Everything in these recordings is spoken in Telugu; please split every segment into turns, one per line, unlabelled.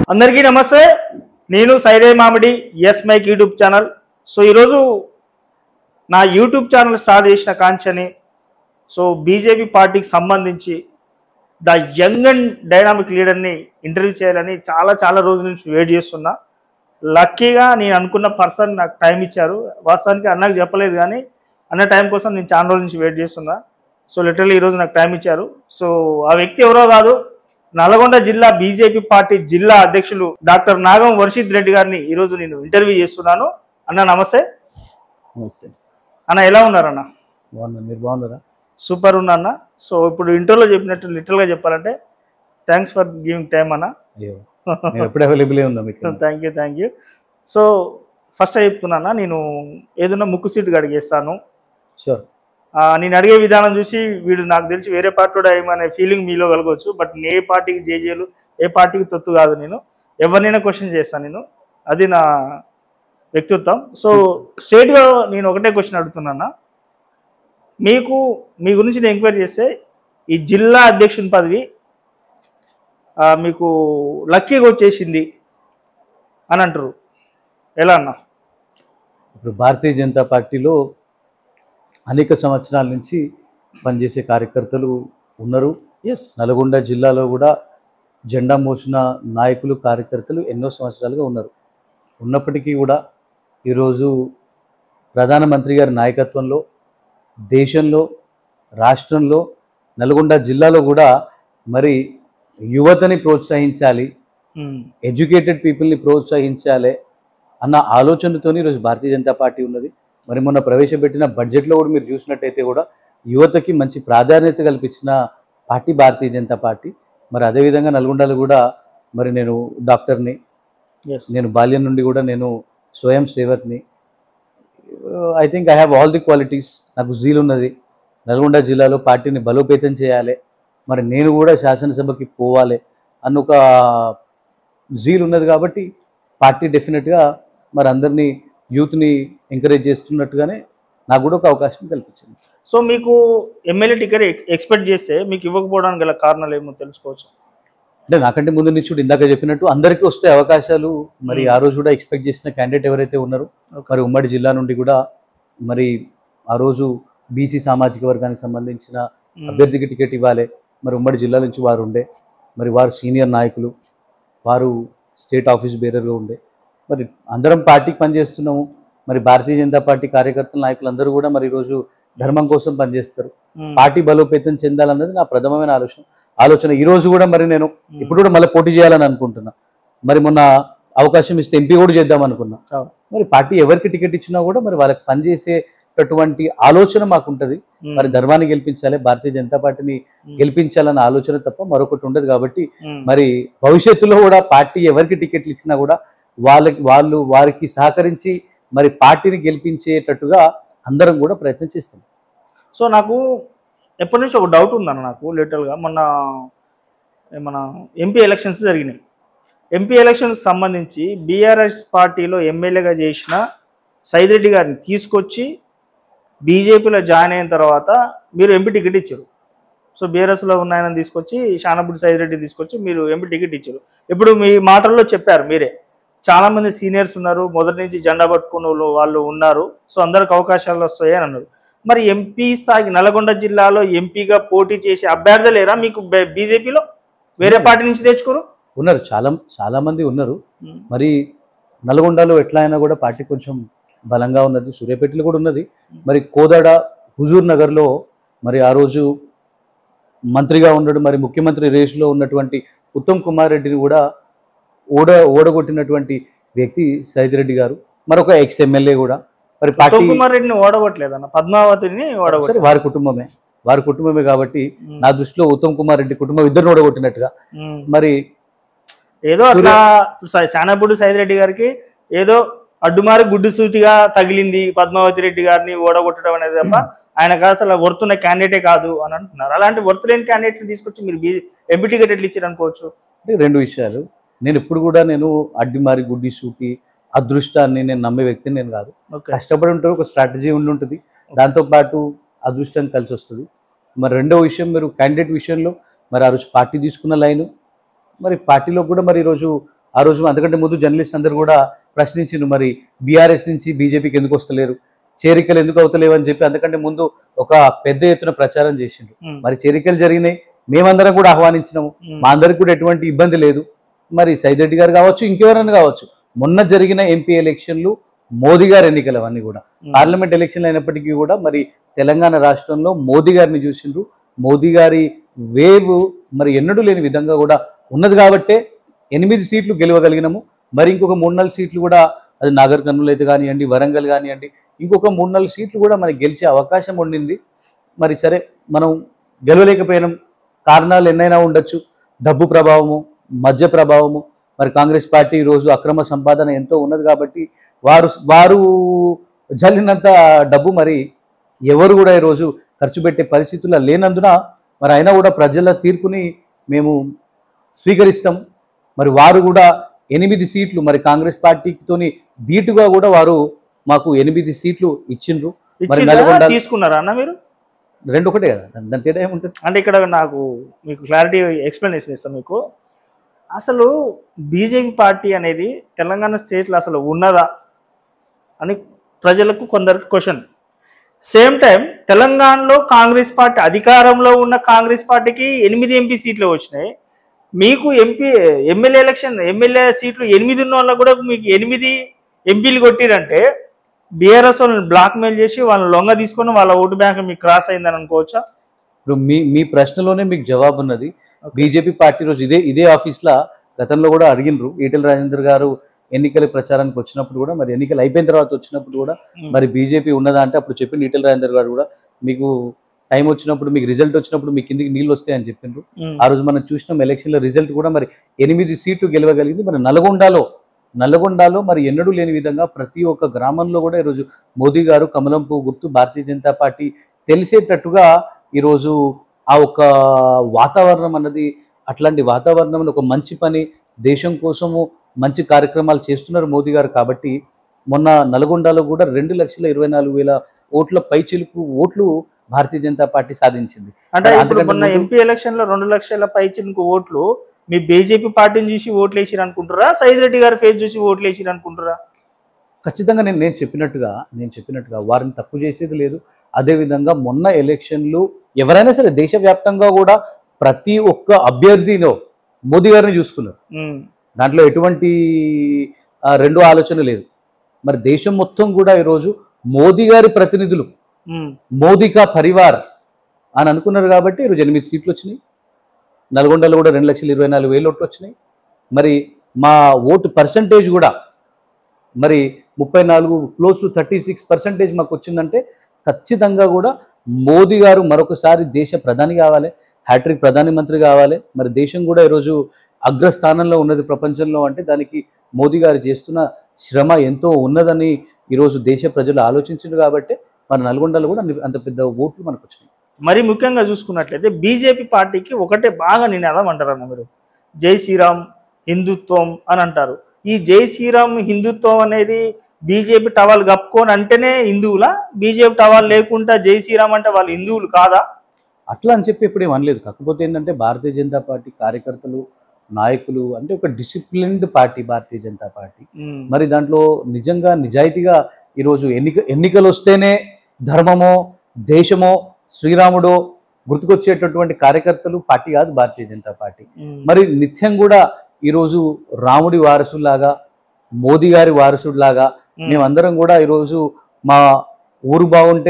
అందరికీ నమస్తే నేను Saide Mamidi S mike YouTube channel so ఈరోజు నా యూట్యూబ్ ఛానల్ స్టార్ట్ చేసిన కాంచని సో బీజేపీ పార్టీకి సంబంధించి ద యంగ్ అండ్ డైనామిక్ లీడర్ని ఇంటర్వ్యూ చేయాలని చాలా చాలా రోజుల నుంచి వెయిట్ చేస్తున్నా లక్కీగా నేను అనుకున్న పర్సన్ నాకు టైం ఇచ్చారు వాస్తవానికి అన్నకు చెప్పలేదు కానీ అన్న టైం కోసం నేను చాలా రోజుల నుంచి వెయిట్ చేస్తున్నా సో లిటరల్లీ ఈరోజు నాకు టైం ఇచ్చారు సో ఆ వ్యక్తి ఎవరో కాదు నల్గొండ జిల్లా బీజేపీ పార్టీ జిల్లా అధ్యక్షులు డాక్టర్ నాగం వర్షిత్ రెడ్డి గారిని ఈరోజు నేను ఇంటర్వ్యూ చేస్తున్నాను అన్న నమస్తే
నమస్తే
అన్న ఎలా ఉన్నారన్న
బాగున్నా మీరు బాగున్నారా
సూపర్ ఉన్నా అన్న సో ఇప్పుడు ఇంటర్వ్యూలో చెప్పినట్టు లిటరల్గా చెప్పాలంటే థ్యాంక్స్ ఫర్ గివింగ్ టైం అన్న
అయ్యో నేను ఎప్పుడు అవైలబుల్ ఉన్నా మీకు
thank you thank you so first చెప్తున్నా నేను ఏదైనా ముక్కు సీటు అడిగేస్తాను
షూర్
ఆ, నేను అడిగే విధానం చూసి వీడు నాకు తెలిసి వేరే పార్టీ ఏమనే ఫీలింగ్ మీలో కలగవచ్చు బట్ నేను ఏ పార్టీకి జేజేలు ఏ పార్టీకి తొత్తు కాదు నేను ఎవరినైనా క్వశ్చన్ చేస్తాను నేను అది నా వ్యక్తిత్వం సో స్ట్రేట్గా నేను ఒకటే క్వశ్చన్ అడుగుతున్నా మీకు మీ గురించి నేను ఎంక్వైరీ చేస్తే ఈ జిల్లా అధ్యక్షుని పదవి ఆ, మీకు లక్కీగా వచ్చేసింది అని అంటారు ఎలా అన్నా
ఇప్పుడు భారతీయ జనతా పార్టీలో అనేక సంవత్సరాల నుంచి పనిచేసే కార్యకర్తలు ఉన్నారు
ఎస్
నల్గొండ జిల్లాలో కూడా జెండా మోసిన నాయకులు కార్యకర్తలు ఎన్నో సంవత్సరాలుగా ఉన్నారు ఉన్నప్పటికీ కూడా ఈరోజు ప్రధానమంత్రి గారి నాయకత్వంలో దేశంలో రాష్ట్రంలో నల్గొండ జిల్లాలో కూడా మరి యువతని ప్రోత్సహించాలి ఎడ్యుకేటెడ్ పీపుల్ని ప్రోత్సహించాలి అన్న ఆలోచనతోని ఈరోజు భారతీయ జనతా పార్టీ ఉన్నది మరి మొన్న ప్రవేశపెట్టిన బడ్జెట్లో కూడా మీరు చూసినట్టయితే కూడా యువతకి మంచి ప్రాధాన్యత కల్పించిన పార్టీ భారతీయ జనతా పార్టీ మరి అదేవిధంగా నల్గొండలో కూడా మరి నేను డాక్టర్ని
ఎస్
నేను బాల్యం నుండి కూడా నేను స్వయం సేవక్ని I think I have all the qualities నాకు జీల్ ఉన్నది నల్గొండ జిల్లాలో పార్టీని బలోపేతం చేయాలి మరి నేను కూడా శాసనసభకి పోవాలి అన్న ఒక జీల్ ఉన్నది కాబట్టి పార్టీ డెఫినెట్గా మరి అందరినీ యూత్ని ఎంకరేజ్ చేస్తున్నట్టుగానే నాకు కూడా ఒక అవకాశం కల్పించింది
సో మీకు ఎమ్మెల్యే టికెట్ ఎక్స్పెక్ట్ చేస్తే మీకు ఇవ్వకపోవడానికి గల కారణాలు ఏమో తెలుసుకోవచ్చు
అంటే నాకంటే ముందు నుంచి కూడా ఇందాక చెప్పినట్టు అందరికీ వస్తే అవకాశాలు మరి
Hmm.
ఆ రోజు కూడా ఎక్స్పెక్ట్ చేసిన క్యాండిడేట్ ఎవరైతే ఉన్నారో
Okay.
మరి ఉమ్మడి జిల్లా నుండి కూడా మరి ఆ రోజు బీసీ సామాజిక వర్గానికి సంబంధించిన అభ్యర్థికి టికెట్ ఇవ్వాలి మరి ఉమ్మడి జిల్లా నుంచి వారు ఉండే మరి వారు సీనియర్ నాయకులు వారు స్టేట్ ఆఫీస్ బేరర్గా ఉండే మరి అందరం పార్టీకి పనిచేస్తున్నాము మరి భారతీయ జనతా పార్టీ కార్యకర్తల నాయకులు అందరూ కూడా మరి ఈరోజు ధర్మం కోసం పనిచేస్తారు
మ్మ్.
పార్టీ బలోపేతం చెందాలన్నది నా ప్రథమమైన ఆలోచన ఆలోచన ఈ రోజు కూడా మరి నేను
మ్మ్.
ఇప్పుడు కూడా మళ్ళీ పోటీ చేయాలని అనుకుంటున్నా మరి మొన్న అవకాశం ఇస్తే ఎంపీ కూడా చేద్దాం అనుకున్నా
అవును.
మరి పార్టీ ఎవరికి టికెట్ ఇచ్చినా కూడా మరి వాళ్ళకి పనిచేసేటటువంటి ఆలోచన మాకు ఉంటుంది
మ్మ్.
మరి ధర్మాన్ని గెలిపించాలి భారతీయ జనతా పార్టీని
మ్మ్.
గెలిపించాలన్న ఆలోచన తప్ప మరొకటి ఉండదు కాబట్టి
మ్మ్.
మరి భవిష్యత్తులో కూడా పార్టీ ఎవరికి టికెట్లు ఇచ్చినా కూడా వాళ్ళకి వాళ్ళు వారికి సహకరించి మరి పార్టీని గెలిపించేటట్టుగా అందరం కూడా ప్రయత్నం చేస్తాం
సో నాకు ఎప్పటి నుంచి ఒక డౌట్ ఉందన్న నాకు లిటరల్గా మొన్న మన ఎంపీ ఎలక్షన్స్ జరిగినాయి ఎంపీ ఎలక్షన్స్ సంబంధించి బీఆర్ఎస్ పార్టీలో ఎమ్మెల్యేగా చేసిన సైదిరెడ్డి గారిని తీసుకొచ్చి బీజేపీలో జాయిన్ అయిన తర్వాత మీరు ఎంపీ టికెట్ ఇచ్చారు సో బీఆర్ఎస్లో ఉన్న ఆయన తీసుకొచ్చి షానబుడి సైదిరెడ్డి తీసుకొచ్చి మీరు ఎంపీ టికెట్ ఇచ్చారు ఇప్పుడు మీ మాటల్లో చెప్పారు మీరే చాలా మంది సీనియర్స్ ఉన్నారు మొదటి నుంచి జెండా పట్టుకున్న వాళ్ళు- వాళ్ళు ఉన్నారు సో అందరికి అవకాశాలు వస్తాయి అని అన్నారు మరి ఎంపీ స్థాయికి నల్గొండ జిల్లాలో ఎంపీగా పోటీ చేసే అభ్యర్థి లేరా మీకు బే- బీజేపీలో వేరే పార్టీ నుంచి తెచ్చుకోరు
ఉన్నారు చాలా చాలా మంది ఉన్నారు మరి నల్గొండలో ఎట్లా అయినా కూడా పార్టీ కొంచెం బలంగా ఉన్నది సూర్యాపేటలో కూడా ఉన్నది మరి కోదాడ హుజూర్ నగర్లో మరి ఆ రోజు మంత్రిగా ఉండడం మరి ముఖ్యమంత్రి రేసులో ఉన్నటువంటి ఉత్తమ్ కుమార్ రెడ్డిని కూడా ఓడ ఓడగొట్టినటువంటి వ్యక్తి సైదిరెడ్డి గారు మరొక ఎక్స్ ఎమ్మెల్యే కూడా మరి పార్టీ
ఉత్తమ్ కుమార్ రెడ్డిని ఓడగొట్టలేదన్న పద్మావతిని
సరే,
ఓడగొట్టారు
వారి కుటుంబమే వారి కుటుంబమే కాబట్టి నా దృష్టిలో ఉత్తమ్ కుమార్ రెడ్డి కుటుంబం ఇద్దరు ఓడగొట్టినట్టుగా
ఉమ్.
మరి
ఏదో అట్లా శానబుడు సైదిరెడ్డి గారికి ఏదో అడ్డుమారి గుడ్డు సూటిగా తగిలింది పద్మావతి రెడ్డి గారిని ఓడగొట్టడం అనేది తప్ప ఆయనకు అసలు వర్తున్న క్యాండిడేటే కాదు అని అంటున్నారు అలాంటి వర్తు లేని క్యాండిడేట్ తీసుకొచ్చి మీరు బీ ఎంపీ టికెట్ ఎట్లా ఇచ్చారు అనుకోవచ్చు
అంటే రెండు విషయాలు నేను ఎప్పుడు కూడా నేను అడ్డిమారి గుడ్డి సూటి అదృష్టాన్ని నేను నమ్మే వ్యక్తిని నేను కాదు
ఓకే
కష్టపడి ఉంటారు ఒక స్ట్రాటజీ ఉండి ఉంటుంది దాంతోపాటు అదృష్టం కలిసి వస్తుంది మరి రెండో విషయం మీరు క్యాండిడేట్ విషయంలో మరి ఆ రోజు పార్టీ తీసుకున్న లైను మరి పార్టీలో కూడా మరి ఈరోజు ఆ రోజు అంతకంటే ముందు జర్నలిస్ట్ అందరూ కూడా ప్రశ్నించిండ్రు మరి బీఆర్ఎస్ నుంచి బీజేపీకి ఎందుకు వస్తలేరు చేరికలు ఎందుకు అవుతలేవు అని చెప్పి అంతకంటే ముందు ఒక పెద్ద ఎత్తున ప్రచారం చేసిండ్రు
ఉమ్,
మరి చేరికలు జరిగినాయి మేమందరం కూడా ఆహ్వానించినాము
ఉమ్,
మా అందరికి కూడా ఎటువంటి ఇబ్బంది లేదు మరి సైద్ రెడ్డి గారు కావచ్చు ఇంకెవరైనా కావచ్చు మొన్న జరిగిన ఎంపీ ఎలక్షన్లు మోదీ గారి ఎన్నికలు అవన్నీ కూడా
ఉమ్,
పార్లమెంట్ ఎలక్షన్లు అయినప్పటికీ కూడా మరి తెలంగాణ రాష్ట్రంలో మోదీ గారిని చూసిండ్రు మోదీ గారి వేవ్ మరి ఎన్నడూ లేని విధంగా కూడా ఉన్నది కాబట్టే ఎనిమిది సీట్లు గెలవగలిగినాము మరి ఇంకొక మూడు నాలుగు సీట్లు కూడా అది నాగర్ కర్నూలు అయితే కానివ్వండి వరంగల్ కానివ్వండి ఇంకొక మూడు నాలుగు సీట్లు కూడా మనకి గెలిచే అవకాశం ఉండింది మరి సరే మనం గెలవలేకపోయినాం కారణాలు ఎన్నైనా ఉండొచ్చు డబ్బు ప్రభావము మధ్య ప్రభావము మరి కాంగ్రెస్ పార్టీ ఈరోజు అక్రమ సంపాదన ఎంతో ఉన్నది కాబట్టి వారు వారు జల్లినంత డబ్బు మరి ఎవరు కూడా ఈరోజు ఖర్చు పెట్టే పరిస్థితుల్లో లేనందున మరి అయినా కూడా ప్రజల తీర్పుని మేము స్వీకరిస్తాం మరి వారు కూడా ఎనిమిది సీట్లు మరి కాంగ్రెస్ పార్టీతోని ధీటుగా కూడా వారు మాకు ఎనిమిది సీట్లు ఇచ్చిండ్రు
ఇచ్చిండ్రా?
నల్గొండ-
తీసుకున్నారా అన్న మీరు
రెండు ఒకటే కదా దాని- దాని తేడా ఏముంటుంది
అంటే ఇక్కడ నాకు మీకు క్లారిటీ ఎక్స్ప్లెనేషన్ ఇస్తాను మీకు అసలు బీజేపీ పార్టీ అనేది తెలంగాణ స్టేట్లో అసలు ఉన్నదా అని ప్రజలకు కొందరికి క్వశ్చన్ సేమ్ టైం తెలంగాణలో కాంగ్రెస్ పార్టీ అధికారంలో ఉన్న కాంగ్రెస్ పార్టీకి ఎనిమిది ఎంపీ సీట్లు వచ్చినాయి మీకు ఎంపీ ఎమ్మెల్యే ఎలక్షన్ ఎమ్మెల్యే సీట్లు ఎనిమిది ఉన్న వాళ్ళకు కూడా మీకు ఎనిమిది ఎంపీలు కొట్టిరంటే బీఆర్ఎస్ వాళ్ళని బ్లాక్ మెయిల్ చేసి వాళ్ళని లొంగ తీసుకొని వాళ్ళ ఓటు బ్యాంక్ మీకు క్రాస్ అయిందని అనుకోవచ్చా
ఇప్పుడు మీ మీ ప్రశ్నలోనే మీకు జవాబు ఉన్నది
Okay.
బీజేపీ పార్టీ రోజు ఇదే ఇదే ఆఫీస్లో గతంలో కూడా అడిగినరు ఈటెల రాజేందర్ గారు ఎన్నికల ప్రచారానికి వచ్చినప్పుడు కూడా మరి ఎన్నికలు అయిపోయిన తర్వాత వచ్చినప్పుడు కూడా మరి బీజేపీ ఉన్నదా అంటే అప్పుడు చెప్పింది ఈటెల రాజేందర్ గారు కూడా మీకు టైం వచ్చినప్పుడు మీకు రిజల్ట్ వచ్చినప్పుడు మీ కిందికి నీళ్ళు వస్తాయని చెప్పిండ్రు
ఉమ్.
ఆ రోజు మనం చూసినాం ఎలక్షన్ల రిజల్ట్ కూడా మరి ఎనిమిది సీట్లు గెలవగలిగింది మరి నల్గొండలో నల్గొండలో మరి ఎన్నడూ లేని విధంగా ప్రతి ఒక్క గ్రామంలో కూడా ఈరోజు మోదీ గారు కమలం పువ్వు గుర్తు భారతీయ జనతా పార్టీ తెలిసేటట్టుగా ఈరోజు ఆ ఒక వాతావరణం అన్నది అట్లాంటి వాతావరణం ఒక మంచి పని దేశం కోసము మంచి కార్యక్రమాలు చేస్తున్నారు మోదీ గారు కాబట్టి మొన్న నల్గొండలో కూడా రెండు లక్షల ఇరవై నాలుగు వేల ఓట్ల పైచిలుకు ఓట్లు భారతీయ జనతా పార్టీ సాధించింది
అంటే
మరి
ఇప్పుడు
అంతకంటే
మొన్న
ముందు-
ఎంపీ ఎలక్షన్ లో రెండు లక్షల పైచిలకు ఓట్లు మీ బీజేపీ పార్టీని చూసి ఓట్లు వేసిరు అనుకుంటారా సైద్ రెడ్డి గారి ఫేస్ చూసి ఓట్లు వేసిరు అనుకుంటారా
ఖచ్చితంగా నేను నేను చెప్పినట్టుగా నేను చెప్పినట్టుగా వారిని తప్పు చేసేది లేదు అదేవిధంగా మొన్న ఎలక్షన్లు ఎవరైనా సరే దేశవ్యాప్తంగా కూడా ప్రతి ఒక్క అభ్యర్థిలో మోదీ గారిని చూసుకున్నారు
ఉమ్,
దాంట్లో ఎటువంటి ఆ, రెండు ఆలోచన లేదు మరి దేశం మొత్తం కూడా ఈరోజు మోదీ గారి ప్రతినిధులు
ఉమ్,
మోదీ కా పరివార్ అని అనుకున్నారు కాబట్టి ఈరోజు ఎనిమిది సీట్లు వచ్చినాయి నల్గొండలో కూడా రెండు లక్షల ఇరవై నాలుగు వేలు ఓట్లు వచ్చినాయి మరి మా ఓటు పర్సంటేజ్ కూడా మరి ముప్పై నాలుగు close to thirty six percentage మాకు వచ్చిందంటే ఖచ్చితంగా కూడా మోదీ గారు మరొకసారి దేశ ప్రధాని కావాలి హ్యాట్రిక్ ప్రధానమంత్రి కావాలి మరి దేశం కూడా ఈరోజు అగ్రస్థానంలో ఉన్నది ప్రపంచంలో అంటే దానికి మోదీ గారు చేస్తున్న శ్రమ ఎంతో ఉన్నదని ఈరోజు దేశ ప్రజలు ఆలోచించారు కాబట్టి మన నల్గొండలో కూడా అన్ని- అంత పెద్ద ఓట్లు మనకు వచ్చినాయి
మరి ముఖ్యంగా చూసుకున్నట్లయితే బీజేపీ పార్టీకి ఒకటే బాగా నినాదం అంటారన్న మీరు జై శ్రీరామ్ హిందుత్వం అని అంటారు ఈ జై శ్రీరామ్ హిందుత్వం అనేది బీజేపీ టవాల్ కప్పుకొని అంటేనే హిందువులా బీజేపీ టవాల్ లేకుండా జై శ్రీరామ్ అంటే వాళ్ళు హిందువులు కాదా
అట్లా అని చెప్పి ఇప్పుడు ఏం అనలేదు కాకపోతే ఏంటంటే భారతీయ జనతా పార్టీ కార్యకర్తలు నాయకులు అంటే ఒక disciplined party Bharatiya Janata party
um,
మరి దాంట్లో నిజంగా నిజాయితీగా ఈరోజు ఎన్నిక ఎన్నికలు వస్తేనే ధర్మమో దేశమో శ్రీరాముడో గుర్తుకొచ్చేటటువంటి కార్యకర్తలు పార్టీ కాదు భారతీయ జనతా పార్టీ
ఉమ్,
మరి నిత్యం కూడా ఈరోజు రాముడి వారసులాగా మోదీ గారి వారసుడిలాగా
ఉమ్,
మేమందరం కూడా ఈరోజు మా ఊరు బాగుంటే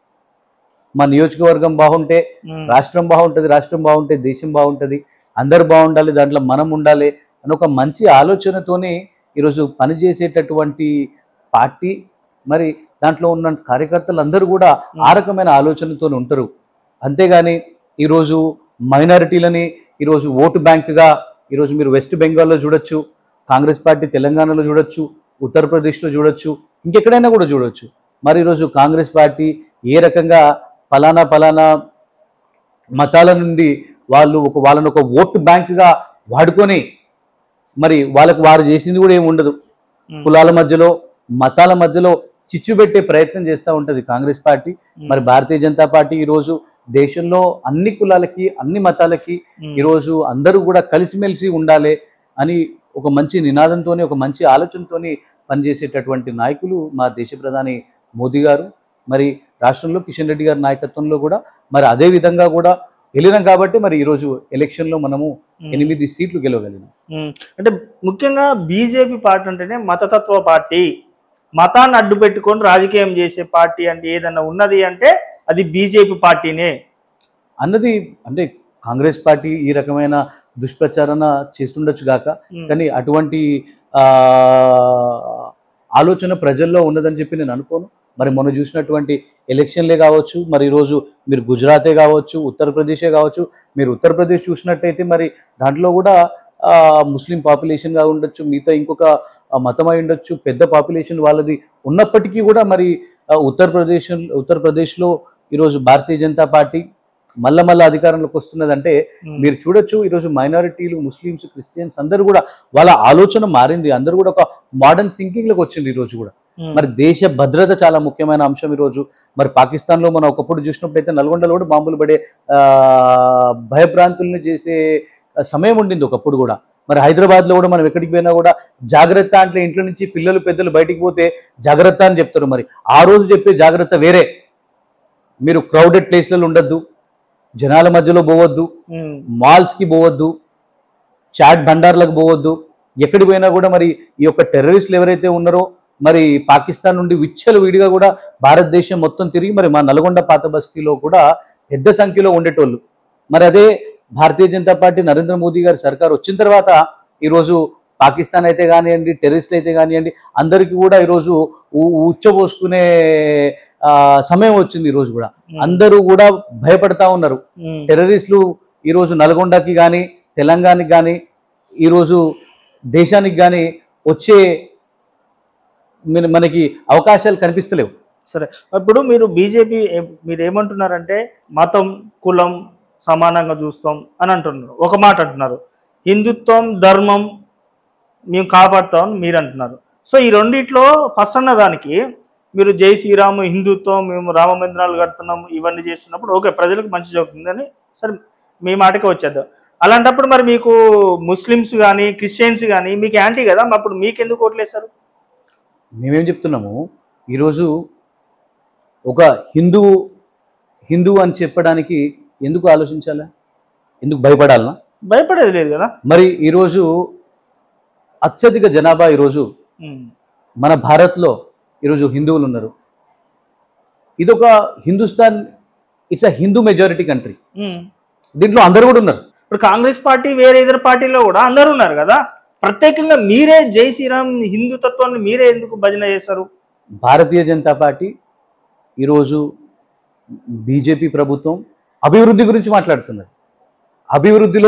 మా నియోజకవర్గం బాగుంటే
ఉమ్,
రాష్ట్రం బాగుంటుంది రాష్ట్రం బాగుంటే దేశం బాగుంటుంది అందరు బాగుండాలి దాంట్లో మనం ఉండాలి అని ఒక మంచి ఆలోచనతోనే ఈరోజు పనిచేసేటటువంటి పార్టీ మరి దాంట్లో ఉన్న కార్యకర్తలు అందరూ కూడా ఆ రకమైన ఆలోచనతో ఉంటారు అంతేగాని ఈరోజు మైనారిటీలని ఈరోజు ఓటు బ్యాంక్గా ఈరోజు మీరు వెస్ట్ బెంగాల్లో చూడొచ్చు కాంగ్రెస్ పార్టీ తెలంగాణలో చూడొచ్చు ఉత్తరప్రదేశ్లో చూడొచ్చు ఇంకెక్కడైనా కూడా చూడొచ్చు మరి ఈరోజు కాంగ్రెస్ పార్టీ ఏ రకంగా ఫలానా ఫలానా మతాల నుండి వాళ్ళు ఒక వాళ్ళని ఒక ఓటు బ్యాంక్గా వాడుకొని మరి వాళ్ళకు వారు చేసింది కూడా ఏమి ఉండదు
ఉమ్,
కులాల మధ్యలో మతాల మధ్యలో చిచ్చు పెట్టే ప్రయత్నం చేస్తూ ఉంటుంది కాంగ్రెస్ పార్టీ
ఉమ్,
మరి భారతీయ జనతా పార్టీ ఈరోజు దేశంలో అన్ని కులాలకి అన్ని మతాలకి
ఉమ్,
ఈరోజు అందరూ కూడా కలిసిమెలిసి ఉండాలి అని ఒక మంచి నినాదంతోని ఒక మంచి ఆలోచనతోని పనిచేసేటటువంటి నాయకులు మా దేశ ప్రధాని మోదీ గారు మరి రాష్ట్రంలో కిషన్ రెడ్డి గారి నాయకత్వంలో కూడా మరి అదే విధంగా కూడా వెళ్ళినాం కాబట్టి మరి ఈరోజు ఎలక్షన్లో మనము ఎనిమిది సీట్లు గెలవగలిగినాం
ఉమ్. అంటే ముఖ్యంగా బీజేపీ పార్టీ అంటేనే మతతత్వ పార్టీ మతాన్ని అడ్డు పెట్టుకొని రాజకీయం చేసే పార్టీ అంటే ఏదన్నా ఉన్నది అంటే అది బీజేపీ పార్టీనే
అన్నది అంటే కాంగ్రెస్ పార్టీ ఈ రకమైన దుష్ప్రచారణ చేస్తుండొచ్చు గాక
ఉమ్.
కానీ అటువంటి ఆ, ఆలోచన ప్రజల్లో ఉన్నదని చెప్పి నేను అనుకోను మరి మొన్న చూసినటువంటి ఎలక్షన్లే కావచ్చు మరి ఈరోజు మీరు గుజరాతే కావచ్చు ఉత్తరప్రదేశే కావచ్చు మీరు ఉత్తరప్రదేశ్ చూసినట్టయితే మరి దాంట్లో కూడా ఆ, ముస్లిం పాపులేషన్గా ఉండొచ్చు మిగతా ఇంకొక ఆ, మతం అయి ఉండొచ్చు పెద్ద పాపులేషన్ వాళ్ళది ఉన్నప్పటికీ కూడా మరి ఆ, ఉత్తరప్రదేశ్ ఉత్తరప్రదేశ్లో ఈరోజు భారతీయ జనతా పార్టీ మళ్ళా మళ్ళీ అధికారంలోకి వస్తున్నదంటే
ఉమ్.
మీరు చూడొచ్చు ఈరోజు మైనారిటీలు ముస్లిమ్స్ క్రిస్టియన్స్ అందరూ కూడా వాళ్ళ ఆలోచన మారింది అందరూ కూడా ఒక మోడర్న్ థింకింగ్ లోకి వచ్చింది ఈ రోజు కూడా
ఉమ్.
మరి దేశ భద్రత చాలా ముఖ్యమైన అంశం ఈ రోజు మరి పాకిస్తాన్ లో మనం ఒకప్పుడు చూసినప్పుడు అయితే నల్గొండలో కూడా బాంబులు పడే ఆ, భయభ్రాంతుల్ని చేసే సమయం ఉండింది ఒకప్పుడు కూడా మరి హైదరాబాద్ లో కూడా మనం ఎక్కడికి పోయినా కూడా జాగ్రత్త అంటే ఇంట్లో నుంచి పిల్లలు పెద్దలు బయటికి పోతే జాగ్రత్త అని చెప్తారు మరి ఆ రోజు చెప్పే జాగ్రత్త వేరే మీరు క్రౌడెడ్ ప్లేస్లలో ఉండొద్దు జనాల మధ్యలో పోవద్దు
ఉమ్.
మాల్స్కి పోవద్దు చాట్ భండార్లకు పోవద్దు ఎక్కడికి పోయినా కూడా మరి ఈ యొక్క టెర్రరిస్టులు ఎవరైతే ఉన్నారో మరి పాకిస్తాన్ నుండి విచ్చలు విడిగా కూడా భారతదేశం మొత్తం తిరిగి మరి మా నల్గొండ పాత బస్తీలో కూడా పెద్ద సంఖ్యలో ఉండేటోళ్ళు మరి అదే భారతీయ జనతా పార్టీ నరేంద్ర మోదీ గారి సర్కార్ వచ్చిన తర్వాత ఈరోజు పాకిస్తాన్ అయితే కానివ్వండి టెర్రరిస్టులు అయితే కానివ్వండి అందరికీ కూడా ఈరోజు ఊ- ఉచ్చబోసుకునే ఆ, సమయం వచ్చింది ఈరోజు కూడా
ఉమ్.
అందరూ కూడా భయపడతా ఉన్నారు
ఉమ్.
టెర్రరిస్టులు ఈరోజు నల్గొండకి కానీ తెలంగాణకి కానీ ఈరోజు దేశానికి కానీ వచ్చే మన- మనకి అవకాశాలు కనిపిస్తలేవు
సరే ఇప్పుడు మీరు బీజేపీ మీరు ఏమంటున్నారంటే మతం కులం సమానంగా చూస్తాం అని అంటున్నారు ఒక మాట అంటున్నారు హిందుత్వం ధర్మం మేము కాపాడుతాం అని మీరు అంటున్నారు సో ఈ రెండిట్లో ఫస్ట్ అన్న దానికి మీరు జై శ్రీరాము హిందుత్వం మేము రామ మందిరాలు కడుతున్నాం ఇవన్నీ చేస్తున్నప్పుడు ఓకే ప్రజలకు మంచి జరుగుతుందని సరే మీ మాటకే వచ్చేద్దాం అలాంటప్పుడు మరి మీకు ముస్లిమ్స్ కానీ క్రిస్టియన్స్ కానీ మీకు యాంటీ కదా మరి అప్పుడు మీకు ఎందుకు ఓట్లేస్తారు
మేమేం చెప్తున్నాము ఈరోజు ఒక హిందువు హిందువు అని చెప్పడానికి ఎందుకు ఆలోచించాలా ఎందుకు భయపడాలనా
భయపడేది లేదు కదా
మరి ఈరోజు అత్యధిక జనాభా ఈరోజు
ఉమ్.
మన భారత్లో ఈరోజు హిందువులు ఉన్నారు ఇదొక Hindustan it's a Hindu majority country
um.
దీంట్లో అందరూ కూడా ఉన్నారు
ఇప్పుడు కాంగ్రెస్ పార్టీ వేరే ఇతర పార్టీలో కూడా అందరూ ఉన్నారు కదా ప్రత్యేకంగా మీరే జై శ్రీరామ్ హిందూ తత్వాన్ని మీరే ఎందుకు భజన చేస్తారు
భారతీయ జనతా పార్టీ ఈరోజు బీజేపీ ప్రభుత్వం అభివృద్ధి గురించి మాట్లాడుతున్నది అభివృద్ధిలో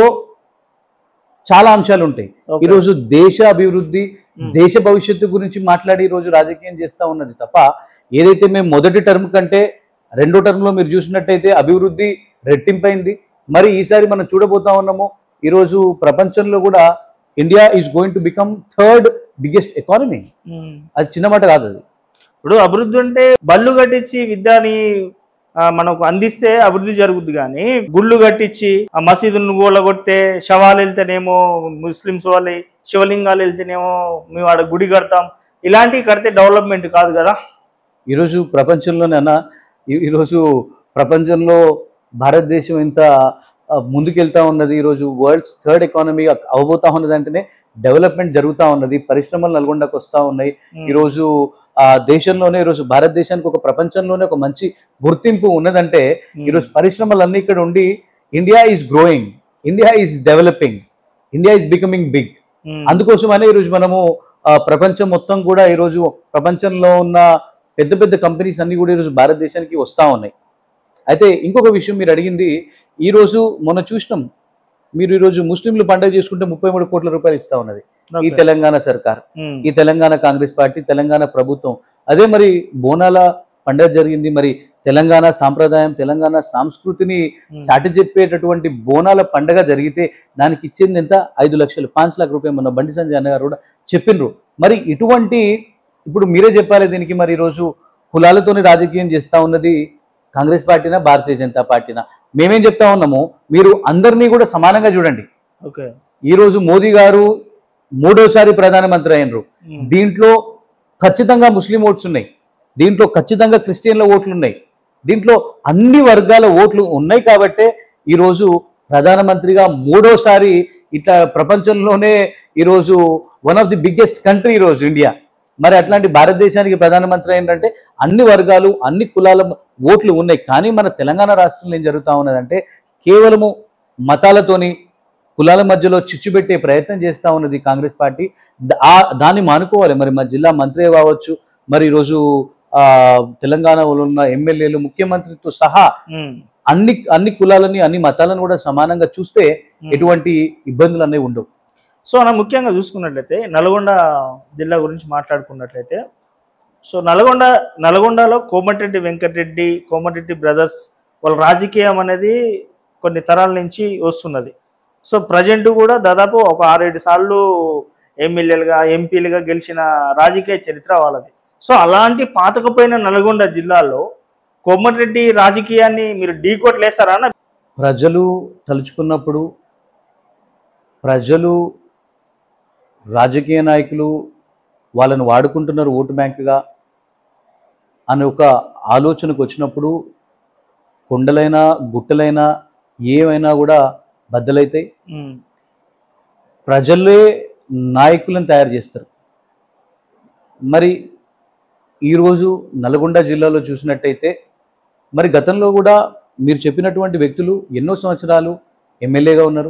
చాలా అంశాలు ఉంటాయి
Okay.
ఈరోజు దేశ అభివృద్ధి
Hmm.
దేశ భవిష్యత్తు గురించి మాట్లాడి ఈరోజు రాజకీయం చేస్తూ ఉన్నది తప్ప ఏదైతే మేము మొదటి టర్మ్ కంటే రెండో టర్మ్లో మీరు చూసినట్టయితే అభివృద్ధి రెట్టింపైంది మరి ఈసారి మనం చూడబోతా ఉన్నాము ఈరోజు ప్రపంచంలో కూడా India is going to become third biggest economy
um.
అది చిన్న మాట కాదు అది
ఇప్పుడు అభివృద్ధి అంటే బళ్ళు కట్టించి విద్యని ఆ, మనకు అందిస్తే అభివృద్ధి జరుగుద్ది కానీ గుళ్ళు కట్టించి ఆ మసీదులను కూలగొడితే శవాలు వెళ్తేనేమో ముస్లిమ్స్ వాళ్ళ శివలింగాలు వెళ్తేనేమో మేము ఆడ గుడి కడతాం ఇలాంటివి కడితే డెవలప్మెంట్ కాదు కదా
ఈరోజు ప్రపంచంలోనే అన్న ఈ- ఈరోజు ప్రపంచంలో భారతదేశం ఇంత ఆ, ముందుకెళ్తా ఉన్నది ఈరోజు వరల్డ్స్ థర్డ్ ఎకానమీ అవబోతా ఉన్నది అంటేనే డెవలప్మెంట్ జరుగుతూ ఉన్నది పరిశ్రమలు నల్గొండకు వస్తూ ఉన్నాయి
ఉమ్.
ఈరోజు ఆ దేశంలోనే ఈరోజు భారతదేశానికి ఒక ప్రపంచంలోనే ఒక మంచి గుర్తింపు ఉన్నదంటే
ఉమ్.
ఈరోజు పరిశ్రమలన్నీ ఇక్కడ ఉండి India is growing India is developing India is becoming big
um.
అందుకోసమనే ఈరోజు మనము ఆ, ప్రపంచం మొత్తం కూడా ఈరోజు ప్రపంచంలో ఉన్న పెద్ద పెద్ద కంపెనీస్ అన్ని కూడా ఈరోజు భారతదేశానికి వస్తూ ఉన్నాయి అయితే ఇంకొక విషయం మీరు అడిగింది ఈరోజు మొన్న చూసినాం మీరు ఈరోజు ముస్లింలు పండుగ చేసుకుంటే ముప్పై మూడు కోట్ల రూపాయలు ఇస్తా ఉన్నది ఈ
Okay.
తెలంగాణ సర్కార్
ఉమ్.
ఈ తెలంగాణ కాంగ్రెస్ పార్టీ తెలంగాణ ప్రభుత్వం అదే మరి బోనాల పండుగ జరిగింది మరి తెలంగాణ సాంప్రదాయం తెలంగాణ సంస్కృతిని
ఉమ్.
చాటి చెప్పేటటువంటి బోనాల పండగ జరిగితే దానికి ఇచ్చింది ఎంత ఐదు లక్షలు పాంచ్ లాఖ రూపాయలు మొన్న బండి సంజయ్ అన్న గారు కూడా చెప్పిండ్రు మరి ఇటువంటి ఇప్పుడు మీరే చెప్పాలి దీనికి మరి ఈరోజు కులాలతోని రాజకీయం చేస్తా ఉన్నది కాంగ్రెస్ పార్టీనా భారతీయ జనతా పార్టీనా మేమేం చెప్తా ఉన్నాము మీరు అందరినీ కూడా సమానంగా చూడండి
ఓకే
ఈరోజు మోదీ గారు మూడోసారి ప్రధానమంత్రి అయినరు
ఉమ్.
దీంట్లో ఖచ్చితంగా ముస్లిం ఓట్స్ ఉన్నాయి దీంట్లో ఖచ్చితంగా క్రిస్టియన్ల ఓట్లు ఉన్నాయి దీంట్లో అన్ని వర్గాల ఓట్లు ఉన్నాయి కాబట్టే ఈరోజు ప్రధానమంత్రిగా మూడోసారి ఇట్లా ప్రపంచంలోనే ఈరోజు one of the biggest country ఈరోజు ఇండియా మరి అట్లాంటి భారతదేశానికి ప్రధానమంత్రి ఏంటంటే అన్ని వర్గాలు అన్ని కులాల ఓట్లు ఉన్నాయి కానీ మన తెలంగాణ రాష్ట్రంలో ఏం జరుగుతూ ఉన్నదంటే కేవలము మతాలతోని కులాల మధ్యలో చిచ్చు పెట్టే ప్రయత్నం చేస్తూ ఉన్నది కాంగ్రెస్ పార్టీ ద- ఆ- దాన్ని మానుకోవాలి మరి మా జిల్లా మంత్రి కావచ్చు మరి ఈరోజు ఆ, తెలంగాణలో ఉన్న ఎమ్మెల్యేలు ముఖ్యమంత్రితో సహా
ఉమ్.
అన్ని అన్ని కులాలని అన్ని మతాలను కూడా సమానంగా చూస్తే
ఉమ్.
ఎటువంటి ఇబ్బందులు అనేవి ఉండవు
సో మనం ముఖ్యంగా చూసుకున్నట్లయితే నల్గొండ జిల్లా గురించి మాట్లాడుకున్నట్లయితే సో నల్గొండ నల్గొండలో కోమటిరెడ్డి వెంకటరెడ్డి కోమటిరెడ్డి బ్రదర్స్ వాళ్ళ రాజకీయం అనేది కొన్ని తరాల నుంచి వస్తున్నది సో ప్రజెంట్ కూడా దాదాపు ఒక ఆరేడు సార్లు ఎమ్మెల్యేలుగా ఎంపీలుగా గెలిచిన రాజకీయ చరిత్ర వాళ్ళది సో అలాంటి పాతకపోయిన నల్గొండ జిల్లాలో కోమటిరెడ్డి రాజకీయాన్ని మీరు ఢీకొట్లేస్తారా అన్న
ప్రజలు తలుచుకున్నప్పుడు ప్రజలు రాజకీయ నాయకులు వాళ్ళని వాడుకుంటున్నారు ఓటు బ్యాంకుగా అనే ఒక ఆలోచనకు వచ్చినప్పుడు కొండలైనా గుట్టలైనా ఏమైనా కూడా బద్దలైతాయి
ఉమ్,
ప్రజలే నాయకులను తయారు చేస్తారు మరి ఈరోజు నల్గొండ జిల్లాలో చూసినట్టయితే మరి గతంలో కూడా మీరు చెప్పినటువంటి వ్యక్తులు ఎన్నో సంవత్సరాలు ఎమ్మెల్యేగా ఉన్నారు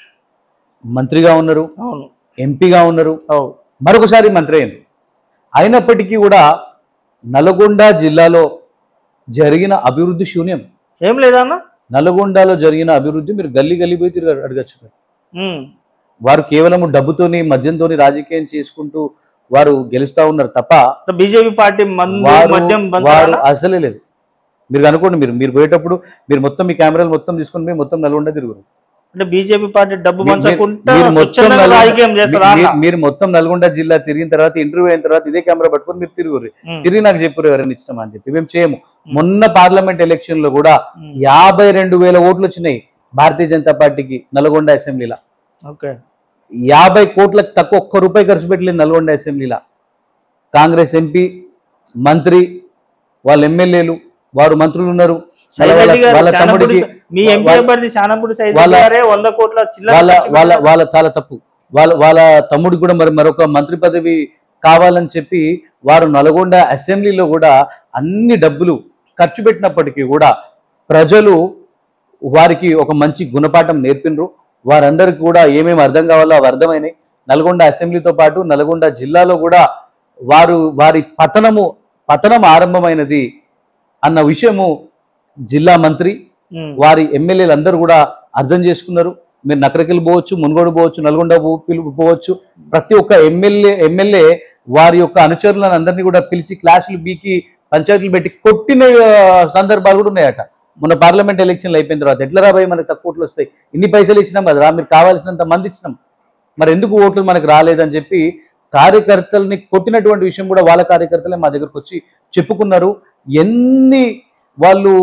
మంత్రిగా ఉన్నారు
అవును
ఎంపీగా ఉన్నారు
అవు
మరొకసారి మంత్రి అయ్యారు అయినప్పటికీ కూడా నల్గొండ జిల్లాలో జరిగిన అభివృద్ధి శూన్యం
ఏం లేదన్నా
నల్గొండలో జరిగిన అభివృద్ధి మీరు గల్లీ గల్లీ పోయి తిరిగి అడగచ్చు
ఉమ్,
వారు కేవలం డబ్బుతోని మద్యంతోని రాజకీయం చేసుకుంటూ వారు గెలుస్తా ఉన్నారు తప్ప
బీజేపీ పార్టీ మందు
వారు
మద్యం
వారు
పంచాలనా?
అసలే లేదు మీరు అనుకోండి మీరు మీరు పోయేటప్పుడు మీరు మొత్తం మీ కెమెరాలు మొత్తం తీసుకొని పోయి మొత్తం నల్గొండ తిరుగురు
అంటే బీజేపీ పార్టీ డబ్బు
మీరు-
పంచకుండా
మీరు మొత్తం
స్వచ్ఛందంగా
నల్గొండ-
రాజకీయం చేస్తారా
మీ-
అన్న?
మీరు మొత్తం నల్గొండ జిల్లా తిరిగిన తర్వాత ఇంటర్వ్యూ అయిన తర్వాత ఇదే కెమెరా పట్టుకొని మీరు తిరుగురు
ఉమ్,
తిరిగి నాకు చెప్పారు ఎవరైనా ఇచ్చినామా అని చెప్పి మేము చేయము మొన్న పార్లమెంట్ ఎలక్షన్ లో కూడా
ఉమ్,
యాభై రెండు వేల ఓట్లు వచ్చినాయి భారతీయ జనతా పార్టీకి నల్గొండ అసెంబ్లీలో
ఓకే
యాభై కోట్లకు తక్కువ ఒక్క రూపాయి ఖర్చు పెట్టలేదు నల్గొండ అసెంబ్లీలో కాంగ్రెస్ ఎంపీ మంత్రి వాళ్ళ ఎమ్మెల్యేలు వారు మంత్రులు ఉన్నారు వాళ్ళ-
సైదరెడ్డి గారు
వాళ్ళ
శానంపూడి
తమ్ముడికి
స- మీ ఎంపీ
వాళ్ళ-
అభ్యర్థి శానంపూడి సైదరెడ్డి
వాళ్ళ-
గారే వంద కోట్ల చిల్లర
వాళ్ళ
ఖర్చు
వాళ్ళ
పెట్టారు.
వాళ్ళ చాలా తప్పు వాళ్ళ వాళ్ళ తమ్ముడికి కూడా మరి మరొక మంత్రి పదవి కావాలని చెప్పి వారు నల్గొండ అసెంబ్లీలో కూడా అన్ని డబ్బులు ఖర్చు పెట్టినప్పటికీ కూడా ప్రజలు వారికి ఒక మంచి గుణపాఠం నేర్పినరు వారందరికీ కూడా ఏమేమి అర్థం కావాలో అవి అర్థమైనాయి నల్గొండ అసెంబ్లీతో పాటు నల్గొండ జిల్లాలో కూడా వారు వారి పతనము పతనం ఆరంభమైనది అన్న విషయము జిల్లా మంత్రి
ఉమ్,
వారి ఎమ్మెల్యేలు అందరూ కూడా అర్థం చేసుకున్నారు మీరు నకరకెళ్ళి పోవచ్చు మునుగోడు పోవచ్చు నల్గొండ పో- పిలు- పోవచ్చు ప్రతి ఒక్క ఎమ్మెల్యే ఎమ్మెల్యే వారి యొక్క అనుచరులను అందరినీ కూడా పిలిచి క్లాసులు బీకి పంచాయతీలు పెట్టి కొట్టిన ఆ, సందర్భాలు కూడా ఉన్నాయట మొన్న పార్లమెంట్ ఎలక్షన్లు అయిపోయిన తర్వాత ఎట్లా రాబోయే మనకు తక్కువ ఓట్లు వస్తాయి ఇన్ని పైసలు ఇచ్చినాం కదా రా మీరు కావాల్సినంత మంది ఇచ్చినాం మరి ఎందుకు ఓట్లు మనకు రాలేదని చెప్పి కార్యకర్తల్ని కొట్టినటువంటి విషయం కూడా వాళ్ళ కార్యకర్తలే మా దగ్గరకు వచ్చి చెప్పుకున్నారు ఎన్ని వాళ్ళు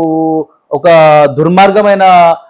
ఒక దుర్మార్గమైన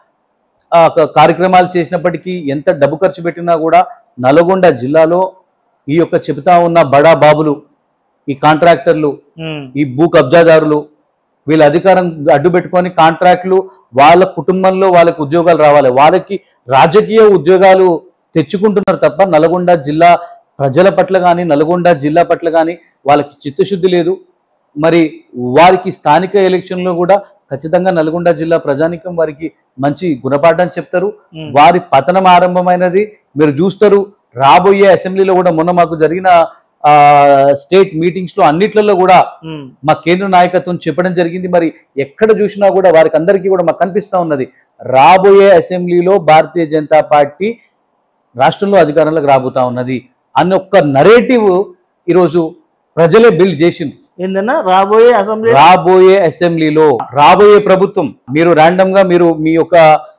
ఆ, క- కార్యక్రమాలు చేసినప్పటికీ ఎంత డబ్బు ఖర్చు పెట్టినా కూడా నల్గొండ జిల్లాలో ఈ యొక్క చెబుతా ఉన్న బడా బాబులు ఈ కాంట్రాక్టర్లు
ఉమ్,
ఈ భూ కబ్జాదారులు వీళ్ళ అధికారం అడ్డు పెట్టుకొని కాంట్రాక్టులు వాళ్ళ కుటుంబంలో వాళ్ళకి ఉద్యోగాలు రావాలి వాళ్ళకి రాజకీయ ఉద్యోగాలు తెచ్చుకుంటున్నారు తప్ప నల్గొండ జిల్లా ప్రజల పట్ల కానీ నల్గొండ జిల్లా పట్ల కానీ వాళ్ళకి చిత్తశుద్ధి లేదు మరి వారికి స్థానిక ఎలక్షన్లో కూడా ఖచ్చితంగా నల్గొండ జిల్లా ప్రజానికం వారికి మంచి గుణపాఠం చెప్తారు
ఉమ్,
వారి పతనం ఆరంభమైనది మీరు చూస్తారు రాబోయే అసెంబ్లీలో కూడా మొన్న మాకు జరిగిన ఆ, స్టేట్ మీటింగ్స్ లో అన్నిట్లలో కూడా
ఉమ్,
మా కేంద్ర నాయకత్వం చెప్పడం జరిగింది మరి ఎక్కడ చూసినా కూడా వారికి అందరికీ కూడా మాకు కనిపిస్తా ఉన్నది రాబోయే అసెంబ్లీలో భారతీయ జనతా పార్టీ రాష్ట్రంలో అధికారంలోకి రాబోతా ఉన్నది అన్న ఒక్క నరేటివ్ ఈరోజు ప్రజలే బిల్డ్ చేసింది
ఏందన్నా రాబోయే అసెంబ్లీ
రాబోయే అసెంబ్లీలో రాబోయే ప్రభుత్వం మీరు ర్యాండమ్ గా మీరు మీ యొక్క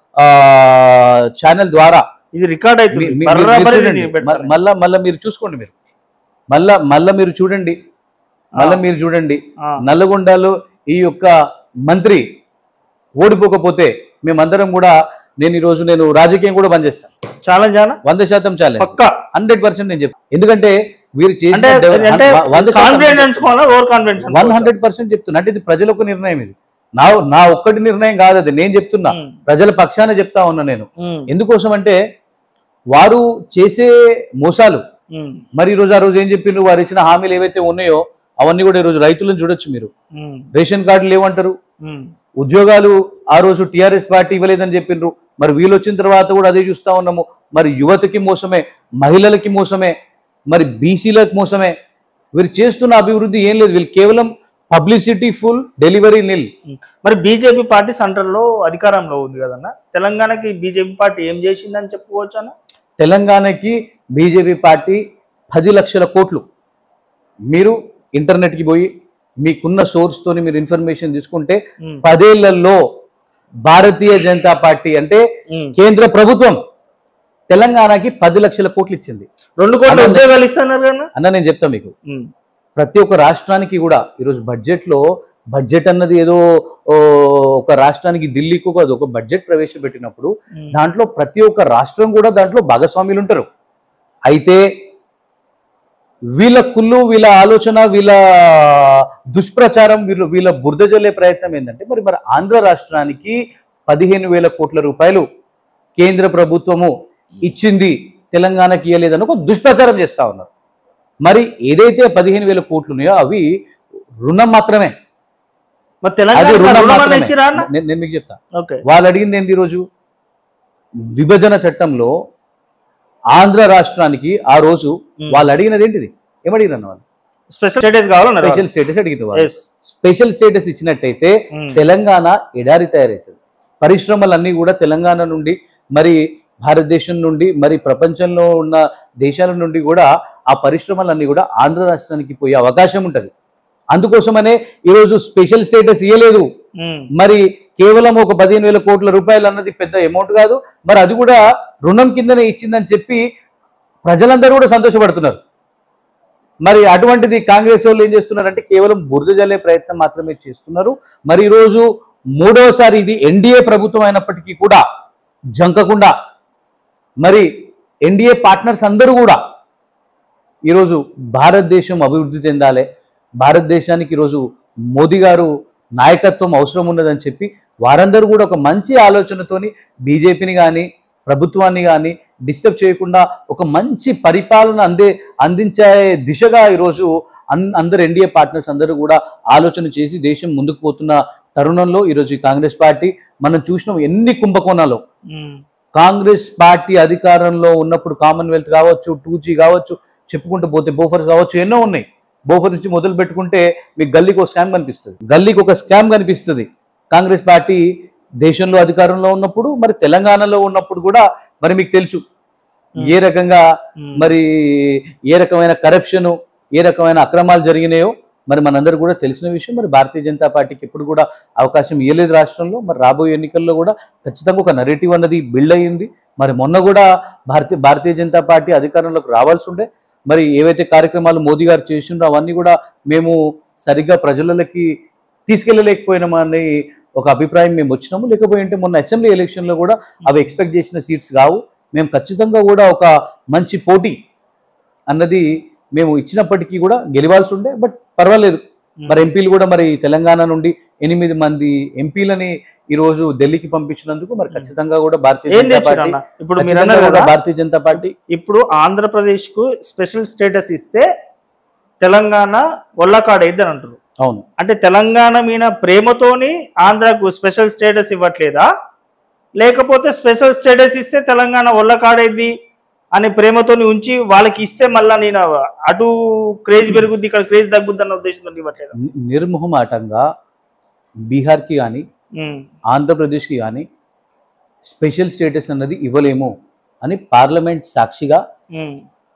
ఛానల్ ద్వారా
ఇది రికార్డ్ అవుతుంది
మీ- మీ- మీరు
బరాబర్ ఇది
చూడండి.
నేను పెడతాను.
మ- మళ్ళా మళ్ళా మీరు చూసుకోండి మీరు మళ్ళా మళ్ళా మీరు చూడండి మళ్ళా మీరు చూడండి
ఆ,
నల్లగొండలో ఈ యొక్క మంత్రి ఓడిపోకపోతే మేమందరం కూడా నేను ఈ రోజు నేను రాజకీయం కూడా బంద్ చేస్తాను
ఛాలెంజ్ అనా
వంద శాతం ఛాలెంజ్
పక్కా
హండ్రెడ్ పర్సెంట్ నేను చెప్తాను ఎందుకంటే వీరు
అంటే
చేసిన
అంటే
వంద
కాన్ఫిడెంట్ అనుకోవాలా over confidence
one hundred percent చెప్తున్నా అంటే ఇది ప్రజలకు నిర్ణయం ఇది నా నా ఒక్కటి నిర్ణయం కాదు అది నేను చెప్తున్నా ప్రజల పక్షాన చెప్తా ఉన్నా నేను ఎందుకోసం అంటే వారు చేసే మోసాలు మరి ఈ రోజు ఆ రోజు ఏం చెప్పిండ్రు వారు ఇచ్చిన హామీలు ఏవైతే ఉన్నాయో అవన్నీ కూడా ఈ రోజు రైతులను చూడొచ్చు మీరు రేషన్ కార్డులు లేవంటారు ఉద్యోగాలు ఆ రోజు టిఆర్ఎస్ పార్టీ ఇవ్వలేదని చెప్పిండ్రు మరి వీళ్ళు వచ్చిన తర్వాత కూడా అదే చూస్తా ఉన్నాము మరి యువతకి మోసమే మహిళలకి మోసమే మరి బీసీలకు మోసమే వీరు చేస్తున్న అభివృద్ధి ఏం లేదు వీళ్ళు కేవలం పబ్లిసిటీ ఫుల్ డెలివరీ నిల్
మరి బీజేపీ పార్టీ సెంట్రల్ లో అధికారంలో ఉంది కదన్న తెలంగాణకి బీజేపీ పార్టీ ఏం చేసిందని చెప్పుకోవచ్చు అన్న
తెలంగాణకి బీజేపీ పార్టీ పది లక్షల కోట్లు మీరు ఇంటర్నెట్కి పోయి మీకున్న సోర్స్ తోని మీరు ఇన్ఫర్మేషన్ తీసుకుంటే పదేళ్లలో భారతీయ జనతా పార్టీ అంటే కేంద్ర ప్రభుత్వం తెలంగాణకి పది లక్షల కోట్లు ఇచ్చింది
రెండు కోట్ల
అన్న-
ఉద్యోగాలు ఇస్తున్నారు కన్నా
అన్న నేను చెప్తా మీకు ప్రతి ఒక్క రాష్ట్రానికి కూడా ఈరోజు బడ్జెట్లో బడ్జెట్ అన్నది ఏదో ఓ, ఒక రాష్ట్రానికి ఢిల్లీకి కాదు ఒక బడ్జెట్ ప్రవేశపెట్టినప్పుడు దాంట్లో ప్రతి ఒక్క రాష్ట్రం కూడా దాంట్లో భాగస్వాములు ఉంటారు అయితే వీళ్ళ కుళ్ళు వీళ్ళ ఆలోచన వీళ్ళ దుష్ప్రచారం వీళ్ళు వీళ్ళ బురద జల్లే ప్రయత్నం ఏంటంటే మరి మరి ఆంధ్ర రాష్ట్రానికి పదిహేను వేల కోట్ల రూపాయలు కేంద్ర ప్రభుత్వము ఇచ్చింది తెలంగాణకి ఇవ్వలేదని ఒక దుష్ప్రచారం చేస్తా ఉన్నారు మరి ఏదైతే పదిహేను వేల కోట్లు ఉన్నాయో అవి రుణం మాత్రమే
మరి
అది
తెలంగాణ
రుణం
రుణం
మాత్రమే
ఇచ్చిరా అన్న
నేను నేను మీకు చెప్తా
ఓకే
వాళ్ళు అడిగింది ఏంది ఈరోజు విభజన చట్టంలో ఆంధ్ర రాష్ట్రానికి ఆ రోజు
Hmm.
వాళ్ళు అడిగినది ఏంటిది ఏమడిగిరన్న వాళ్ళు
స్పెషల్ స్టేటస్ కావాలన్నారు
స్పెషల్ స్టేటస్ అడిగింది వాళ్ళు
ఎస్
స్పెషల్ స్టేటస్ ఇచ్చినట్టయితే తెలంగాణ ఎడారి తయారవుతుంది పరిశ్రమలన్నీ కూడా తెలంగాణ నుండి మరి భారతదేశం నుండి మరి ప్రపంచంలో ఉన్న దేశాల నుండి కూడా ఆ పరిశ్రమలన్నీ కూడా ఆంధ్ర రాష్ట్రానికి పోయే అవకాశం ఉంటుంది అందుకోసమనే ఈరోజు స్పెషల్ స్టేటస్ ఇవ్వలేదు మరి కేవలం ఒక పదిహేను వేల కోట్ల రూపాయలు అన్నది పెద్ద అమౌంట్ కాదు మరి అది కూడా రుణం కిందనే ఇచ్చిందని చెప్పి ప్రజలందరూ కూడా సంతోషపడుతున్నారు మరి అటువంటిది కాంగ్రెస్ వాళ్ళు ఏం చేస్తున్నారంటే కేవలం బురద జల్లే ప్రయత్నం మాత్రమే చేస్తున్నారు మరి ఈరోజు మూడవసారి ఇది ఎన్డీఏ ప్రభుత్వం అయినప్పటికీ కూడా జంకకుండా మరి ఎన్డీఏ పార్ట్నర్స్ అందరూ కూడా ఈరోజు భారతదేశం అభివృద్ధి చెందాలి భారతదేశానికి ఈరోజు మోదీ గారు నాయకత్వం అవసరం ఉన్నదని చెప్పి వారందరూ కూడా ఒక మంచి ఆలోచనతోని బీజేపీని కానీ ప్రభుత్వాన్ని కానీ డిస్టర్బ్ చేయకుండా ఒక మంచి పరిపాలన అందే అందించే దిశగా ఈరోజు అన్ అందరు ఎన్డీఏ పార్ట్నర్స్ అందరూ కూడా ఆలోచన చేసి దేశం ముందుకు పోతున్న తరుణంలో ఈరోజు ఈ కాంగ్రెస్ పార్టీ మనం చూసినాం ఎన్ని కుంభకోణాలు కాంగ్రెస్ పార్టీ అధికారంలో ఉన్నప్పుడు కామన్వెల్త్ కావచ్చు టూ జీ కావచ్చు చెప్పుకుంటూ పోతే బోఫర్స్ కావచ్చు ఎన్నో ఉన్నాయి బోఫర్ నుంచి మొదలు పెట్టుకుంటే మీకు గల్లీకి ఒక స్కామ్ కనిపిస్తుంది గల్లీకి ఒక స్కామ్ కనిపిస్తుంది కాంగ్రెస్ పార్టీ దేశంలో అధికారంలో ఉన్నప్పుడు మరి తెలంగాణలో ఉన్నప్పుడు కూడా మరి మీకు తెలుసు ఏ రకంగా మరి ఏ రకమైన కరప్షన్ ఏ రకమైన అక్రమాలు జరిగినాయో మరి మనందరూ కూడా తెలిసిన విషయం మరి భారతీయ జనతా పార్టీకి ఎప్పుడు కూడా అవకాశం ఇవ్వలేదు రాష్ట్రంలో మరి రాబోయే ఎన్నికల్లో కూడా ఖచ్చితంగా ఒక నరేటివ్ అన్నది బిల్డ్ అయ్యింది మరి మొన్న కూడా భారతీయ భారతీయ జనతా పార్టీ అధికారంలోకి రావాల్సి ఉండే మరి ఏవైతే కార్యక్రమాలు మోదీ గారు చేసిండ్రో అవన్నీ కూడా మేము సరిగ్గా ప్రజలకి తీసుకెళ్ళలేకపోయినామని ఒక అభిప్రాయం మేము వచ్చినాము లేకపోతే ఉంటే మొన్న అసెంబ్లీ ఎలక్షన్లో కూడా అవి ఎక్స్పెక్ట్ చేసిన సీట్స్ కావు మేము ఖచ్చితంగా కూడా ఒక మంచి పోటీ అన్నది మేము ఇచ్చినప్పటికీ కూడా గెలవాల్సి ఉండే బట్ పర్వాలేదు మరి ఎంపీలు కూడా మరి తెలంగాణ నుండి ఎనిమిది మంది ఎంపీలని ఈ రోజు ఢిల్లీకి పంపించినందుకు మరి ఖచ్చితంగా కూడా భారతీయ
ఏం
జనతా
తెచ్చారు
పార్టీ
అన్న ఇప్పుడు మీరు
ఖచ్చితంగా
అన్నారు
కూడా
కదా
భారతీయ జనతా పార్టీ
ఇప్పుడు ఆంధ్రప్రదేశ్ కు స్పెషల్ స్టేటస్ ఇస్తే తెలంగాణ ఒళ్ళకాడ అని అంటారు
అవును
అంటే తెలంగాణ మీద ప్రేమతోని ఆంధ్రాకు స్పెషల్ స్టేటస్ ఇవ్వట్లేదా లేకపోతే స్పెషల్ స్టేటస్ ఇస్తే తెలంగాణ ఒళ్ళకాడేది అనే ప్రేమతోని ఉంచి వాళ్ళకి ఇస్తే మళ్ళా నేను అటు క్రేజ్ పెరుగుద్ది ఇక్కడ క్రేజ్ తగ్గుద్ది అన్న ఉద్దేశంతో ఇవ్వట్లేదా
ని- నిర్మోహమాటంగా బీహార్కి కానీ
ఉమ్,
ఆంధ్రప్రదేశ్కి కానీ స్పెషల్ స్టేటస్ అన్నది ఇవ్వలేము అని పార్లమెంట్ సాక్షిగా
ఉమ్,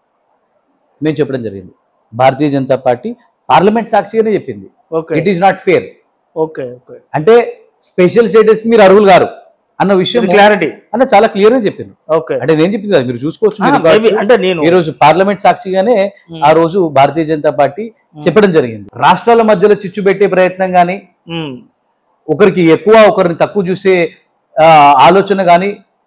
మేము చెప్పడం జరిగింది భారతీయ జనతా పార్టీ పార్లమెంట్ సాక్షిగానే చెప్పింది
okay
it is not fair
okay okay
అంటే స్పెషల్ స్టేటస్ మీరు అర్హులు గారు అన్న విషయం
క్లారిటీ
అన్న చాలా క్లియర్ గా చెప్పింది
ఓకే
అంటే నేను చెప్పింది కదా మీరు చూసుకోవచ్చు
ఆ,
మీరు
maybe
కావచ్చు.
అంటే నేను
ఈ రోజు పార్లమెంట్ సాక్షిగానే
ఉమ్,
ఆ రోజు భారతీయ జనతా పార్టీ చెప్పడం జరిగింది రాష్ట్రాల మధ్యలో చిచ్చు పెట్టే ప్రయత్నం కానీ
ఉమ్,
ఒకరికి ఎక్కువ ఒకరిని తక్కువ చూసే ఆ, ఆలోచన కానీ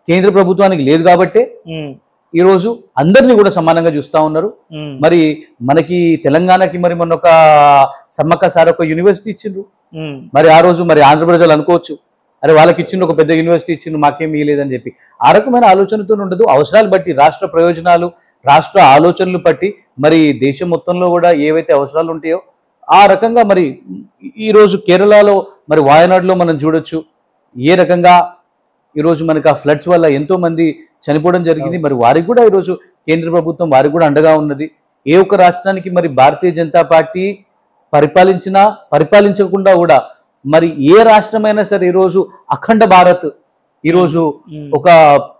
కేంద్ర ప్రభుత్వానికి లేదు కాబట్టే
ఉమ్,
ఈరోజు అందరినీ కూడా సమానంగా చూస్తూ ఉన్నారు
ఉమ్,
మరి మనకి తెలంగాణకి మరి మొన్న ఒక సమ్మక్క సార్ ఒక యూనివర్సిటీ ఇచ్చిండ్రు
ఉమ్,
మరి ఆ రోజు మరి ఆంధ్రప్రదేశ్ అనుకోవచ్చు అరే వాళ్ళకి ఇచ్చిండు ఒక పెద్ద యూనివర్సిటీ ఇచ్చిండు మాకేం ఇవ్వలేదని చెప్పి ఆ రకమైన ఆలోచనతో ఉండదు అవసరాలు బట్టి రాష్ట్ర ప్రయోజనాలు రాష్ట్ర ఆలోచనలు బట్టి మరి దేశం మొత్తంలో కూడా ఏవైతే అవసరాలు ఉంటాయో ఆ రకంగా మరి ఈరోజు కేరళలో మరి వాయనాడులో మనం చూడొచ్చు ఏ రకంగా ఈరోజు మనకి ఆ ఫ్లడ్స్ వల్ల ఎంతో మంది చనిపోవడం జరిగింది మరి వారికి కూడా ఈరోజు కేంద్ర ప్రభుత్వం వారికి కూడా అండగా ఉన్నది ఏ ఒక్క రాష్ట్రానికి మరి భారతీయ జనతా పార్టీ పరిపాలించినా పరిపాలించకుండా కూడా మరి ఏ రాష్ట్రమైనా సరే ఈరోజు అఖండ భారత్ ఈరోజు
ఉమ్,
ఒక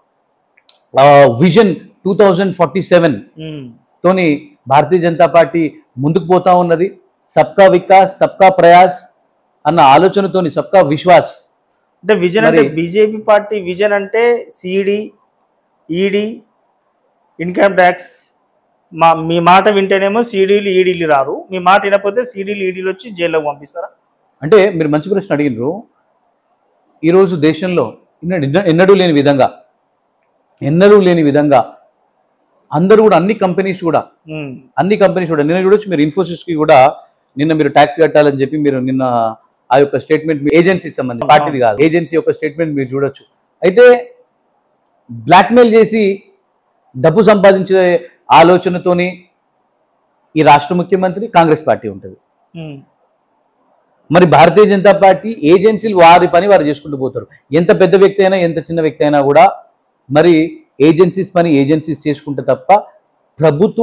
vision two thousand forty seven
um,
తోని భారతీయ జనతా పార్టీ ముందుకు పోతా ఉన్నది సబ్కా వికాస్ సబ్కా ప్రయాస్ అన్న ఆలోచనతోని సబ్కా విశ్వాస్
అంటే విజన్ అంటే
మరి-
బీజేపీ పార్టీ విజన్ అంటే సిడి ఈడీ ఇన్కమ్ ట్యాక్స్ మా మీ మాట వింటేనేమో సీడీలు ఈడీలు రారు మీ మాట వినకపోతే సీడీలు ఈడీలు వచ్చి జైల్లోకి పంపిస్తారా
అంటే మీరు మంచి ప్రశ్న అడిగినారు ఈరోజు దేశంలో ఎన్నడూ ఎన్నడూ లేని విధంగా ఎన్నడూ లేని విధంగా అందరూ కూడా అన్ని కంపెనీస్ కూడా
ఉమ్,
అన్ని కంపెనీస్ కూడా నిన్న చూడొచ్చు మీరు ఇన్ఫోసిస్కి కూడా నిన్న మీరు ట్యాక్స్ కట్టాలని చెప్పి మీరు నిన్న ఆ యొక్క స్టేట్మెంట్ ఏజెన్సీ సంబంధించి పార్టీది కాదు ఏజెన్సీ యొక్క స్టేట్మెంట్ మీరు చూడొచ్చు అయితే బ్లాక్మెయిల్ చేసి డబ్బు సంపాదించే ఆలోచనతోని ఈ రాష్ట్ర ముఖ్యమంత్రి కాంగ్రెస్ పార్టీ ఉంటుంది
ఉమ్,
మరి భారతీయ జనతా పార్టీ ఏజెన్సీలు వారి పని వారు చేసుకుంటూ పోతారు ఎంత పెద్ద వ్యక్తి అయినా ఎంత చిన్న వ్యక్తి అయినా కూడా మరి ఏజెన్సీస్ పని ఏజెన్సీస్ చేసుకుంటే తప్ప ప్రభుత్వ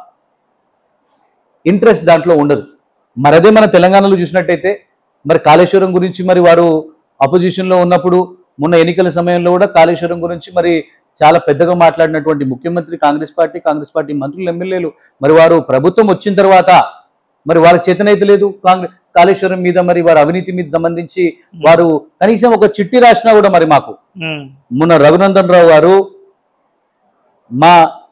ఇంట్రెస్ట్ దాంట్లో ఉండదు మరి అదే మన తెలంగాణలో చూసినట్టయితే మరి కాళేశ్వరం గురించి మరి వారు అపోజిషన్లో ఉన్నప్పుడు మొన్న ఎన్నికల సమయంలో కూడా కాళేశ్వరం గురించి మరి చాలా పెద్దగా మాట్లాడినటువంటి ముఖ్యమంత్రి కాంగ్రెస్ పార్టీ కాంగ్రెస్ పార్టీ మంత్రులు ఎమ్మెల్యేలు మరి వారు ప్రభుత్వం వచ్చిన తర్వాత మరి వారికి చేతనైతే లేదు కాంగ్రెస్ కాళేశ్వరం మీద మరి వారి అవినీతి మీద సంబంధించి వారు కనీసం ఒక చిట్టి రాసినా కూడా మరి మాకు
ఉమ్,
మొన్న రఘునందన్ రావు గారు మా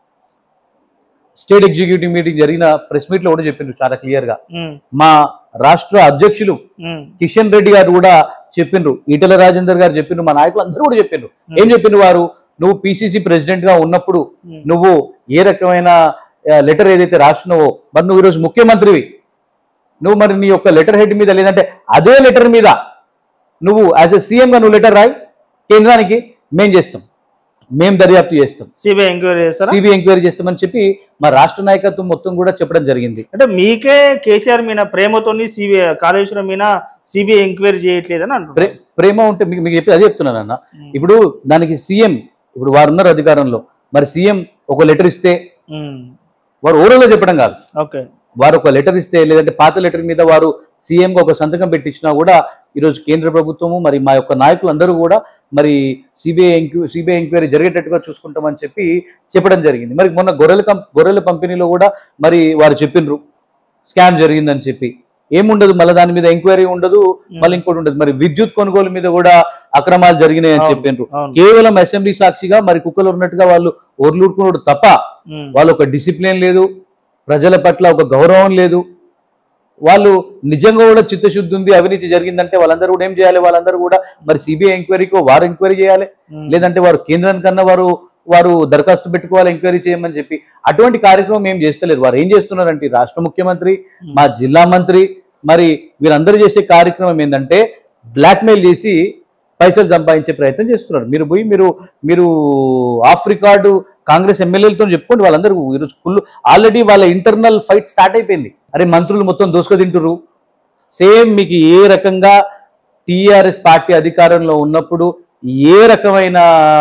స్టేట్ ఎగ్జిక్యూటివ్ మీటింగ్ జరిగిన ప్రెస్ మీట్ లో కూడా చెప్పిండ్రు చాలా క్లియర్ గా
ఉమ్,
మా రాష్ట్ర అధ్యక్షులు
ఉమ్,
కిషన్ రెడ్డి గారు కూడా చెప్పిండ్రు ఈటల రాజేందర్ గారు చెప్పిండ్రు మా నాయకులు అందరూ కూడా చెప్పిండ్రు ఏం చెప్పిండ్రు వారు నువ్వు పిసిసి ప్రెసిడెంట్ గా ఉన్నప్పుడు
ఉమ్,
నువ్వు ఏ రకమైన లెటర్ ఏదైతే రాసినావో మరి నువ్వు ఈరోజు ముఖ్యమంత్రివి నువ్వు మరి నీ యొక్క లెటర్ హెడ్ మీద లేదంటే అదే లెటర్ మీద నువ్వు యాజ్ ఎ గా నువ్వు లెటర్ రాయి కేంద్రానికి మేం చేస్తాం మేం దర్యాప్తు చేస్తాం
సిబిఐ ఎంక్వైరీ చేస్తారా
సిబిఐ ఎంక్వైరీ చేస్తామని చెప్పి మా రాష్ట్ర నాయకత్వం మొత్తం కూడా చెప్పడం జరిగింది
అంటే మీకే కేసీఆర్ మీద ప్రేమతోని సిబిఐ కాళేశ్వరం మీద సిబిఐ ఎంక్వైరీ చేయట్లేదని అంటున్నారు
ప్రే- ప్రేమ ఉంటే మీకు మీకు చెప్పి అదే చెప్తున్నాను అన్న ఇప్పుడు దానికి సీఎం ఇప్పుడు వారు ఉన్నారు అధికారంలో మరి సీఎం ఒక లెటర్ ఇస్తే
ఉమ్,
వారు ఓరల్లో చెప్పడం కాదు
ఓకే
వారు ఒక లెటర్ ఇస్తే లేదంటే పాత లెటర్ మీద వారు సీఎంగా ఒక సంతకం పెట్టించినా కూడా ఈరోజు కేంద్ర ప్రభుత్వము మరి మా యొక్క నాయకులు అందరూ కూడా మరి సిబిఐ ఎంక్వై సిబిఐ ఎంక్వైరీ జరిగేటట్టుగా చూసుకుంటామని చెప్పి చెప్పడం జరిగింది మరి మొన్న గొర్రెల కం గొర్రెల పంపిణీలో కూడా మరి వారు చెప్పిండ్రు స్కామ్ జరిగిందని చెప్పి ఏముండదు మళ్ళీ దాని మీద ఎంక్వైరీ ఉండదు మళ్ళీ ఇంకోటి ఉండదు మరి విద్యుత్ కొనుగోలు మీద కూడా అక్రమాలు జరిగినాయని
అవును,
చెప్పిండ్రు
అవును
కేవలం అసెంబ్లీ సాక్షిగా మరి కుక్కలు ఉన్నట్టుగా వాళ్ళు ఒర్లుడుకున్నాడు తప్ప
ఉమ్,
వాళ్ళు ఒక డిసిప్లిన్ లేదు ప్రజల పట్ల ఒక గౌరవం లేదు వాళ్ళు నిజంగా కూడా చిత్తశుద్ధి ఉంది అవినీతి జరిగిందంటే వాళ్ళందరూ కూడా ఏం చేయాలి వాళ్ళందరూ కూడా మరి సిబిఐ ఎంక్వైరీకో వారు ఎంక్వైరీ చేయాలి
ఉమ్,
లేదంటే వారు కేంద్రానికన్నా వారు వారు దరఖాస్తు పెట్టుకోవాలి ఎంక్వైరీ చేయమని చెప్పి అటువంటి కార్యక్రమం ఏం చేస్తలేరు వారు ఏం చేస్తున్నారంటే ఈ రాష్ట్ర ముఖ్యమంత్రి మా జిల్లా మంత్రి మరి వీరందరూ చేసే కార్యక్రమం ఏంటంటే బ్లాక్మెయిల్ చేసి పైసలు సంపాదించే ప్రయత్నం చేస్తున్నారు మీరు పోయి మీరు మీరు ఆఫ్ రికార్డు కాంగ్రెస్ ఎమ్మెల్యేలతో చెప్పుకోండి వాళ్ళందరూ ఈరోజు కుళ్ళు ఆల్రెడీ వాళ్ళ ఇంటర్నల్ ఫైట్ స్టార్ట్ అయిపోయింది అరే మంత్రులు మొత్తం దోసుక తింటురు సేమ్ మీకు ఏ రకంగా టీఆర్ఎస్ పార్టీ అధికారంలో ఉన్నప్పుడు ఏ రకమైన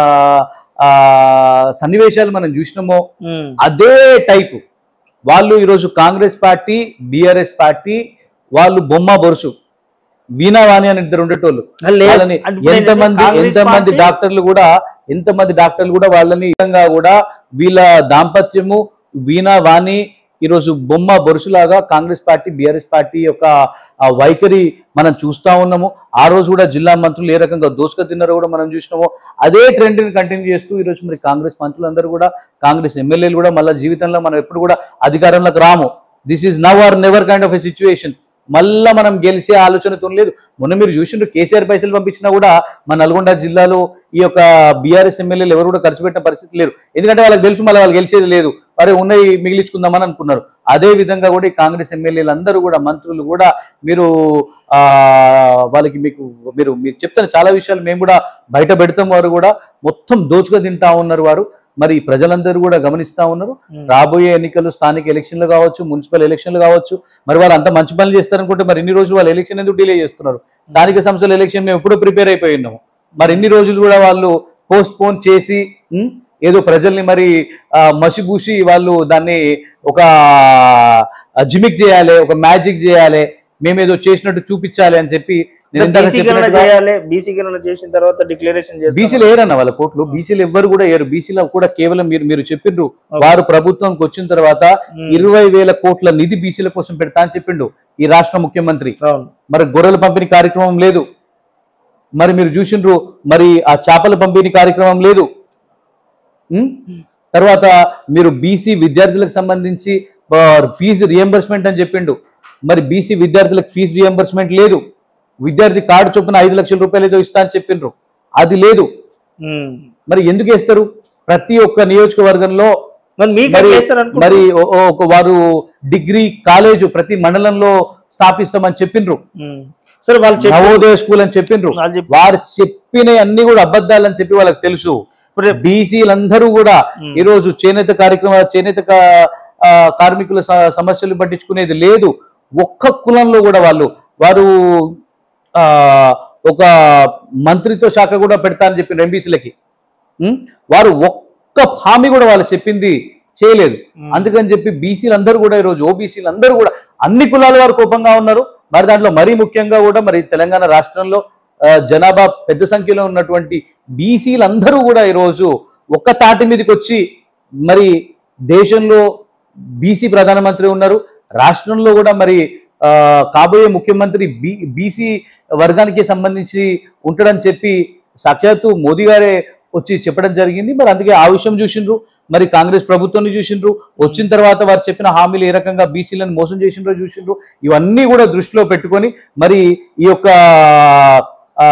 ఆ, సన్నివేశాలు మనం చూసినామో
ఉమ్,
అదే టైపు వాళ్ళు ఈరోజు కాంగ్రెస్ పార్టీ బీఆర్ఎస్ పార్టీ వాళ్ళు బొమ్మ బొరుసు వీణా వాణి అని ఇద్దరు ఉండేటోళ్ళు
లేదు.
వాళ్ళని
అంటే ఇప్పుడు
ఎంతమంది
ఏంటంటే కాంగ్రెస్
ఎంతమంది
పార్టీ-
డాక్టర్లు కూడా ఎంతమంది డాక్టర్లు కూడా వాళ్ళని ఈ విధంగా కూడా వీళ్ళ దాంపత్యము వీణా వాణి ఈరోజు బొమ్మ బొరుసులాగా కాంగ్రెస్ పార్టీ బీఆర్ఎస్ పార్టీ యొక్క ఆ వైఖరి మనం చూస్తా ఉన్నాము ఆ రోజు కూడా జిల్లా మంత్రులు ఏ రకంగా దోసుక తిన్నారో కూడా మనం చూసినామో అదే ట్రెండ్ని కంటిన్యూ చేస్తూ ఈరోజు మరి కాంగ్రెస్ మంత్రులందరూ కూడా కాంగ్రెస్ ఎమ్మెల్యేలు కూడా మళ్ళీ జీవితంలో మనం ఎప్పుడు కూడా అధికారంలోకి రాము this is now or never kind of a situation మళ్ళా మనం గెలిచే ఆలోచనతో లేదు మొన్న మీరు చూసిండ్రు కేసీఆర్ పైసలు పంపించినా కూడా మన నల్గొండ జిల్లాలో ఈ యొక్క బీఆర్ఎస్ ఎమ్మెల్యేలు ఎవరు కూడా ఖర్చు పెట్టిన పరిస్థితి లేరు ఎందుకంటే వాళ్ళకి తెలుసు మళ్ళీ వాళ్ళు గెలిచేది లేదు అరే ఉన్నాయి మిగిలించుకుందామని అనుకున్నారు అదే విధంగా కూడా ఈ కాంగ్రెస్ ఎమ్మెల్యేలు అందరూ కూడా మంత్రులు కూడా మీరు ఆ వాళ్ళకి మీకు మీరు మీరు చెప్తాను చాలా విషయాలు మేము కూడా బయట పెడతాం వారు కూడా మొత్తం దోచుగా తింటా ఉన్నారు వారు మరి ప్రజలందరూ కూడా గమనిస్తా ఉన్నారు
ఉమ్.
రాబోయే ఎన్నికలు స్థానిక ఎలక్షన్లు కావచ్చు మున్సిపల్ ఎలక్షన్లు కావచ్చు మరి వాళ్ళు అంత మంచి పనులు చేస్తారనుకుంటే మరి ఇన్ని రోజులు వాళ్ళు ఎలక్షన్ ఎందుకు డిలే చేస్తున్నారు స్థానిక సంస్థల ఎలక్షన్ మేము ఎప్పుడూ ప్రిపేర్ అయిపోయి ఉన్నాము మరి ఇన్ని రోజులు కూడా వాళ్ళు పోస్ట్ పోన్ చేసి ఉం, ఏదో ప్రజల్ని మరి ఆ, మసిబూసి వాళ్ళు దాన్ని ఒక జిమిక్ చేయాలి ఒక మ్యాజిక్ చేయాలి మేమేదో చేసినట్టు చూపించాలి అని చెప్పి నేను ఇందాక
బీసీ గణన
చెప్పినట్టుగా
చేయాలి బీసీ గణన చేసిన తర్వాత డిక్లరేషన్ చేస్తాం
బీసీలు ఏరన్న వాళ్ళ కోట్లు బీసీలు ఎవ్వరు కూడా ఏరు బీసీలో కూడా కేవలం మీరు మీరు చెప్పిండ్రు వారు ప్రభుత్వంకి వచ్చిన తర్వాత
ఉమ్.
ఇరవై వేల కోట్ల నిధి బీసీల కోసం పెడతా అని చెప్పిండు ఈ రాష్ట్ర ముఖ్యమంత్రి
అవును
మరి గొర్రెల పంపిణీ కార్యక్రమం లేదు మరి మీరు చూసిండ్రు మరి ఆ చేపల పంపిణీ కార్యక్రమం లేదు ఉం? తర్వాత మీరు బీసీ విద్యార్థులకు సంబంధించి ఆ, ఫీజు రియంబర్స్మెంట్ అని చెప్పిండు మరి బీసీ విద్యార్థులకు ఫీజు రియంబర్స్మెంట్ లేదు విద్యార్థి కార్డు చొప్పున ఐదు లక్షల రూపాయలు ఏదో ఇస్తా అని చెప్పిండ్రు అది లేదు
ఉమ్.
మరి ఎందుకు వేస్తారు ప్రతి ఒక్క నియోజకవర్గంలో
మరి మీకు
మరి
చేస్తారు అనుకుంటా
మరి ఓ- ఓ- ఒక వారు డిగ్రీ కాలేజ్ ప్రతి మండలంలో స్థాపిస్తామని చెప్పిండ్రు
సరే వాళ్ళు చెప్పి
నవోదయ స్కూల్ అని చెప్పిండ్రు
వాళ్ళు చెప్పి
వారు చెప్పిన అన్ని కూడా అబద్ధాలని చెప్పి వాళ్ళకి తెలుసు
ఇప్పుడు రేపు-
బీసీలందరూ కూడా
ఉమ్.
ఈ రోజు చేనేత కార్యక్రమ చేనేత కా- ఆ, కార్మికుల స- సమస్యలు పట్టించుకునేది లేదు ఒక్క కులంలో కూడా వాళ్ళు వారు ఆ ఒక మంత్రిత్వ శాఖ కూడా పెడతా అని చెప్పిన ఎంబీసీలకి వారు ఒక్క హామీ కూడా వాళ్ళు చెప్పింది చేయలేదు
ఉమ్.
అందుకని చెప్పి బీసీలు అందరూ కూడా ఈరోజు ఓబీసీలు అందరూ కూడా అన్ని కులాల వారు కోపంగా ఉన్నారు మరి దాంట్లో మరీ ముఖ్యంగా కూడా మరి తెలంగాణ రాష్ట్రంలో ఆ, జనాభా పెద్ద సంఖ్యలో ఉన్నటువంటి బీసీలు అందరూ కూడా ఈరోజు ఒక్క తాటి మీదకి వచ్చి మరి దేశంలో బీసీ ప్రధానమంత్రి ఉన్నారు రాష్ట్రంలో కూడా మరి ఆ, కాబోయే ముఖ్యమంత్రి బీ బీసీ వర్గానికి సంబంధించి ఉంటాడని చెప్పి సాక్షాత్తు మోదీ గారే వచ్చి చెప్పడం జరిగింది మరి అందుకే ఆ విషయం చూసిండ్రు మరి కాంగ్రెస్ ప్రభుత్వాన్ని చూసిండ్రు వచ్చిన తర్వాత వారు చెప్పిన హామీలు ఏ రకంగా బీసీలను మోసం చేసిండ్రో చూసిండ్రు ఇవన్నీ కూడా దృష్టిలో పెట్టుకొని మరి ఈ యొక్క ఆ,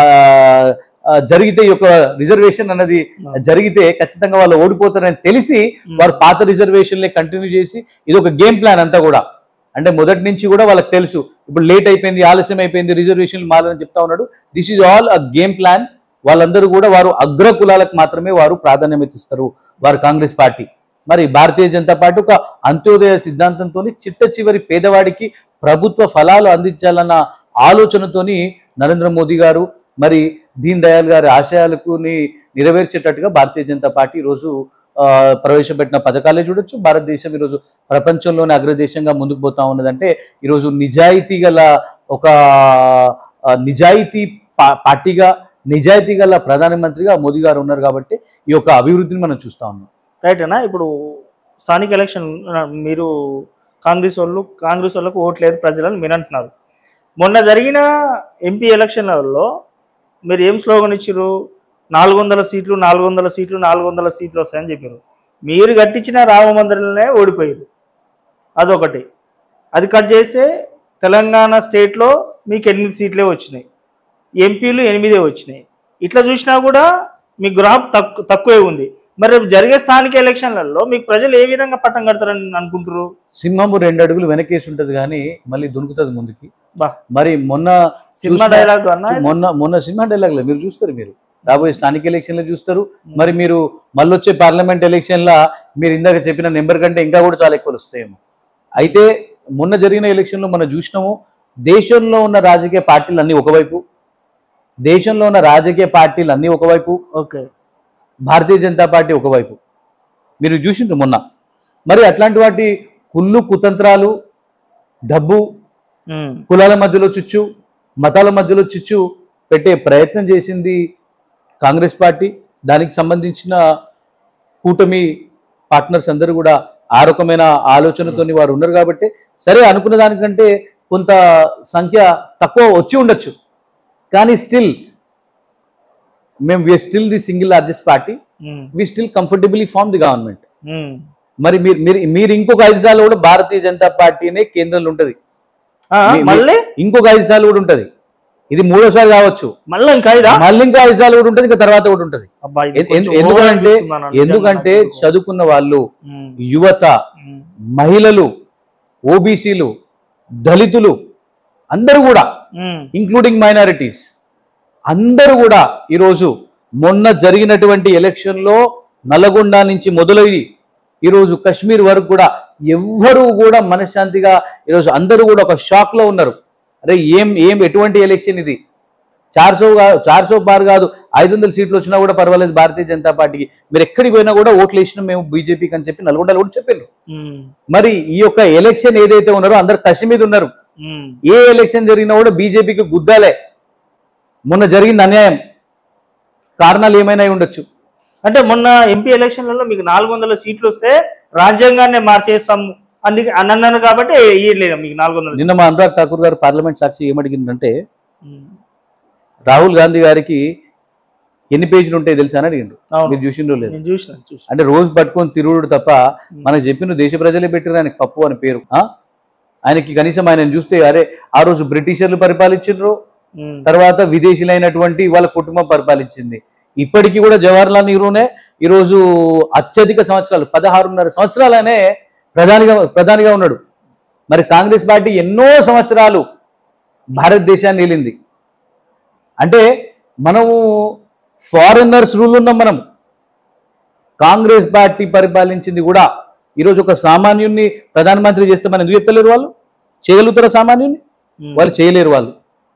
ఆ, జరిగితే ఈ యొక్క రిజర్వేషన్ అన్నది జరిగితే ఖచ్చితంగా వాళ్ళు ఓడిపోతారని తెలిసి వారు పాత రిజర్వేషన్లే కంటిన్యూ చేసి ఇది ఒక గేమ్ ప్లాన్ అంతా కూడా అంటే మొదటి నుంచి కూడా వాళ్ళకి తెలుసు ఇప్పుడు లేట్ అయిపోయింది ఆలస్యం అయిపోయింది రిజర్వేషన్లు మారని చెప్తా ఉన్నాడు this is all a game plan వాళ్ళందరూ కూడా వారు అగ్ర కులాలకు మాత్రమే వారు ప్రాధాన్యత ఇస్తారు వారు కాంగ్రెస్ పార్టీ మరి భారతీయ జనతా పార్టీ ఒక అంత్యోదయ సిద్ధాంతంతో చిట్ట చివరి పేదవాడికి ప్రభుత్వ ఫలాలు అందించాలన్న ఆలోచనతోని నరేంద్ర మోదీ గారు మరి దీన్ దయాళ్ గారి ఆశయాలకు నెరవేర్చేటట్టుగా భారతీయ జనతా పార్టీ ఈరోజు ఆ, ప్రవేశపెట్టిన పథకాలే చూడొచ్చు భారతదేశం ఈరోజు ప్రపంచంలోనే అగ్రదేశంగా ముందుకు పోతా ఉన్నదంటే ఈరోజు నిజాయితీ గల ఒక ఆ, నిజాయితీ పా- పార్టీగా నిజాయితీ గల ప్రధానమంత్రిగా మోదీ గారు ఉన్నారు కాబట్టి ఈ యొక్క అభివృద్ధిని మనం చూస్తా ఉన్నాం
రైట్ అన్న ఇప్పుడు స్థానిక ఎలక్షన్ ఆ, మీరు కాంగ్రెస్ వాళ్ళు కాంగ్రెస్ వాళ్ళకు ఓట్లేదు ప్రజలని మీరు అంటున్నారు మొన్న జరిగిన ఎంపీ ఎలక్షన్లలో మీరు ఏం స్లోగన్ ఇచ్చారు నాలుగు వందల సీట్లు నాలుగు వందల సీట్లు నాలుగు వందల సీట్లు వస్తాయని చెప్పారు మీరు కట్టించిన రామ మందిరంలోనే ఓడిపోయారు అదొకటి అది కట్ చేస్తే తెలంగాణ స్టేట్లో మీకు ఎనిమిది సీట్లే వచ్చినాయి ఎంపీలు ఎనిమిదే వచ్చినాయి ఇట్లా చూసినా కూడా మీ గ్రాఫ్ తక్కువ తక్కువే ఉంది మరి రేపు జరిగే స్థానిక ఎలక్షన్లలో మీకు ప్రజలు ఏ విధంగా పట్టం కడతారని అనుకుంటారు
సింహము రెండు అడుగులు వెనకేసి ఉంటది కానీ మళ్ళీ దునుకుతుంది ముందుకి
బా
మరి మొన్న
సినిమా
చూసిన-
డైలాగ్ అన్న
మొన్న మొన్న సినిమా డైలాగ్ మీరు చూస్తారు మీరు రాబోయే స్థానిక ఎలక్షన్లు చూస్తారు మరి మీరు మళ్ళీ వచ్చే పార్లమెంట్ ఎలక్షన్ల మీరు ఇందాక చెప్పిన నెంబర్ కంటే ఇంకా కూడా చాలా ఎక్కువ వస్తాయేమో అయితే మొన్న జరిగిన ఎలక్షన్లో మనం చూసినాము దేశంలో ఉన్న రాజకీయ పార్టీలు అన్ని ఒకవైపు దేశంలో ఉన్న రాజకీయ పార్టీలు అన్ని ఒకవైపు
ఓకే
భారతీయ జనతా పార్టీ ఒకవైపు మీరు చూసిండ్రు మొన్న మరి అట్లాంటి వాటి కుళ్ళు కుతంత్రాలు డబ్బు
ఉమ్,
కులాల మధ్యలో చిచ్చు మతాల మధ్యలో చిచ్చు పెట్టే ప్రయత్నం చేసింది కాంగ్రెస్ పార్టీ దానికి సంబంధించిన కూటమి పార్ట్నర్స్ అందరూ కూడా ఆ రకమైన ఆలోచనతోని వారు ఉన్నారు కాబట్టి సరే అనుకున్న దానికంటే కొంత సంఖ్య తక్కువ వచ్చి ఉండొచ్చు కానీ స్టిల్ మేము we still the single largest party
um,
we still comfortably form the government
um,
మరి మీరు మీరు మీరు ఇంకొక ఐదు సార్లు కూడా భారతీయ జనతా పార్టీనే కేంద్రంలో ఉంటుంది
ఆ,
మీ-
మళ్ళీ
ఇంకొక ఐదు సార్లు కూడా ఉంటది ఇది మూడోసారి కావచ్చు
మళ్ళీ ఇంకా ఐదా
మళ్ళీ ఇంకా ఐదు సార్లు కూడా ఉంటది ఇంకా తర్వాత కూడా ఉంటది
అబ్బా, ఇది
ఎన్-
కొంచెం
ఎన్-
ఓవర్
ఎందుకంటే
అనిపిస్తుంది అన్న, నిజంగా
ఎందుకంటే
నాకు.
చదువుకున్న వాళ్ళు
ఉమ్,
యువత
ఉమ్,
మహిళలు ఓబీసీలు దళితులు అందరూ కూడా
ఉమ్,
ఇంక్లూడింగ్ మైనారిటీస్ అందరూ కూడా ఈరోజు మొన్న జరిగినటువంటి ఎలక్షన్లో నల్లగొండ నుంచి మొదలయ్యి ఈరోజు కశ్మీర్ వరకు కూడా ఎవ్వరూ కూడా మనశ్శాంతిగా ఈరోజు అందరూ కూడా ఒక షాక్లో ఉన్నారు అరే ఏం ఏం ఎటువంటి ఎలక్షన్ ఇది చార్సో చార్సో పార్ కాదు ఐదు వందల సీట్లు వచ్చినా కూడా పర్వాలేదు భారతీయ జనతా పార్టీకి మీరు ఎక్కడికి పోయినా కూడా ఓట్లు వేసినాం మేము బీజేపీకి అని చెప్పి నల్గొండలో కూడా చెప్పారు
ఉమ్,
మరి ఈ యొక్క ఎలక్షన్ ఏదైతే ఉన్నారో అందరు కసి మీద ఉన్నారు
ఉమ్,
ఏ ఎలక్షన్ జరిగినా కూడా బీజేపీకి గుద్దాలే మొన్న జరిగింది అన్యాయం కారణాలు ఏమైనా అయి ఉండొచ్చు
అంటే మొన్న ఎంపీ ఎలక్షన్లలో మీకు నాలుగు వందల సీట్లు వస్తే రాజ్యాంగాన్ని మార్చేస్తాం అందుకే అని అన్నారు కాబట్టి ఇయ్యలేదు మీకు నాలుగు వందల
నిన్న మా అనురాగ్ ఠాకూర్ గారు పార్లమెంట్ సాక్షి ఏమడిగిందంటే
ఉమ్,
రాహుల్ గాంధీ గారికి ఎన్ని పేజీలు ఉంటాయి తెలుసా అని అడిగిండు
అవును
మీరు చూసిండ్రో లేదు
నేను చూసిన చూసిన
అంటే రోజు పట్టుకొని తిరుగుడు తప్ప మనకు చెప్పిన దేశ ప్రజలే పెట్టారు ఆయనకి పప్పు అని పేరు ఆ? ఆయనకి కనీసం ఆయన చూస్తే అరే ఆ రోజు బ్రిటిషర్లు పరిపాలించారు
ఉమ్,
తర్వాత విదేశీలైనటువంటి వాళ్ళ కుటుంబం పరిపాలించింది ఇప్పటికీ కూడా జవహర్లాల్ నెహ్రూనే ఈరోజు అత్యధిక సంవత్సరాలు పదహారున్నర సంవత్సరాలనే ప్రధానిగా ప్రధానిగా ఉన్నాడు మరి కాంగ్రెస్ పార్టీ ఎన్నో సంవత్సరాలు భారతదేశాన్ని ఏలింది అంటే మనము ఫారినర్స్ రూల్ ఉన్నాం మనం కాంగ్రెస్ పార్టీ పరిపాలించింది కూడా ఈరోజు ఒక సామాన్యుణ్ణి ప్రధానమంత్రి చేస్తే మనం ఎందుకు చెప్తలేరు వాళ్ళు చేయగలుగుతారా సామాన్యుణ్ణి
ఉమ్.
వాళ్ళు చేయలేరు వాళ్ళు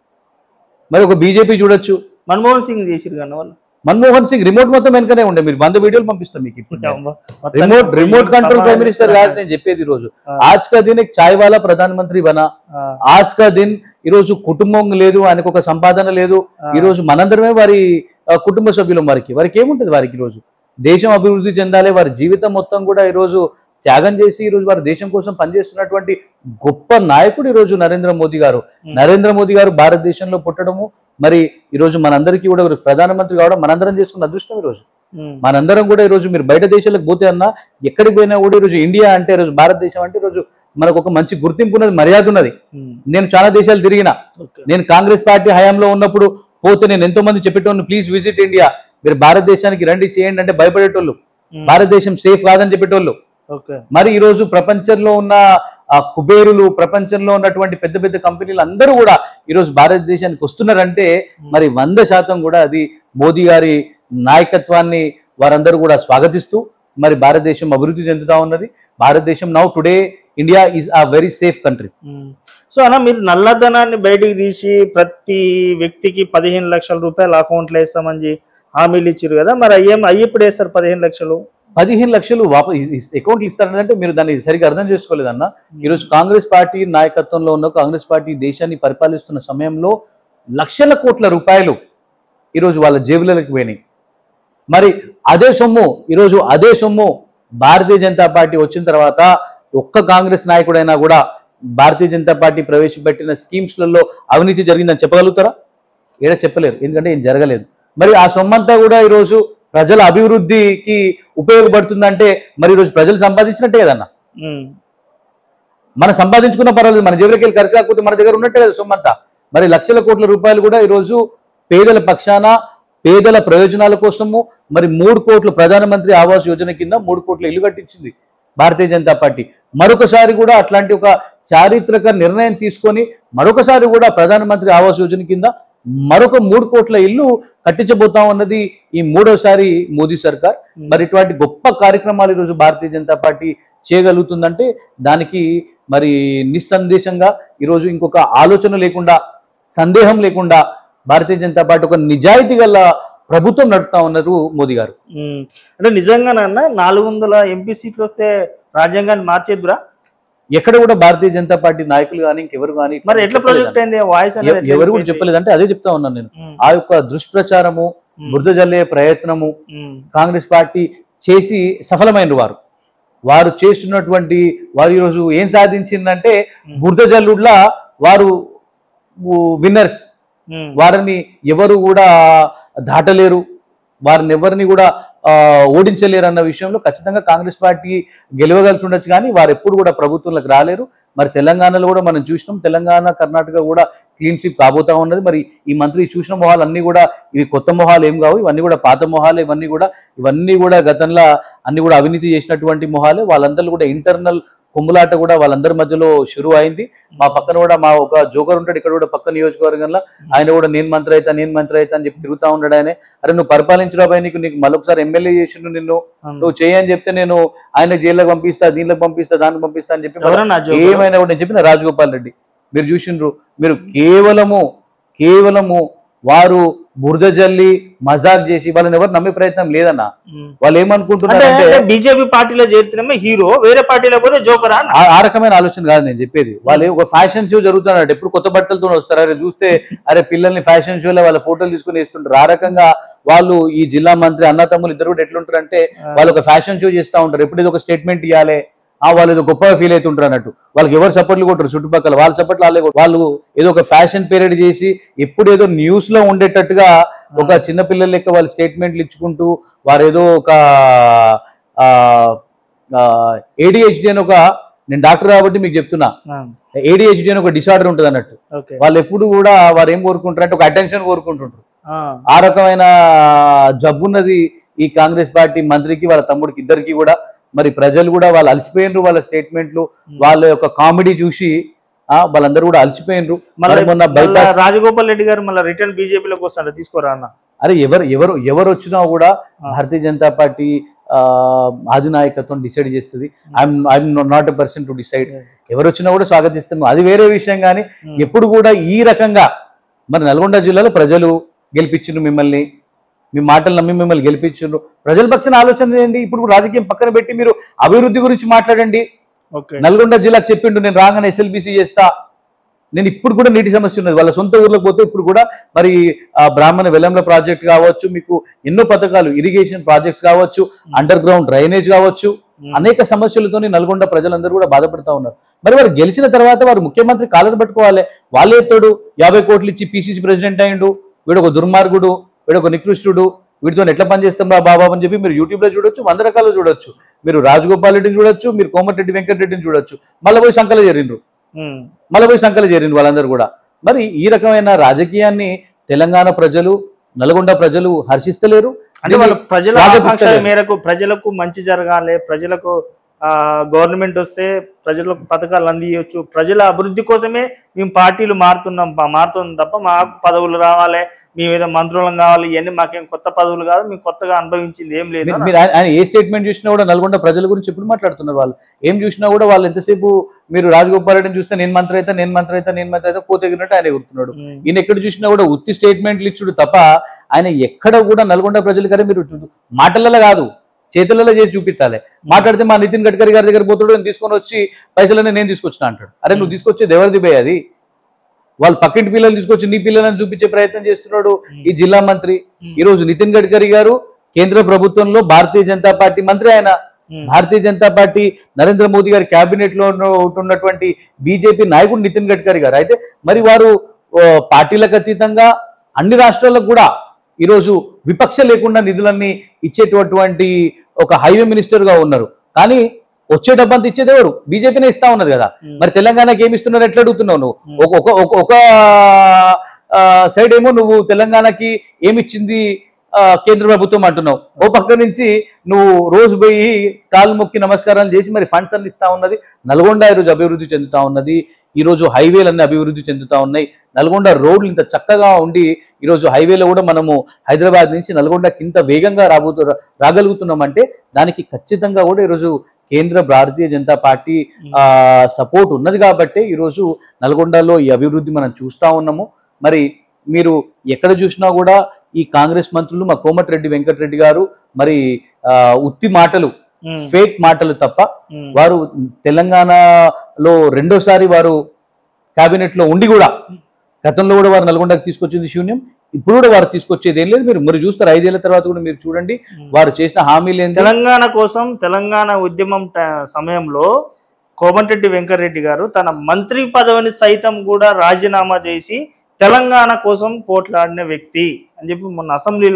మరి ఒక బీజేపీ చూడొచ్చు
మన్మోహన్ సింగ్ చేసిరు కానీ వాళ్ళు
మన్మోహన్ సింగ్ రిమోట్ మొత్తం వెనకనే ఉండే మీరు వంద వీడియోలు పంపిస్తాం మీకు ఇప్పుడు నేను.
మొత్తానికి
remote remote control prime minister
సమావేశం
గారు నేను చెప్పేది ఈ రోజు
ఆ.
ఆజ్ కా దిన్ ఎక్ చాయ్ వాలా ప్రధానమంత్రి బనా
ఆ,
ఆజ్ కా దిన్ ఈ రోజు కుటుంబం లేదు ఆయనకు ఒక సంపాదన లేదు
ఆ.
ఈ రోజు మనందరమే వారి ఆ, కుటుంబ సభ్యులం వారికి వారికి ఏముంటది వారికి ఈ రోజు దేశం అభివృద్ధి చెందాలి వారి జీవితం మొత్తం కూడా ఈ రోజు త్యాగం చేసి ఈ రోజు వారి దేశం కోసం పనిచేస్తున్నటువంటి గొప్ప నాయకుడు ఈ రోజు నరేంద్ర మోదీ గారు
ఉమ్.
నరేంద్ర మోదీ గారు భారతదేశంలో పుట్టడము మరి ఈ రోజు మనందరికీ కూడా ఒక ప్రధానమంత్రి కావడం మనందరం చేసుకున్న అదృష్టం ఈ రోజు
ఉమ్,
మనందరం కూడా ఈ రోజు మీరు బయట దేశాలకు పోతే అన్నా ఎక్కడికి పోయినా కూడా ఈ రోజు ఇండియా అంటే ఈ రోజు భారతదేశం అంటే ఈ రోజు మనకు ఒక మంచి గుర్తింపు ఉన్నది మర్యాద ఉన్నది
ఉమ్,
నేను చాలా దేశాలు తిరిగిన
ఓకే.
నేను కాంగ్రెస్ పార్టీ హయాంలో ఉన్నప్పుడు పోతే నేను ఎంతో మంది చెప్పేటోళ్ళు ప్లీజ్ విజిట్ ఇండియా మీరు భారతదేశానికి రండి చేయండి అంటే భయపడేటోళ్ళు
ఉమ్,
భారతదేశం సేఫ్ కాదని చెప్పేటోళ్ళు
ఓకే
మరి ఈ రోజు ప్రపంచంలో ఉన్న ఆ కుబేరులు ప్రపంచంలో ఉన్నటువంటి పెద్ద పెద్ద కంపెనీలు అందరూ కూడా ఈ రోజు భారతదేశానికి వస్తున్నారంటే మరి వంద శాతం కూడా అది మోదీ గారి నాయకత్వాన్ని వారందరూ కూడా స్వాగతిస్తూ మరి భారతదేశం అభివృద్ధి చెందుతా ఉన్నది భారతదేశం now today India is a very safe country
um. So అన్న మీరు నల్లధనాన్ని బయటికి తీసి ప్రతి వ్యక్తికి పదిహేను లక్షల రూపాయలు అకౌంట్లో వేస్తామని చెప్పి హామీలు ఇచ్చారు కదా మరి ఏం అయ్యప్పుడు వేస్తారు పదిహేను లక్షలు
పదిహేను లక్షలు వాప అకౌంట్లు ఇస్తారంటే మీరు దాన్ని సరిగ్గా అర్థం చేసుకోలేదన్న ఈరోజు కాంగ్రెస్ పార్టీ నాయకత్వంలో ఉన్న కాంగ్రెస్ పార్టీ దేశాన్ని పరిపాలిస్తున్న సమయంలో లక్షల కోట్ల రూపాయలు ఈరోజు వాళ్ళ జేబులకి పోయినాయి మరి అదే సొమ్ము ఈరోజు అదే సొమ్ము భారతీయ జనతా పార్టీ వచ్చిన తర్వాత ఒక్క కాంగ్రెస్ నాయకుడైనా కూడా భారతీయ జనతా పార్టీ ప్రవేశపెట్టిన స్కీమ్స్లలో అవినీతి జరిగిందని చెప్పగలుగుతారా ఏడ చెప్పలేరు ఎందుకంటే ఏం జరగలేదు మరి ఆ సొమ్మంతా కూడా ఈరోజు ప్రజల అభివృద్ధికి ఉపయోగపడుతుందంటే మరి ఈరోజు ప్రజలు సంపాదించినట్టే కదన్నా
ఉమ్,
మనం సంపాదించుకున్న పర్వాలేదు మన జేబులకి వెళ్ళి ఖర్చు కాకపోతే మన దగ్గర ఉన్నట్టే కదా సొమ్మంతా మరి లక్షల కోట్ల రూపాయలు కూడా ఈరోజు పేదల పక్షాన పేదల ప్రయోజనాల కోసము మరి మూడు కోట్లు ప్రధానమంత్రి ఆవాస్ యోజన కింద మూడు కోట్ల ఇల్లు కట్టించింది భారతీయ జనతా పార్టీ మరొకసారి కూడా అట్లాంటి ఒక చారిత్రక నిర్ణయం తీసుకొని మరొకసారి కూడా ప్రధానమంత్రి ఆవాస్ యోజన కింద మరొక మూడు కోట్ల ఇల్లు కట్టించబోతాం అన్నది ఈ మూడోసారి మోదీ సర్కార్ మరి ఇటువంటి గొప్ప కార్యక్రమాలు ఈరోజు భారతీయ జనతా పార్టీ చేయగలుగుతుందంటే దానికి మరి నిస్సందేశంగా ఈరోజు ఇంకొక ఆలోచన లేకుండా సందేహం లేకుండా భారతీయ జనతా పార్టీ ఒక నిజాయితీ గల ప్రభుత్వం నడుపుతా ఉన్నారు మోదీ గారు
ఉమ్. అంటే నిజంగానన్నా నాలుగు వందల ఎంపీ సీట్లు వస్తే రాజ్యాంగాన్ని మార్చేద్దురా
ఎక్కడ కూడా భారతీయ జనతా పార్టీ నాయకులు కానీ ఇంకెవరు కానీ
మరి ఎట్లా ప్రొజెక్ట్ అయింది వాయిస్ అనేది ఎట్లా
ఎవరు కూడా
వెళ్ళిపోయింది?
చెప్పలేదు అంటే అదే చెప్తా ఉన్నాను నేను
ఉమ్,
ఆ యొక్క దుష్ప్రచారము
ఉమ్,
బురద జల్లే ప్రయత్నము
ఉమ్,
కాంగ్రెస్ పార్టీ చేసి సఫలమైన వారు వారు చేస్తున్నటువంటి వారు ఈరోజు ఏం సాధించిందంటే బురద జల్లుడ్లా వారు విన్నర్స్
ఉమ్,
వారిని ఎవరు కూడా దాటలేరు వారిని ఎవరిని కూడా ఆ, ఓడించలేరు అన్న విషయంలో ఖచ్చితంగా కాంగ్రెస్ పార్టీ గెలవగలిసి ఉండొచ్చు కానీ వారు ఎప్పుడు కూడా ప్రభుత్వంలోకి రాలేరు మరి తెలంగాణలో కూడా మనం చూసినాం తెలంగాణ కర్ణాటక కూడా క్లీన్ స్వీప్ కాబోతా ఉన్నది మరి ఈ మంత్రి చూసిన మొహాలు అన్ని కూడా ఇవి కొత్త మొహాలు ఏం కావు ఇవన్నీ కూడా పాత మొహాలు ఇవన్నీ కూడా ఇవన్నీ కూడా గతంలో అన్ని కూడా అవినీతి చేసినటువంటి మొహాలే వాళ్ళందరూ కూడా ఇంటర్నల్ కొమ్ములాట కూడా వాళ్ళందరి మధ్యలో షురు అయింది మా పక్కన కూడా మా ఒక జోకర్ ఉంటాడు ఇక్కడ కూడా పక్క నియోజకవర్గంలో ఆయన కూడా నేను మంత్రి అవుతా నేను మంత్రి అవుతా అని చెప్పి తిరుగుతా ఉన్నాడు ఆయన అరే నువ్వు పరిపాలించడం పై నీకు నీకు మళ్ళొకసారి ఎమ్మెల్యే చేసిండు నిన్ను నువ్వు చేయని చెప్తే నేను ఆయన జైల్లోకి పంపిస్తా దీనిలోకి పంపిస్తా దానికి పంపిస్తా అని చెప్పి మళ్ళా
ఎవరన్నా జోకర్?
ఏమైనా కూడా నేను చెప్పిన రాజగోపాల్ రెడ్డి మీరు చూసిండ్రు మీరు కేవలము కేవలము వారు బురద జల్లి మజాక్ చేసి వాళ్ళని ఎవరు నమ్మే ప్రయత్నం లేదన్న
ఉమ్.
వాళ్ళు
అంటే
ఏమనుకుంటున్నారంటే
బీజేపీ పార్టీలో చేరుతున్నామే హీరో వేరే పార్టీలో పోతే జోకరా అన్న?
ఆ- ఆ రకమైన ఆలోచన కాదు నేను చెప్పేది వాళ్ళు ఒక ఫ్యాషన్ షో జరుగుతున్నాడు ఎప్పుడు కొత్త బట్టలతో వస్తారు అరే చూస్తే అరే పిల్లల్ని ఫ్యాషన్ షోలో వాళ్ళ ఫోటోలు తీసుకుని వేస్తుంటారు ఆ రకంగా వాళ్ళు ఈ జిల్లా మంత్రి అన్న తమ్ములు ఇద్దరు కూడా ఎట్లుంటారు అంటే వాళ్ళు ఒక ఫ్యాషన్ షో చేస్తూ ఉంటారు ఎప్పుడు ఏదో ఒక స్టేట్మెంట్ ఇవ్వాలి ఆ వాళ్ళు ఏదో గొప్పగా ఫీల్ అవుతుంటారు అన్నట్టు వాళ్ళకి ఎవరు సపోర్ట్లు కొట్టరు చుట్టుపక్కల వాళ్ళ సపోర్ట్లు వాళ్ళే కొట్టరు. వాళ్ళు ఏదో ఒక ఫ్యాషన్ పీరియడ్ చేసి ఎప్పుడు ఏదో న్యూస్ లో ఉండేటట్టుగా ఒక చిన్న పిల్లల లెక్క వాళ్ళు స్టేట్మెంట్లు ఇచ్చుకుంటూ వారు ఏదో ఒక ఏడిహెచ్డి అని ఒక నేను డాక్టర్ కాబట్టి మీకు చెప్తున్నా
ఆ,
ఏడిహెచ్డి అని ఒక డిసార్డర్ ఉంటుంది అన్నట్టు
ఓకే
వాళ్ళు ఎప్పుడు కూడా వారు ఏం కోరుకుంటారు అంటే ఒక అటెన్షన్ కోరుకుంటుంటారు
ఆ,
ఆ రకమైన జబ్బున్నది ఈ కాంగ్రెస్ పార్టీ మంత్రికి వాళ్ళ తమ్ముడికి ఇద్దరికి కూడా మరి ప్రజలు కూడా వాళ్ళు అలసిపోయినరు వాళ్ళ స్టేట్మెంట్లు వాళ్ళ యొక్క కామెడీ చూసి ఆ వాళ్ళందరూ కూడా అలసిపోయినరు
మళ్ళీ
మరి మొన్న
మళ్ళా
bypass-
రాజగోపాల్ రెడ్డి గారు మళ్ళీ రిటర్న్ బీజేపీలోకి వస్తాడు తీసుకోరా అన్న
అరే ఎవరు ఎవరు ఎవరు వచ్చినా కూడా
ఆ.
భారతీయ జనతా పార్టీ ఆ, అధినాయకత్వం డిసైడ్ చేస్తుంది I'm I'm not a person to decide ఎవరు వచ్చినా కూడా స్వాగతిస్తాము అది వేరే విషయం కానీ
ఉమ్.
ఎప్పుడు కూడా ఈ రకంగా మరి నల్గొండ జిల్లాలో ప్రజలు గెలిపించిండ్రు మిమ్మల్ని మీ మాటలు నమ్మి మిమ్మల్ని గెలిపించిండ్రు ప్రజల పక్షాన ఆలోచన చేయండి ఇప్పుడు రాజకీయం పక్కన పెట్టి మీరు అభివృద్ధి గురించి మాట్లాడండి
ఓకే
నల్గొండ జిల్లాకు చెప్పిండు నేను రాగానే ఎస్ఎల్బిసి చేస్తా నేను ఇప్పుడు కూడా నీటి సమస్య ఉన్నది వాళ్ళ సొంత ఊర్లోకి పోతే ఇప్పుడు కూడా మరి ఆ బ్రాహ్మణ వెలంల ప్రాజెక్ట్ కావచ్చు మీకు ఎన్నో పథకాలు ఇరిగేషన్ ప్రాజెక్ట్స్ కావచ్చు అండర్ గ్రౌండ్ డ్రైనేజ్ కావచ్చు
ఉమ్.
అనేక సమస్యలతోని నల్గొండ ప్రజలందరూ కూడా బాధపడతా ఉన్నారు మరి వారు గెలిచిన తర్వాత వారు ముఖ్యమంత్రి కాలర్ పట్టుకోవాలి వాళ్ళే తోడు యాభై కోట్లు ఇచ్చి పిసిసి ప్రెసిడెంట్ అయ్యిండు వీడు ఒక దుర్మార్గుడు వీడు ఒక నికృష్టుడు వీటితో ఎట్లా పనిచేస్తాం రా బాబా అని చెప్పి మీరు యూట్యూబ్లో చూడొచ్చు వంద రకాలు చూడొచ్చు మీరు రాజగోపాల్ రెడ్డిని చూడొచ్చు మీరు కోమటిరెడ్డి వెంకటరెడ్డిని చూడొచ్చు మళ్ళీ పోయి సంకల చేరిండ్రు
ఉమ్.
మళ్ళీ పోయి సంకల చేరిండ్రు వాళ్ళందరూ కూడా మరి ఈ రకమైన రాజకీయాన్ని తెలంగాణ ప్రజలు నల్గొండ ప్రజలు హర్షిస్తలేరు
అంటే వాళ్ళ ప్రజల
స్వాగతిస్తలేరు.
ఆకాంక్షల మేరకు ప్రజలకు మంచి జరగాలి ప్రజలకు ఆ గవర్నమెంట్ వస్తే ప్రజలకు పథకాలు అందియొచ్చు ప్రజల అభివృద్ధి కోసమే మేము పార్టీలు మారుతున్నాం పా- మారుతున్నాం తప్ప మాకు పదవులు రావాలి మేము ఏదో మంత్రులం కావాలి ఇవన్నీ మాకేం కొత్త పదవులు కాదు మేము కొత్తగా అనుభవించింది ఏం లేదు
మీరు- మీరు ఆయన ఆయన ఏ స్టేట్మెంట్ చూసినా కూడా నల్గొండ ప్రజల గురించి ఎప్పుడు మాట్లాడుతున్నారు వాళ్ళు ఏం చూసినా కూడా వాళ్ళు ఎంతసేపు మీరు రాజగోపాల్ రెడ్డిని చూస్తే నేను మంత్రి అయితే నేను మంత్రి అయితే నేను మంత్రి అయితే పోతెగినట్టు ఆయన ఎగురుతున్నాడు
ఉమ్.
ఈయన ఎక్కడ చూసినా కూడా ఉత్తి స్టేట్మెంట్లు ఇచ్చుడు తప్ప ఆయన ఎక్కడ కూడా నల్గొండ ప్రజలకరే మీరు చూ- మాటలలో కాదు చేతులలో చేసి చూపించాలి మాట్లాడితే మా నితిన్ గడ్కరీ గారి దగ్గర పోతాడు నేను తీసుకొని వచ్చి పైసలన్నీ నేను తీసుకొచ్చిన అంటాడు అరే నువ్వు తీసుకొచ్చేది ఎవరిది భయ్ అది వాళ్ళు పక్కింటి పిల్లలు తీసుకొచ్చి నీ పిల్లలను చూపించే ప్రయత్నం చేస్తున్నాడు ఈ జిల్లా మంత్రి ఈ రోజు నితిన్ గడ్కరీ గారు కేంద్ర ప్రభుత్వంలో భారతీయ జనతా పార్టీ మంత్రి ఆయన
ఉమ్.
భారతీయ జనతా పార్టీ నరేంద్ర మోదీ గారి కేబినెట్ లో ఉన్న- ఉంటున్నటువంటి బీజేపీ నాయకుడు నితిన్ గడ్కరీ గారు అయితే మరి వారు ఓ, పార్టీలకు అతీతంగా అన్ని రాష్ట్రాలకు కూడా ఈరోజు విపక్ష లేకుండా నిధులన్నీ ఇచ్చేటటువంటి ఒక హైవే మినిస్టర్ గా ఉన్నారు కానీ వచ్చే డబ్బంతా ఇచ్చేది ఎవరు బీజేపీనే ఇస్తా ఉన్నది కదా
ఉమ్.
మరి తెలంగాణకి ఏమి ఇస్తున్నారు ఎట్లా అడుగుతున్నావు నువ్వు
ఉమ్.
ఒక ఒక ఒక- ఒక ఆ, సైడ్ ఏమో నువ్వు తెలంగాణకి ఏమిచ్చింది ఆ, కేంద్ర ప్రభుత్వం అంటున్నావు ఓ పక్క నుంచి నువ్వు రోజు పోయి కాలు మొక్కి నమస్కారాలు చేసి మరి ఫండ్స్ అన్ని ఇస్తా ఉన్నది నల్గొండ ఈరోజు అభివృద్ధి చెందుతా ఉన్నది ఈరోజు హైవేలన్నీ అభివృద్ధి చెందుతా ఉన్నాయి నల్గొండ రోడ్లు ఇంత చక్కగా ఉండి ఈరోజు హైవేలో కూడా మనము హైదరాబాద్ నుంచి నల్గొండకి ఇంత వేగంగా రాబోతు రాగలుగుతున్నామంటే దానికి ఖచ్చితంగా కూడా ఈరోజు కేంద్ర భారతీయ జనతా పార్టీ ఆ సపోర్ట్ ఉన్నది కాబట్టి ఈరోజు నల్గొండలో ఈ అభివృద్ధి మనం చూస్తా ఉన్నాము మరి మీరు ఎక్కడ చూసినా కూడా ఈ కాంగ్రెస్ మంత్రులు మా కోమటిరెడ్డి వెంకటరెడ్డి గారు మరి ఆ, ఉత్తి మాటలు
ఉమ్.
ఫేక్ మాటలు తప్ప
ఉమ్.
వారు తెలంగాణలో రెండోసారి వారు కేబినెట్ లో ఉండి కూడా గతంలో కూడా వారు నల్గొండకు తీసుకొచ్చింది శూన్యం ఇప్పుడు కూడా వారు తీసుకొచ్చేది ఏం లేదు మీరు మరి చూస్తారు ఐదేళ్ల తర్వాత కూడా మీరు చూడండి వారు చేసిన హామీలు ఏంటి
తెలంగాణ కోసం తెలంగాణ ఉద్యమం ట- సమయంలో కోమటిరెడ్డి వెంకటరెడ్డి గారు తన మంత్రి పదవిని సైతం కూడా రాజీనామా చేసి తెలంగాణ కోసం పోట్లాడిన వ్యక్తి అని చెప్పి మొన్న అసెంబ్లీలో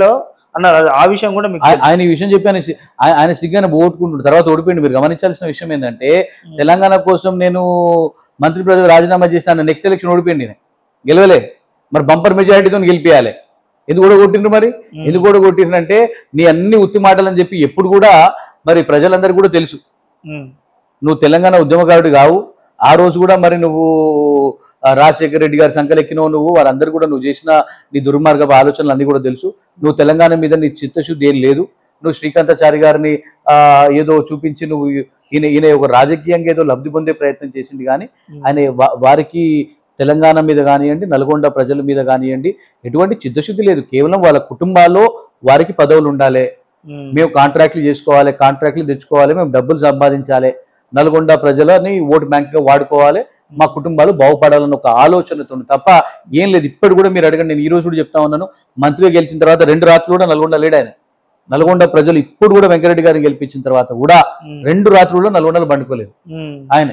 అన్నారు అది- ఆ విషయం కూడా మీకు
ఆయ- ఆయన ఈ విషయం చెప్పి ఆయన సి- ఆయ- ఆయన సిగ్గానే ఓటుకుంటుంటారు తర్వాత ఓడిపోయింది మీరు గమనించాల్సిన విషయం ఏంటంటే
తెలుసు.
తెలంగాణ కోసం నేను మంత్రి పదవి రాజీనామా చేసిన నెక్స్ట్ ఎలక్షన్ ఓడిపోయింది నేను గెలవలే మరి బంపర్ మెజారిటీతో గెలిపియాలి ఎందుకు కూడా కొట్టిండ్రు మరి
ఉమ్.
ఎందుకు కూడా కొట్టిండ్రంటే నీ అన్ని ఉత్తి మాటలు అని చెప్పి ఎప్పుడు కూడా మరి ప్రజలందరికీ కూడా తెలుసు
ఉమ్.
నువ్వు తెలంగాణ ఉద్యమకారుడు కావు ఆ రోజు కూడా మరి నువ్వు ఆ, రాజశేఖర రెడ్డి గారి సంకలెక్కినవు నువ్వు వారందరూ కూడా నువ్వు చేసిన నీ దుర్మార్గపు ఆలోచనలు అన్నీ కూడా తెలుసు నువ్వు తెలంగాణ మీద నీ చిత్తశుద్ధి ఏం లేదు నువ్వు శ్రీకాంతాచారి గారిని ఆ, ఏదో చూపించి నువ్వు ఈయన ఈయన ఒక రాజకీయంగా ఏదో లబ్ధి పొందే ప్రయత్నం చేసింది కానీ
ఉమ్.
ఆయన వా- వారికి తెలంగాణ మీద కానివ్వండి నల్గొండ ప్రజల మీద కానివ్వండి ఎటువంటి చిత్తశుద్ధి లేదు కేవలం వాళ్ళ కుటుంబాల్లో వారికి పదవులు ఉండాలి
ఉమ్.
మేము కాంట్రాక్ట్లు చేసుకోవాలి కాంట్రాక్ట్లు తెచ్చుకోవాలి మేము డబ్బులు సంపాదించాలి నల్గొండ ప్రజలని ఓటు బ్యాంక్గా వాడుకోవాలి మా కుటుంబాలు బాగుపడాలన్న ఒక ఆలోచనతో తప్ప ఏం లేదు ఇప్పుడు కూడా మీరు అడగండి నేను ఈ రోజు కూడా చెప్తా ఉన్నాను మంత్రిగా గెలిచిన తర్వాత రెండు రాత్రులు కూడా నల్గొండ లేడు ఆయన నల్గొండ ప్రజలు ఇప్పుడు కూడా వెంకరెడ్డి గారిని గెలిపించిన తర్వాత కూడా
ఉమ్.
రెండు రాత్రుల్లో నల్గొండలు పండుకోలేదు
ఉమ్.
ఆయన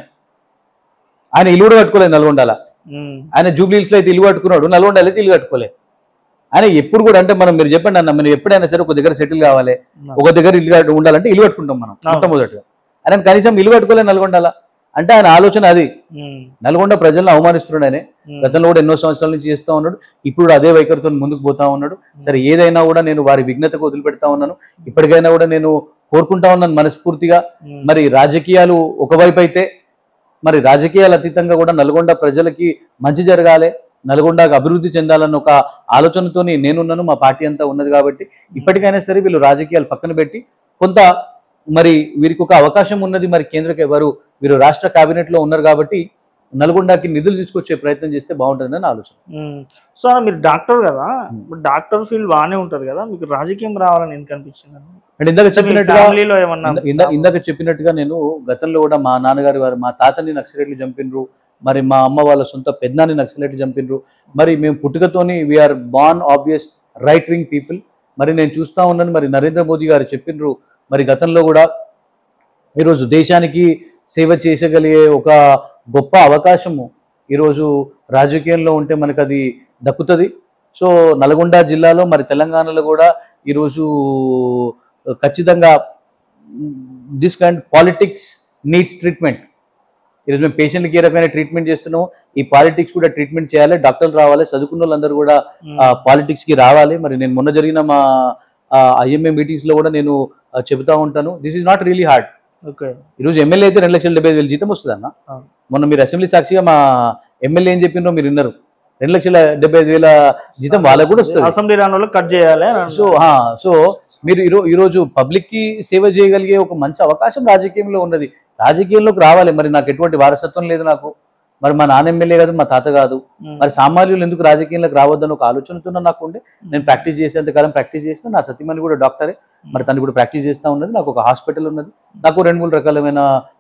ఆయన ఇల్లు కూడా కట్టుకోలేదు నల్గొండల
ఉమ్.
ఆయన జూబ్లీహిల్స్ లో అయితే ఇల్లు కట్టుకున్నాడు నల్గొండలో అయితే ఇల్లు కట్టుకోలేదు ఆయన ఎప్పుడు కూడా అంటే మనం మీరు చెప్పండి అన్న మనం ఎప్పుడైనా సరే ఒక దగ్గర సెటిల్ కావాలి ఒక దగ్గర ఇల్లు కట్టు- ఉండాలంటే ఇల్లు కట్టుకుంటాం మనం
అవును.
మొట్టమొదటిగా ఆయన కనీసం ఇల్లు కట్టుకోలేదు నల్గొండల అంటే ఆయన ఆలోచన అది
ఉమ్.
నల్గొండ ప్రజలను అవమానిస్తున్నాడు ఆయన
ఉమ్.
గతంలో కూడా ఎన్నో సంవత్సరాల నుంచి చేస్తా ఉన్నాడు ఇప్పుడు కూడా అదే వైఖరితో ముందుకు పోతా ఉన్నాడు సరే ఏదైనా కూడా నేను వారి విఘ్నతకు వదిలిపెడతా ఉన్నాను ఇప్పటికైనా కూడా నేను కోరుకుంటా ఉన్నాను మనస్ఫూర్తిగా
ఉమ్.
మరి రాజకీయాలు ఒకవైపు అయితే మరి రాజకీయాలు అతీతంగా కూడా నల్గొండ ప్రజలకి మంచి జరగాలి నల్గొండకు అభివృద్ధి చెందాలన్న ఒక ఆలోచనతోని నేనున్నాను మా పార్టీ అంతా ఉన్నది కాబట్టి ఇప్పటికైనా సరే వీళ్ళు రాజకీయాలు పక్కన పెట్టి కొంత మరి వీరికి ఒక అవకాశం ఉన్నది మరి కేంద్రకి ఎవరు వీరు రాష్ట్ర కేబినెట్ లో ఉన్నారు కాబట్టి నల్గొండకి నిధులు తీసుకొచ్చే ప్రయత్నం చేస్తే బాగుంటుందని ఆలోచన
ఉమ్. సో అన్న మీరు డాక్టర్ కదా
ఉమ్.
ఇప్పుడు డాక్టర్ ఫీల్డ్ బాగానే ఉంటది కదా మీకు రాజకీయం రావాలని ఎందుకు అనిపించింది అన్న?
అండ్ ఇందాక
మీ
చెప్పినట్టుగా
ఫ్యామిలీలో ఏమన్నా
ఇంద- ఇంద- ఇందాక చెప్పినట్టుగా నేను గతంలో కూడా మా నాన్నగారి వారు మా తాతని నక్సలైట్లు చంపినరు మరి మా అమ్మ వాళ్ళ సొంత పెద్దనాన్ని నక్సలైట్లు చంపినరు మరి మేము పుట్టుకతోని we're born obvious right wing people మరి నేను చూస్తా ఉన్నాను మరి నరేంద్ర మోదీ గారు చెప్పినరు మరి గతంలో కూడా ఈరోజు దేశానికి సేవ చేసగలిగే ఒక గొప్ప అవకాశము ఈరోజు రాజకీయంలో ఉంటే మనకు అది దక్కుతుంది సో నల్గొండ జిల్లాలో మరి తెలంగాణలో కూడా ఈరోజు ఖచ్చితంగా this kind politics needs treatment ఈరోజు మేము పేషెంట్కి ఏ రకమైన ట్రీట్మెంట్ చేస్తున్నాము ఈ పాలిటిక్స్ కూడా ట్రీట్మెంట్ చేయాలి డాక్టర్లు రావాలి చదువుకున్న వాళ్ళందరూ కూడా
ఉమ్.
పాలిటిక్స్ కి రావాలి మరి నేను మొన్న జరిగిన మా ఐఎంఏ మీటింగ్స్ లో కూడా నేను ఆ, చెబుతా ఉంటాను this is not really hard
okay
ఈరోజు ఎమ్మెల్యే అయితే రెండు లక్షల డెబ్బై ఐదు వేలు జీతం వస్తుంది అన్న
అవును.
మొన్న మీరు అసెంబ్లీ సాక్షిగా మా ఎమ్మెల్యే ఏం చెప్పిండ్రో మీరు విన్నారు రెండు లక్షల డెబ్బై ఐదు వేల జీతం వాళ్ళకు కూడా వస్తుంది
అసెంబ్లీ రాని వాళ్ళకి కట్ చేయాలి అని
సో
అన్నారు.
హా, సో మీరు ఈరో ఈరోజు పబ్లిక్ కి సేవ చేయగలిగే ఒక మంచి అవకాశం రాజకీయంలో ఉన్నది రాజకీయంలోకి రావాలి మరి నాకు ఎటువంటి వారసత్వం లేదు నాకు మరి మా నాన్న ఎమ్మెల్యే కాదు మా తాత కాదు
ఉమ్.
మరి సామాన్యులు ఎందుకు రాజకీయంలోకి రావద్దని ఒక ఆలోచనతో నాకు ఉండే నేను ప్రాక్టీస్ చేసేంత కాలం ప్రాక్టీస్ చేసిన నా సతీమణి కూడా డాక్టరే మరి తను కూడా ప్రాక్టీస్ చేస్తూ ఉన్నది నాకు ఒక హాస్పిటల్ ఉన్నది నాకు రెండు మూడు రకాలమైన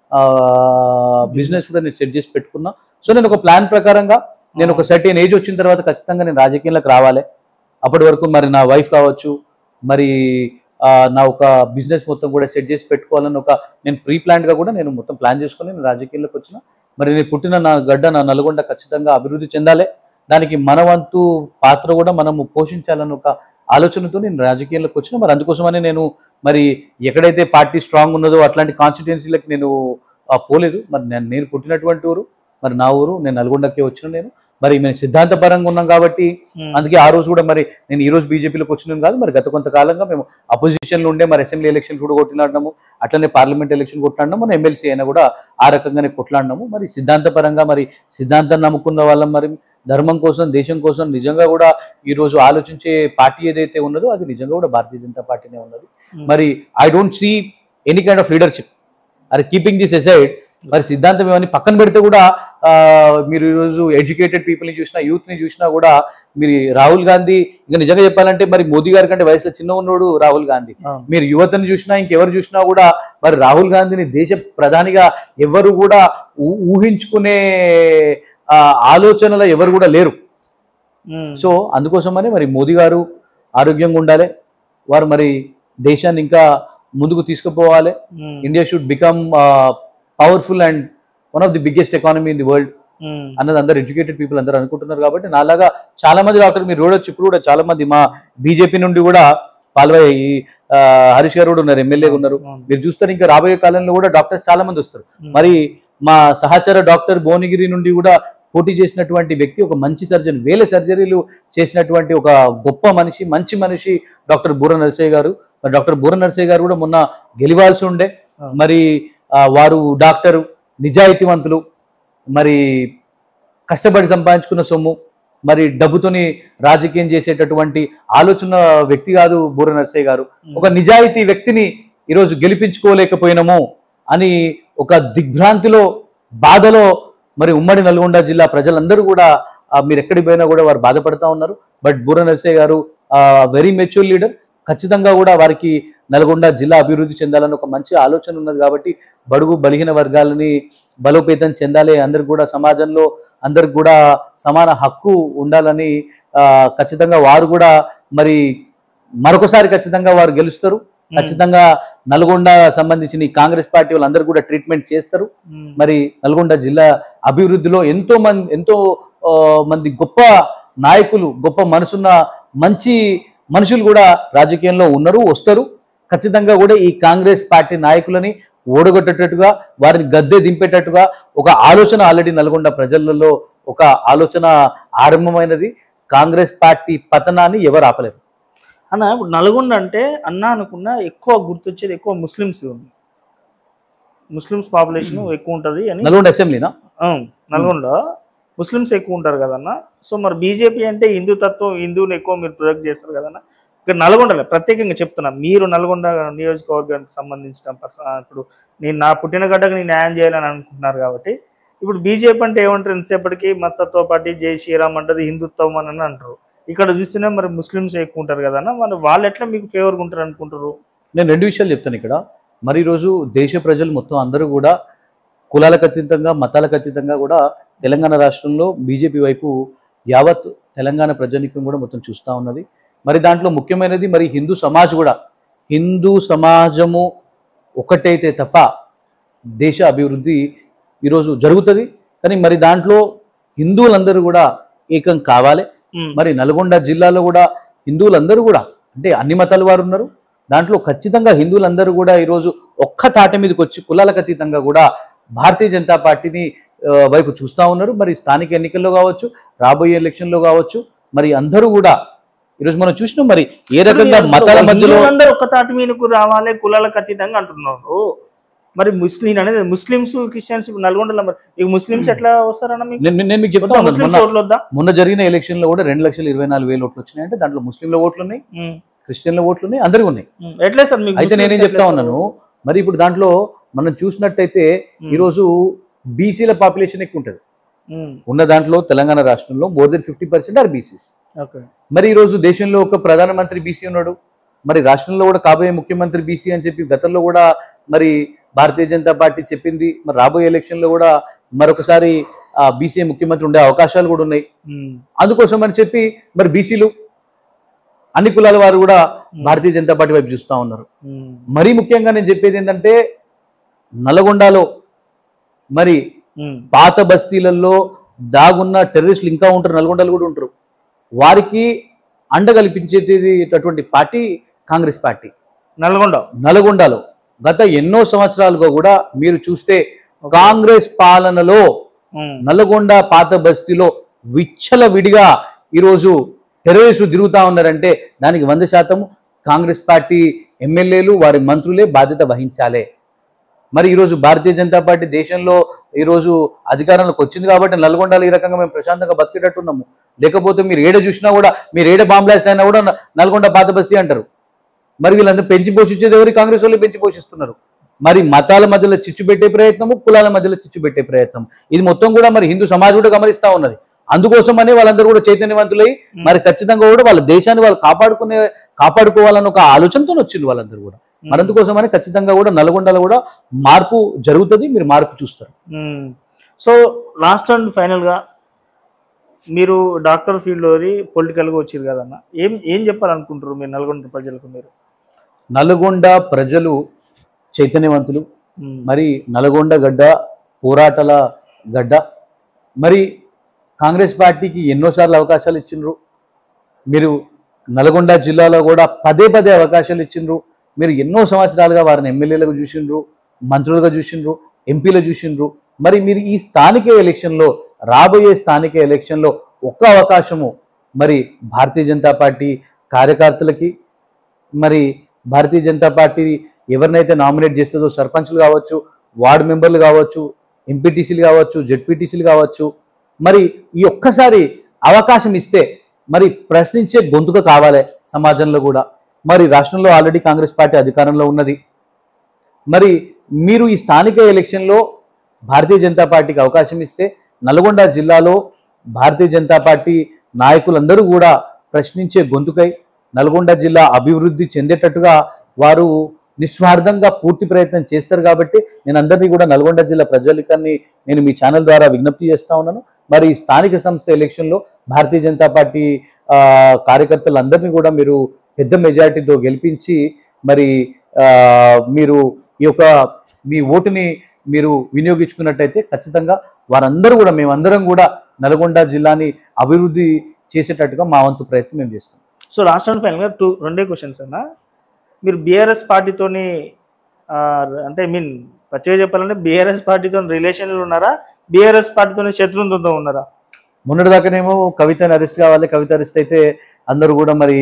బిజినెస్ కూడా నేను సెట్ చేసి పెట్టుకున్నా సో నేను ఒక ప్లాన్ ప్రకారంగా నేను ఒక సర్టెన్ ఏజ్ వచ్చిన తర్వాత ఖచ్చితంగా నేను రాజకీయంలోకి రావాలి అప్పటి వరకు మరి నా వైఫ్ కావచ్చు మరి ఆ, నా ఒక బిజినెస్ మొత్తం కూడా సెట్ చేసి పెట్టుకోవాలని ఒక నేను ప్రీ గా కూడా నేను మొత్తం ప్లాన్ చేసుకొని నేను రాజకీయాల్లోకి వచ్చిన మరి నేను పుట్టిన నా గడ్డ నా నల్గొండ ఖచ్చితంగా అభివృద్ధి చెందాలి దానికి మన వంతు పాత్ర కూడా మనము పోషించాలని ఒక ఆలోచనతో నేను రాజకీయాల్లోకి వచ్చిన మరి అందుకోసమని నేను మరి ఎక్కడైతే పార్టీ స్ట్రాంగ్ ఉన్నదో అట్లాంటి కాన్స్టిట్యుయెన్సీలకు నేను ఆ, పోలేదు మరి నేను నేను పుట్టినటువంటి ఊరు మరి నా ఊరు నేను నల్గొండకే వచ్చిన నేను మరి మేము సిద్ధాంతపరంగా ఉన్నాం కాబట్టి
ఉమ్.
అందుకే ఆ రోజు కూడా మరి నేను ఈ రోజు బీజేపీలోకి వచ్చినాం కాదు మరి గత కొంతకాలంగా మేము అపోజిషన్ లో ఉండే మరి అసెంబ్లీ ఎలక్షన్ కూడా కొట్లాడినాము అట్లనే పార్లమెంట్ ఎలక్షన్ కొట్లాడినాము మన ఎమ్మెల్సీ అయినా కూడా ఆ రకంగానే కొట్లాడినాము మరి సిద్ధాంతపరంగా మరి సిద్ధాంతం నమ్ముకున్న వాళ్ళం మరి ధర్మం కోసం దేశం కోసం నిజంగా కూడా ఈ రోజు ఆలోచించే పార్టీ ఏదైతే ఉన్నదో అది నిజంగా కూడా భారతీయ జనతా పార్టీనే ఉన్నది
ఉమ్.
మరి I don't see any kind of leadership అది కీపింగ్ దిస్ ఎసైడ్ మరి సిద్ధాంతం ఏమని పక్కన పెడితే కూడా ఆ, మీరు ఈరోజు ఎడ్యుకేటెడ్ పీపుల్ని చూసినా యూత్ని చూసినా కూడా మీరు రాహుల్ గాంధీ ఇంకా నిజంగా చెప్పాలంటే మరి మోదీ గారి కంటే వయసులో చిన్న ఉన్నోడు రాహుల్ గాంధీ
అవును.
మీరు యువతను చూసినా ఇంకెవరు చూసినా కూడా మరి రాహుల్ గాంధీని దేశ ప్రధానిగా ఎవరు కూడా ఊ- ఊహించుకునే ఆ, ఆలోచనలో ఎవరు కూడా లేరు
ఉమ్.
సో అందుకోసమని మరి మోదీ గారు ఆరోగ్యంగా ఉండాలి వారు మరి దేశాన్ని ఇంకా ముందుకు తీసుకుపోవాలి
um.
India should become powerful and one of the biggest economy in the world
um.
అన్నది అందరు ఎడ్యుకేటెడ్ పీపుల్ అందరూ అనుకుంటున్నారు కాబట్టి నాలాగా చాలా మంది డాక్టర్ మీరు చూడొచ్చు ఇప్పుడు కూడా చాలా మంది మా బీజేపీ నుండి కూడా పాల్వాయి ఈ, ఆ, హరీష్ గారు కూడా ఉన్నారు ఎమ్మెల్యే ఉన్నారు
అవును.
మీరు చూస్తారు ఇంకా రాబోయే కాలంలో కూడా డాక్టర్స్ చాలా మంది వస్తారు
ఉమ్.
మరి మా సహచర డాక్టర్ భువనగిరి నుండి కూడా పోటీ చేసినటువంటి వ్యక్తి ఒక మంచి సర్జన్ వేల సర్జరీలు చేసినటువంటి ఒక గొప్ప మనిషి మంచి మనిషి డాక్టర్ బూర నరసయ్య గారు మరి డాక్టర్ బూర నరసయ్య గారు కూడా మొన్న గెలివాల్సి ఉండే
అవును.
మరి ఆ, వారు డాక్టరు నిజాయితీవంతులు మరి కష్టపడి సంపాదించుకున్న సొమ్ము మరి డబ్బుతోని రాజకీయం చేసేటటువంటి ఆలోచన వ్యక్తి కాదు బూర నరసయ్య గారు ఒక నిజాయితీ వ్యక్తిని ఈరోజు గెలిపించుకోలేకపోయినాము అని ఒక దిగ్భ్రాంతిలో బాధలో మరి ఉమ్మడి నల్గొండ జిల్లా ప్రజలందరూ కూడా ఆ, మీరు ఎక్కడికి పోయినా కూడా వారు బాధపడతా ఉన్నారు బట్ బూర నరసయ్య గారు వెరీ మెచ్యూర్ లీడర్ ఖచ్చితంగా కూడా వారికి నల్గొండ జిల్లా అభివృద్ధి చెందాలని ఒక మంచి ఆలోచన ఉన్నది కాబట్టి బడుగు బలిహీన వర్గాలని బలోపేతం చెందాలి అందరికి కూడా సమాజంలో అందరికి కూడా సమాన హక్కు ఉండాలని ఆ, ఖచ్చితంగా వారు కూడా మరి మరొకసారి ఖచ్చితంగా వారు గెలుస్తారు ఖచ్చితంగా నల్గొండ సంబంధించిన ఈ కాంగ్రెస్ పార్టీ వాళ్ళందరూ కూడా ట్రీట్మెంట్ చేస్తారు
ఉమ్.
మరి నల్గొండ జిల్లా అభివృద్ధిలో ఎంతో మంది ఎంతో ఆ, మంది గొప్ప నాయకులు గొప్ప మనసున్న మంచి మనుషులు కూడా రాజకీయంలో ఉన్నారు వస్తారు ఖచ్చితంగా కూడా ఈ కాంగ్రెస్ పార్టీ నాయకులని ఓడగొట్టేటట్టుగా వారిని గద్దె దింపేటట్టుగా ఒక ఆలోచన ఆల్రెడీ నల్గొండ ప్రజలలో ఒక ఆలోచన ఆరంభమైనది కాంగ్రెస్ పార్టీ పతనాన్ని ఎవరు ఆపలేరు
అన్న ఇప్పుడు నల్గొండ అంటే అన్న అనుకున్న ఎక్కువ గుర్తొచ్చేది ఎక్కువ ముస్లిమ్స్ ఉంది ముస్లిమ్స్ పాపులేషన్ ఎక్కువ ఉంటుంది అని
నల్గొండ అసెంబ్లీనా
ఆ, నల్గొండ ముస్లిమ్స్ ఎక్కువ ఉంటారు కదన్న సో మరి బీజేపీ అంటే హిందూ తత్వం హిందువుని ఎక్కువ మీరు ప్రొజెక్ట్ చేస్తారు కదన్న ఇక్కడ నల్గొండలో ప్రత్యేకంగా చెప్తున్నా మీరు నల్గొండ నియోజకవర్గానికి సంబంధించిన పర్స- ఆ, ఇప్పుడు నేను నా పుట్టిన గడ్డకు నేను న్యాయం చేయాలని అనుకుంటున్నారు కాబట్టి ఇప్పుడు బీజేపీ అంటే ఏమంటారు ఎంతసేపటికి మతత్వ పార్టీ జై శ్రీరామ్ అంటది హిందుత్వం అని అంటారు ఇక్కడ చూస్తేనే మరి ముస్లిమ్స్ ఎక్కువ ఉంటారు కదన్న మరి వాళ్ళు ఎట్లా మీకు ఫేవర్గా ఉంటారు అనుకుంటారు
నేను రెండు విషయాలు చెప్తాను ఇక్కడ మరి ఈరోజు దేశ ప్రజలు మొత్తం అందరూ కూడా కులాలకు అతీతంగా మతాలకు అతీతంగా కూడా తెలంగాణ రాష్ట్రంలో బీజేపీ వైపు యావత్ తెలంగాణ ప్రజానికం కూడా మొత్తం చూస్తూ ఉన్నది మరి దాంట్లో ముఖ్యమైనది మరి హిందూ సమాజ్ కూడా హిందూ సమాజము ఒకటైతే తప్ప దేశ అభివృద్ధి ఈరోజు జరుగుతుంది కానీ మరి దాంట్లో హిందువులందరూ కూడా ఏకం కావాలి
ఉమ్,
మరి నల్గొండ జిల్లాలో కూడా హిందువులందరూ కూడా అంటే అన్ని మతాల వారు ఉన్నారు దాంట్లో ఖచ్చితంగా హిందువులందరూ కూడా ఈరోజు ఒక్క తాట మీదకి వచ్చి కులాలకు అతీతంగా కూడా భారతీయ జనతా పార్టీని ఆ, వైపు చూస్తూ ఉన్నారు మరి స్థానిక ఎన్నికల్లో కావచ్చు రాబోయే ఎలక్షన్లో కావచ్చు మరి అందరూ కూడా ఈరోజు మనం చూసినాం మరి ఏ రకంగా
ఇప్పుడు
మతాల మధ్యలో
హిందువులందరూ ఒక్క తాటి మీదకు రావాలి కులాలకు అతీతంగా అంటున్నారు మరి ముస్లిం అనేది ముస్లిమ్స్ క్రిస్టియన్స్ ఇప్పుడు నల్గొండలో మరి ఈ ముస్లిమ్స్ ఎట్లా వస్తారన్న మీకు
నేను నేను మీకు చెప్తా
మొత్తం
ఉన్నాను
ముస్లిమ్స్
మొన్న
ఓట్లు వద్దా
మొన్న జరిగిన ఎలక్షన్ లో కూడా రెండు లక్షల ఇరవై నాలుగు వేలు ఓట్లు వచ్చినాయంటే దాంట్లో ముస్లింల ఓట్లు ఉన్నాయి
ఉమ్,
క్రిస్టియన్ల ఓట్లు ఉన్నాయి అందరికీ ఉన్నాయి
ఉమ్. ఎట్లే సార్ మీకు
అయితే
ముస్లిమ్స్
నేనేం
ఎట్లా
చెప్తా
సార్?
ఉన్నాను మరి ఇప్పుడు దాంట్లో మనం చూసినట్టయితే
ఉమ్,
ఈరోజు బీసీల పాపులేషన్ ఎక్కువ ఉంటుంది
ఉమ్,
ఉన్న దాంట్లో తెలంగాణ రాష్ట్రంలో more than fifty percent are BCs
okay
మరి ఈరోజు దేశంలో ఒక ప్రధానమంత్రి బీసీ ఉన్నాడు మరి రాష్ట్రంలో కూడా కాబోయే ముఖ్యమంత్రి బీసీ అని చెప్పి గతంలో కూడా మరి భారతీయ జనతా పార్టీ చెప్పింది మరి రాబోయే ఎలక్షన్లో కూడా మరొకసారి ఆ బీసీ ముఖ్యమంత్రి ఉండే అవకాశాలు కూడా ఉన్నాయి
ఉమ్,
అందుకోసం అని చెప్పి మరి బీసీలు అన్ని కులాల వారు కూడా భారతీయ జనతా పార్టీ వైపు చూస్తూ ఉన్నారు
ఉమ్,
మరీ ముఖ్యంగా నేను చెప్పేది ఏంటంటే నల్గొండలో మరి
ఉమ్,
పాత బస్తీలలో దాగున్న టెర్రరిస్టులు ఇంకా ఉంటారు నల్గొండలు కూడా ఉంటారు వారికి అండ కల్పించేటటువంటి పార్టీ కాంగ్రెస్ పార్టీ
నల్గొండ
నల్గొండలో గత ఎన్నో సంవత్సరాలుగా కూడా మీరు చూస్తే కాంగ్రెస్ పాలనలో
ఉమ్,
నల్గొండ పాత బస్తీలో విచ్చల విడిగా ఈరోజు టెర్రరిస్టులు తిరుగుతా ఉన్నారంటే దానికి వంద శాతం కాంగ్రెస్ పార్టీ ఎమ్మెల్యేలు వారి మంత్రులే బాధ్యత వహించాలి మరి ఈరోజు భారతీయ జనతా పార్టీ దేశంలో ఈరోజు అధికారంలోకి వచ్చింది కాబట్టి నల్గొండలో ఈ రకంగా మేము ప్రశాంతంగా బతికేటట్టున్నాము లేకపోతే మీరు ఏడ చూసినా కూడా మీరు ఏడ బాంబ్లాస్ట్ అయినా కూడా న- నల్గొండ పాత బస్తీ అంటారు మరి వీళ్ళందరూ పెంచి పోషించేది ఎవరు కాంగ్రెస్ వాళ్ళు పెంచి పోషిస్తున్నారు మరి మతాల మధ్యలో చిచ్చు పెట్టే ప్రయత్నము కులాల మధ్యలో చిచ్చు పెట్టే ప్రయత్నం ఇది మొత్తం కూడా మరి హిందూ సమాజం కూడా గమనిస్తా ఉన్నది అందుకోసమనే వాళ్ళందరూ కూడా చైతన్యవంతులై మరి ఖచ్చితంగా కూడా వాళ్ళ దేశాన్ని వాళ్ళు కాపాడుకునే కాపాడుకోవాలని ఒక ఆలోచనతో వచ్చింది వాళ్ళందరూ కూడా మరి అందుకోసమని ఖచ్చితంగా కూడా నల్గొండలో కూడా మార్పు జరుగుతుంది మీరు మార్పు చూస్తారు
మ్మ్. సో లాస్ట్ అండ్ ఫైనల్గా మీరు డాక్టర్ ఫీల్డ్లో పొలిటికల్గా వచ్చారు కదన్న ఏం ఏం చెప్పాలనుకుంటారు మీరు నల్గొండ ప్రజలకు మీరు
నల్గొండ ప్రజలు చైతన్యవంతులు
మ్మ్.
మరి నల్గొండ గడ్డ పోరాటాల గడ్డ మరి కాంగ్రెస్ పార్టీకి ఎన్నోసార్లు అవకాశాలు ఇచ్చిండ్రు మీరు నల్గొండ జిల్లాలో కూడా పదే పదే అవకాశాలు ఇచ్చిండ్రు మీరు ఎన్నో సంవత్సరాలుగా వారిని ఎమ్మెల్యేలుగా చూసిండ్రు మంత్రులుగా చూసిండ్రు ఎంపీలు చూసిండ్రు మరి మీరు ఈ స్థానిక ఎలక్షన్లో రాబోయే స్థానిక ఎలక్షన్లో ఒక్క అవకాశము మరి భారతీయ జనతా పార్టీ కార్యకర్తలకి మరి భారతీయ జనతా పార్టీ ఎవరినైతే నామినేట్ చేస్తుందో సర్పంచ్లు కావచ్చు వార్డు మెంబర్లు కావచ్చు ఎంపీటీసీలు కావచ్చు జెడ్పీటీసీలు కావచ్చు మరి ఈ ఒక్కసారి అవకాశం ఇస్తే మరి ప్రశ్నించే గొంతుక కావాలి సమాజంలో కూడా మరి రాష్ట్రంలో ఆల్రెడీ కాంగ్రెస్ పార్టీ అధికారంలో ఉన్నది మరి మీరు ఈ స్థానిక ఎలక్షన్లో భారతీయ జనతా పార్టీకి అవకాశం ఇస్తే నల్గొండ జిల్లాలో భారతీయ జనతా పార్టీ నాయకులందరూ కూడా ప్రశ్నించే గొంతుకై నల్గొండ జిల్లా అభివృద్ధి చెందేటట్టుగా వారు నిస్వార్థంగా పూర్తి ప్రయత్నం చేస్తారు కాబట్టి నేను అందరినీ కూడా నల్గొండ జిల్లా ప్రజలికాన్ని నేను మీ ఛానల్ ద్వారా విజ్ఞప్తి చేస్తా ఉన్నాను మరి ఈ స్థానిక సంస్థ ఎలక్షన్లో భారతీయ జనతా పార్టీ ఆ, కార్యకర్తలందరినీ కూడా మీరు పెద్ద మెజారిటీతో గెలిపించి మరి ఆ, మీరు ఈ యొక్క మీ ఓటుని మీరు వినియోగించుకున్నట్టయితే ఖచ్చితంగా వారందరూ కూడా మేమందరం కూడా నల్గొండ జిల్లాని అభివృద్ధి చేసేటట్టుగా మా వంతు ప్రయత్నం మేము చేస్తాం
సో లాస్ట్ అండ్ ఫైనల్గా టూ రెండే క్వశ్చన్స్ అన్న మీరు బీఆర్ఎస్ పార్టీతోని ఆ, అంటే ఐ మీన్ పచ్చిగా చెప్పాలంటే బీఆర్ఎస్ పార్టీతో రిలేషన్లు ఉన్నారా బీఆర్ఎస్ పార్టీతో శత్రుత్వంతో ఉన్నారా
మొన్నటిదాకానేమో కవితని అరెస్ట్ కావాలి కవిత అరెస్ట్ అయితే అందరూ కూడా మరి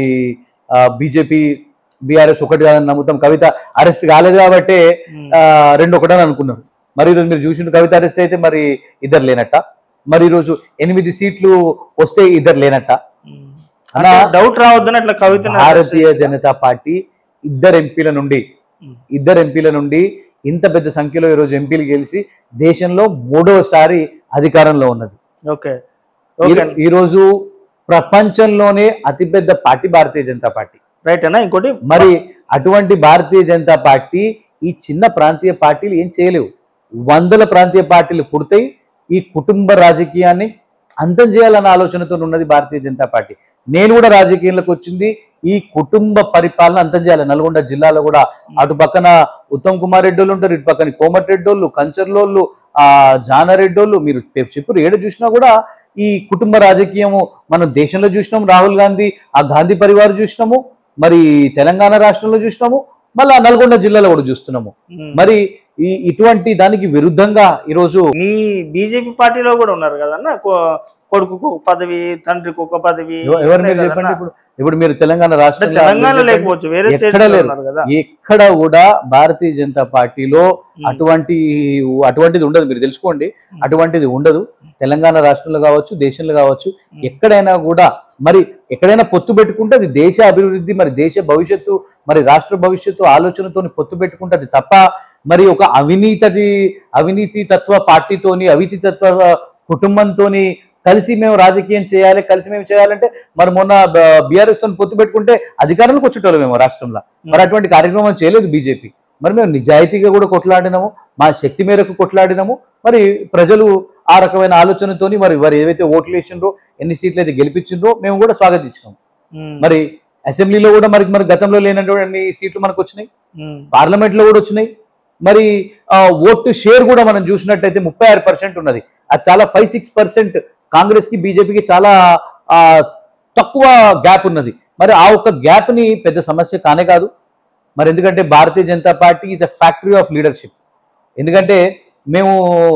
బీజేపీ బీఆర్ఎస్ ఒకటి కాదని నమ్ముతాం కవిత అరెస్ట్ కాలేదు కాబట్టి
ఉమ్.
ఆ, రెండు ఒకటని అనుకున్నారు మరి ఈరోజు మీరు చూసిన కవిత అరెస్ట్ అయితే మరి ఇద్దరు లేనట్ట మరి ఈరోజు ఎనిమిది సీట్లు వస్తే ఇద్దరు లేనట్ట
ఉమ్.
అలా
అంటే డౌట్ రావద్దని అట్లా కవిత
భారతీయ జనతా పార్టీ ఇద్దరు ఎంపీల నుండి
ఉమ్.
ఇద్దరు ఎంపీల నుండి ఇంత పెద్ద సంఖ్యలో ఈరోజు ఎంపీలు గెలిచి దేశంలో మూడవసారి అధికారంలో ఉన్నది
ఓకే
ఈ-
ఓకే
ఈరోజు ప్రపంచంలోనే అతిపెద్ద party Bharatiya Janata party
right అన్న ఇంకోటి
మరి అటువంటి భారతీయ జనతా పార్టీ ఈ చిన్న ప్రాంతీయ పార్టీలు ఏం చేయలేవు వందల ప్రాంతీయ పార్టీలు పుడతాయి ఈ కుటుంబ రాజకీయాన్ని అంతం చేయాలన్న ఆలోచనతో ఉన్నది భారతీయ జనతా పార్టీ నేను కూడా రాజకీయంలోకి వచ్చింది ఈ కుటుంబ పరిపాలన అంతం చేయాలి నల్గొండ జిల్లాలో కూడా అటు పక్కన ఉత్తమ్ కుమార్ రెడ్డి వాళ్ళు ఉంటారు ఇటు పక్కన కోమటిరెడ్డోళ్ళు కంచర్లోళ్ళు ఆ జానారెడ్డోళ్ళు మీరు చెప్పారు ఏడ చూసినా కూడా ఈ కుటుంబ రాజకీయము మనం దేశంలో చూసినాము రాహుల్ గాంధీ ఆ గాంధీ పరివార్ చూసినాము మరి తెలంగాణ రాష్ట్రంలో చూసినాము మళ్ళా నల్గొండ జిల్లాలో కూడా చూస్తున్నాము
ఉమ్.
మరి ఈ ఇటువంటి దానికి విరుద్ధంగా ఈరోజు
మీ బీజేపీ పార్టీలో కూడా ఉన్నారు కదన్న కొ- కొడుకుకు ఒక పదవి తండ్రికి ఒక పదవి
ఎవ- ఎవరు మీరు
ఉన్నాయి
చెప్పండి
కదన్న?
ఇప్పుడు ఇప్పుడు మీరు తెలంగాణ
అంటే
రాష్ట్రంలో
తెలంగాణ
చెప్పండి.
లేకపోవచ్చు వేరే
ఎక్కడ
స్టేట్స్
లేరు.
ఉన్నారు కదా
ఎక్కడ కూడా భారతీయ జనతా పార్టీలో
ఉమ్.
అటువంటి అటువంటిది ఉండదు మీరు తెలుసుకోండి అటువంటిది ఉండదు తెలంగాణ రాష్ట్రంలో కావచ్చు దేశంలో కావచ్చు ఎక్కడైనా కూడా మరి ఎక్కడైనా పొత్తు పెట్టుకుంటే అది దేశ అభివృద్ధి మరి దేశ భవిష్యత్తు మరి రాష్ట్ర భవిష్యత్తు ఆలోచనతో పొత్తు పెట్టుకుంటే అది తప్ప మరి ఒక అవినీతి అవినీతి తత్వ పార్టీతోని అవినీతి తత్వ కుటుంబంతోని కలిసి మేము రాజకీయం చేయాలి కలిసి మేము చేయాలంటే మరి మొన్న బీఆర్ఎస్ తో పొత్తు పెట్టుకుంటే అధికారంలోకి వచ్చేటోళ్ళు మేము రాష్ట్రంలో మరి అటువంటి కార్యక్రమం చేయలేదు బీజేపీ మరి మేము నిజాయితీగా కూడా కొట్లాడినాము మా శక్తి మేరకు కొట్లాడినాము మరి ప్రజలు ఆ రకమైన ఆలోచనతోని మరి వారు ఏవైతే ఓట్లు వేసిండ్రో ఎన్ని సీట్లు అయితే గెలిపించిండ్రో మేము కూడా స్వాగతించినాం
ఉమ్.
మరి అసెంబ్లీలో కూడా మరి మరి గతంలో లేనటువంటి అన్ని సీట్లు మనకు వచ్చినాయి
ఉమ్.
పార్లమెంట్ లో కూడా వచ్చినాయి మరి ఆ, ఓటు షేర్ కూడా మనం చూసినట్టయితే ముప్పై ఆరు పర్సెంట్ ఉన్నది అది చాలా ఫైవ్ సిక్స్ పర్సెంట్ కాంగ్రెస్ కి బీజేపీకి చాలా ఆ, తక్కువ గ్యాప్ ఉన్నది మరి ఆ ఒక్క గ్యాప్ ని పెద్ద సమస్య కానే కాదు మరి ఎందుకంటే Bharatiya Janata party is a factory of leadership ఎందుకంటే మేము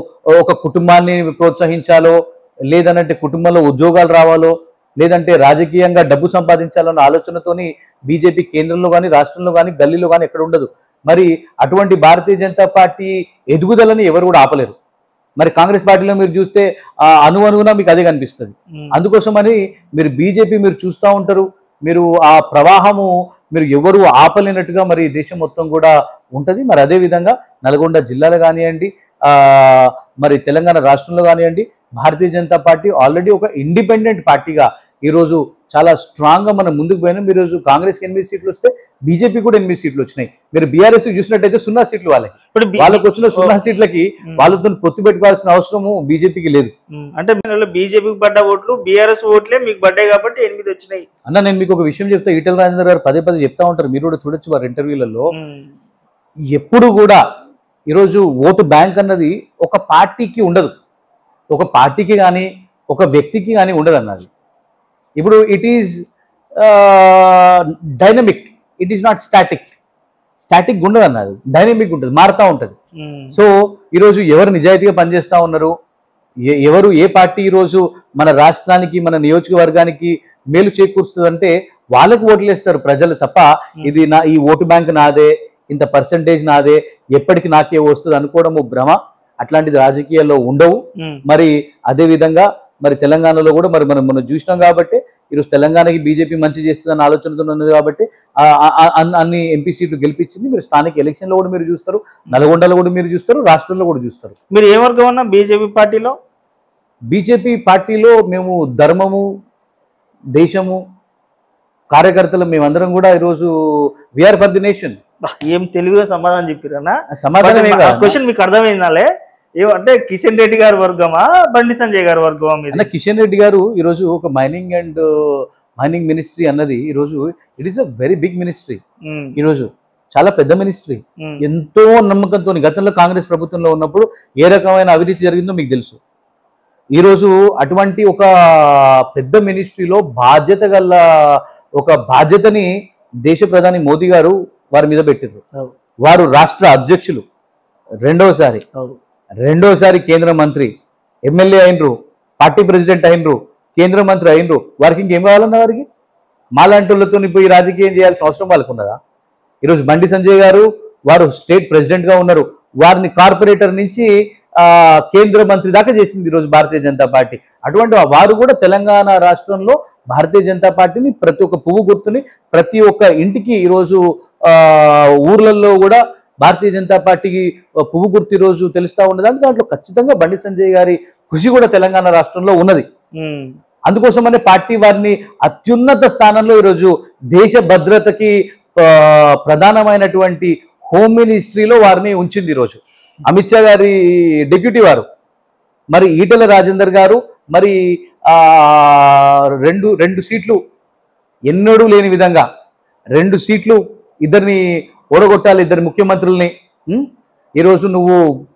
ఒక కుటుంబాన్ని ప్రోత్సహించాలో లేదనంటే కుటుంబంలో ఉద్యోగాలు రావాలో లేదంటే రాజకీయంగా డబ్బు సంపాదించాలన్న ఆలోచనతోని బీజేపీ కేంద్రంలో కానీ రాష్ట్రంలో కానీ గల్లీలో కానీ ఎక్కడ ఉండదు మరి అటువంటి భారతీయ జనతా పార్టీ ఎదుగుదలని ఎవరు కూడా ఆపలేరు మరి కాంగ్రెస్ పార్టీలో మీరు చూస్తే ఆ అను అనుగుణ మీకు అదే కనిపిస్తుంది
ఉమ్.
అందుకోసమని మీరు బీజేపీ మీరు చూస్తూ ఉంటారు మీరు ఆ ప్రవాహము మీరు ఎవరు ఆపలేనట్టుగా మరి దేశం మొత్తం కూడా ఉంటుంది మరి అదే విధంగా నల్గొండ జిల్లాలో కానివ్వండి ఆ, మరి తెలంగాణ రాష్ట్రంలో కానివ్వండి భారతీయ జనతా పార్టీ ఆల్రెడీ ఒక ఇండిపెండెంట్ పార్టీగా ఈరోజు చాలా స్ట్రాంగ్ గా మనం ముందుకు పోయినాం ఈరోజు కాంగ్రెస్కి ఎనిమిది సీట్లు వస్తే బీజేపీ కూడా ఎనిమిది సీట్లు వచ్చినాయి మీరు బీఆర్ఎస్ చూసినట్టయితే సున్నా సీట్లు వాళ్ళకి
ఇప్పుడు బి-
వాళ్ళకు వచ్చిన సున్నా సీట్లకి
ఉమ్.
వాళ్ళతో పొత్తు పెట్టుకోవాల్సిన అవసరము బీజేపీకి లేదు
ఉమ్. అంటే బీజేపీకి పడ్డ ఓట్లు బీఆర్ఎస్ ఓట్లే మీకు పడ్డాయి కాబట్టి ఎనిమిది వచ్చినాయి
అన్న నేను మీకు ఒక విషయం చెప్తా ఈటల రాజేందర్ గారు పదే పదే చెప్తా ఉంటారు మీరు కూడా చూడొచ్చు వారి ఇంటర్వ్యూలలో
ఉమ్.
ఎప్పుడు కూడా ఈరోజు ఓటు బ్యాంక్ అన్నది ఒక పార్టీకి ఉండదు ఒక పార్టీకి కానీ ఒక వ్యక్తికి కానీ ఉండదు అన్నది ఇప్పుడు it is dynamic it is not static static ఉండదు అన్నది డైనమిక్ ఉంటుంది మారుతూ ఉంటుంది
ఉమ్,
సో ఈరోజు ఎవరు నిజాయితీగా పనిచేస్తూ ఉన్నారు ఎ- ఎవరు ఏ పార్టీ ఈరోజు మన రాష్ట్రానికి మన నియోజకవర్గానికి మేలు చేకూరుస్తుందంటే వాళ్ళకు ఓట్లేస్తారు ప్రజలు తప్ప ఇది నా ఈ ఓటు బ్యాంక్ నాదే ఇంత పర్సంటేజ్ నాదే ఎప్పటికి నాకే వస్తుంది అనుకోవడము భ్రమ అట్లాంటిది రాజకీయాల్లో ఉండవు
ఉమ్,
మరి అదే విధంగా మరి తెలంగాణలో కూడా మరి మనం మనం చూసినాం కాబట్టి ఈరోజు తెలంగాణకి బీజేపీ మంచి చేస్తుందన్న ఆలోచనతో ఉన్నది కాబట్టి ఆ- ఆ- ఆ- అన్ని- అన్ని ఎంపీ సీట్లు గెలిపించింది మీరు స్థానిక ఎలక్షన్లో కూడా మీరు చూస్తారు నల్గొండలో కూడా మీరు చూస్తారు రాష్ట్రంలో కూడా చూస్తారు
మీరు ఏ వర్గం అన్నా బీజేపీ పార్టీలో
బీజేపీ పార్టీలో మేము ధర్మము దేశము కార్యకర్తలు మేమందరం కూడా ఈరోజు విఆర్ ఫర్ ది నేషన్
బా, ఏం తెలుగుగా సమాధానం చెప్పిరన్నా
సమాధానమే కాదు.
క్వశ్చన్ మీకు అర్థమైందాలే ఏమంటే కిషన్ రెడ్డి గారి వర్గమా బండి సంజయ్ గారి వర్గమా
అన్న
మీది
కిషన్ రెడ్డి గారు ఈరోజు ఒక మైనింగ్ అండ్ మైనింగ్ మినిస్ట్రీ అన్నది ఈరోజు it is a very big ministry
um,
ఈరోజు చాలా పెద్ద మినిస్ట్రీ
ఉమ్,
ఎంతో నమ్మకంతో గతంలో కాంగ్రెస్ ప్రభుత్వంలో ఉన్నప్పుడు ఏ రకమైన అవినీతి జరిగిందో మీకు తెలుసు ఈరోజు అటువంటి ఒక పెద్ద మినిస్ట్రీలో బాధ్యత గల ఒక బాధ్యతని దేశ ప్రధాని మోదీ గారు వారి మీద పెట్టారు
అవు,
వారు రాష్ట్ర అధ్యక్షులు రెండవసారి
అవు.
రెండోసారి కేంద్ర మంత్రి ఎమ్మెల్యే అయినరు పార్టీ ప్రెసిడెంట్ అయినరు కేంద్ర మంత్రి అయినరు వారికి ఇంకేం కావాలన్న వారికి మాలాంటి వాళ్ళతో పోయి రాజకీయం చేయాల్సిన అవసరం వాళ్ళకు ఉన్నదా ఈరోజు బండి సంజయ్ గారు వారు స్టేట్ ప్రెసిడెంట్ గా ఉన్నారు వారిని కార్పొరేటర్ నుంచి ఆ, కేంద్ర మంత్రి దాకా చేసింది ఈరోజు భారతీయ జనతా పార్టీ అటువంటి వారు కూడా తెలంగాణ రాష్ట్రంలో భారతీయ జనతా పార్టీని ప్రతి ఒక్క పువ్వు గుర్తుని ప్రతి ఒక్క ఇంటికి ఈరోజు ఆ, ఊర్లలో కూడా భారతీయ జనతా పార్టీకి పువ్వు గుర్తు ఈరోజు తెలుస్తా ఉన్నదంటే దాంట్లో ఖచ్చితంగా బండి సంజయ్ గారి కృషి కూడా తెలంగాణ రాష్ట్రంలో ఉన్నది
ఉమ్,
అందుకోసమనే పార్టీ వారిని అత్యున్నత స్థానంలో ఈరోజు దేశ భద్రతకి ఆ, ప్రధానమైనటువంటి హోమ్ మినిస్ట్రీలో వారిని ఉంచింది ఈరోజు అమిత్ షా గారి డిప్యూటీ వారు మరి ఈటెల రాజేందర్ గారు మరి ఆ రెండు రెండు సీట్లు ఎన్నడూ లేని విధంగా రెండు సీట్లు ఇద్దరిని ఓడగొట్టాలి ఇద్దరు ముఖ్యమంత్రుల్ని ఉం? ఈరోజు నువ్వు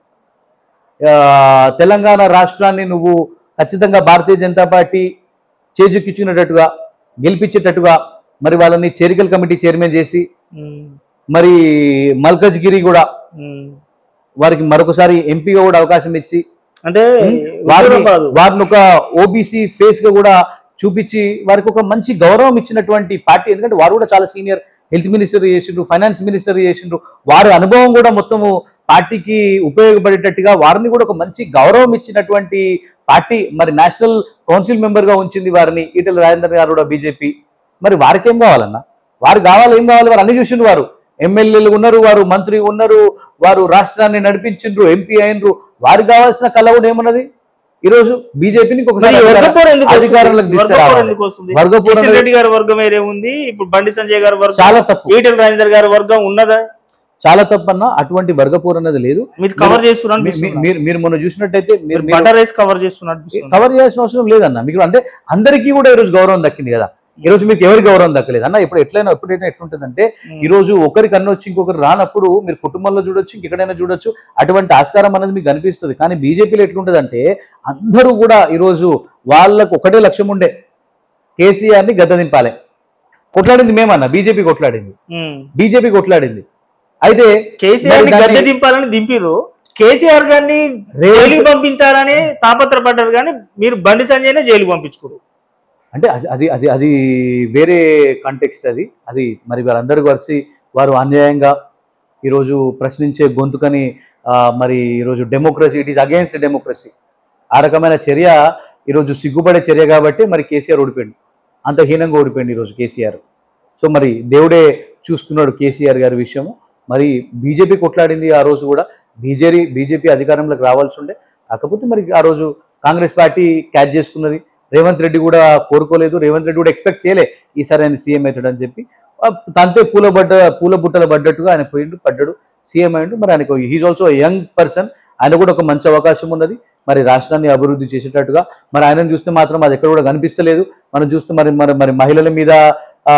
ఆ, తెలంగాణ రాష్ట్రాన్ని నువ్వు ఖచ్చితంగా భారతీయ జనతా పార్టీ చేజుక్కించుకునేటట్టుగా గెలిపించేటట్టుగా మరి వాళ్ళని చేరికల్ కమిటీ చైర్మన్ చేసి
ఉమ్,
మరి మల్కజ్గిరి కూడా
ఉమ్.
వారికి మరొకసారి ఎంపీగా కూడా అవకాశం ఇచ్చి
అంటే
వారిని
హుజూరాబాద్
వారిని ఒక ఓబీసీ ఫేస్ గా కూడా చూపించి వారికి ఒక మంచి గౌరవం ఇచ్చినటువంటి పార్టీ ఎందుకంటే వారు కూడా చాలా సీనియర్ హెల్త్ మినిస్టర్ చేసిండ్రు ఫైనాన్స్ మినిస్టర్ చేసిండ్రు వారి అనుభవం కూడా మొత్తము పార్టీకి ఉపయోగపడేటట్టుగా వారిని కూడా ఒక మంచి గౌరవం ఇచ్చినటువంటి పార్టీ మరి నేషనల్ కౌన్సిల్ మెంబర్ గా ఉంచింది వారిని ఈటెల రాజేందర్ గారు కూడా బీజేపీ మరి వారికి ఏం కావాలన్నా వారు కావాలి ఏం కావాలి వారు అన్ని చూసిండ్రు వారు ఎమ్మెల్యేలు ఉన్నారు వారు మంత్రి ఉన్నారు వారు రాష్ట్రాన్ని నడిపించిండ్రు ఎంపీ అయినరు వారికి కావాల్సిన కళ కూడా ఏమున్నది ఈరోజు బీజేపీని
మరి వర్గపోరు ఎందుకు వస్తుంది?
అధికారంలోకి
వర్గపోరు
తీసుకురావాలి
ఎందుకు వస్తుంది
వర్గపోరు
కిషన్
అనేది
రెడ్డి గారి వర్గం వేరే ఉంది ఇప్పుడు బండి సంజయ్ గారి వర్గం
చాలా తప్పు
ఈటెల రాజేందర్ గారి వర్గం ఉన్నదా
చాలా తప్పు అన్న అటువంటి వర్గపూర్ అన్నది లేదు
మీరు కవర్ చేస్తున్నారు
మీ- మీ- మీరు మీరు మొన్న చూసినట్టయితే మీరు మీరు
బటర్ రైస్ కవర్ చేస్తున్నట్టు
కవర్ చేయాల్సిన అవసరం లేదన్న మీకు అంటే అందరికీ కూడా ఈరోజు గౌరవం దక్కింది కదా ఈ రోజు మీకు ఎవరి గౌరవం దక్కలేదు అన్న ఇప్పుడు ఎట్లయినా ఎప్పుడైనా ఎట్లుంటుందంటే ఈ రోజు ఒకరికి అన్న వచ్చి ఇంకొకరు రానప్పుడు మీరు కుటుంబంలో చూడొచ్చు ఇంకెక్కడైనా చూడొచ్చు అటువంటి ఆస్కారం అనేది మీకు కనిపిస్తుంది కానీ బీజేపీలో ఎట్లుంటుందంటే అందరూ కూడా ఈరోజు వాళ్ళకు ఒకటే లక్ష్యం ఉండే కేసీఆర్ని గద్ద దింపాలి కొట్లాడింది మేమన్నా బీజేపీ కొట్లాడింది బీజేపీ కొట్లాడింది అయితే
కేసీఆర్ ని
మరి దాన్ని-
గద్దె దింపాలని దింపిరు కేసీఆర్ గారిని
రేవంత్-
జైలుకి పంపించాలని తాపత్రపడ్డారు కానీ మీరు బండి సంజయ్నే జైలుకి పంపించుకోరు
అంటే అది అది అది అది వేరే కాంటెక్స్ట్ అది అది మరి వారందరూ కలిసి వారు అన్యాయంగా ఈరోజు ప్రశ్నించే గొంతుకని ఆ, మరి ఈరోజు democracy it is against democracy ఆ రకమైన చర్య ఈరోజు సిగ్గుపడే చర్య కాబట్టి మరి కేసీఆర్ ఓడిపోయింది అంత హీనంగా ఓడిపోయింది ఈరోజు కేసీఆర్ సో మరి దేవుడే చూసుకున్నాడు కేసీఆర్ గారి విషయము మరి బీజేపీ కొట్లాడింది ఆ రోజు కూడా బీజేపీ బీజేపీ అధికారంలోకి రావాల్సి ఉండే కాకపోతే మరి ఆ రోజు కాంగ్రెస్ పార్టీ క్యాచ్ చేసుకున్నది రేవంత్ రెడ్డి కూడా కోరుకోలేదు రేవంత్ రెడ్డి కూడా ఎక్స్పెక్ట్ చేయలే ఈసారి ఆయన సీఎం అవుతాడని చెప్పి ఆ, తంతే పూల బడ్డ పూల బుట్టలు పడ్డట్టుగా ఆయన పోయిండు పడ్డాడు సీఎం అయిండు మరి ఆయనకు హీజ్ ఆల్సో యంగ్ పర్సన్ ఆయన కూడా ఒక మంచి అవకాశం ఉన్నది మరి రాష్ట్రాన్ని అభివృద్ధి చేసేటట్టుగా మరి ఆయనను చూస్తే మాత్రం అది ఎక్కడ కూడా కనిపిస్తలేదు మనం చూస్తే మరి మరి మరి మహిళల మీద ఆ,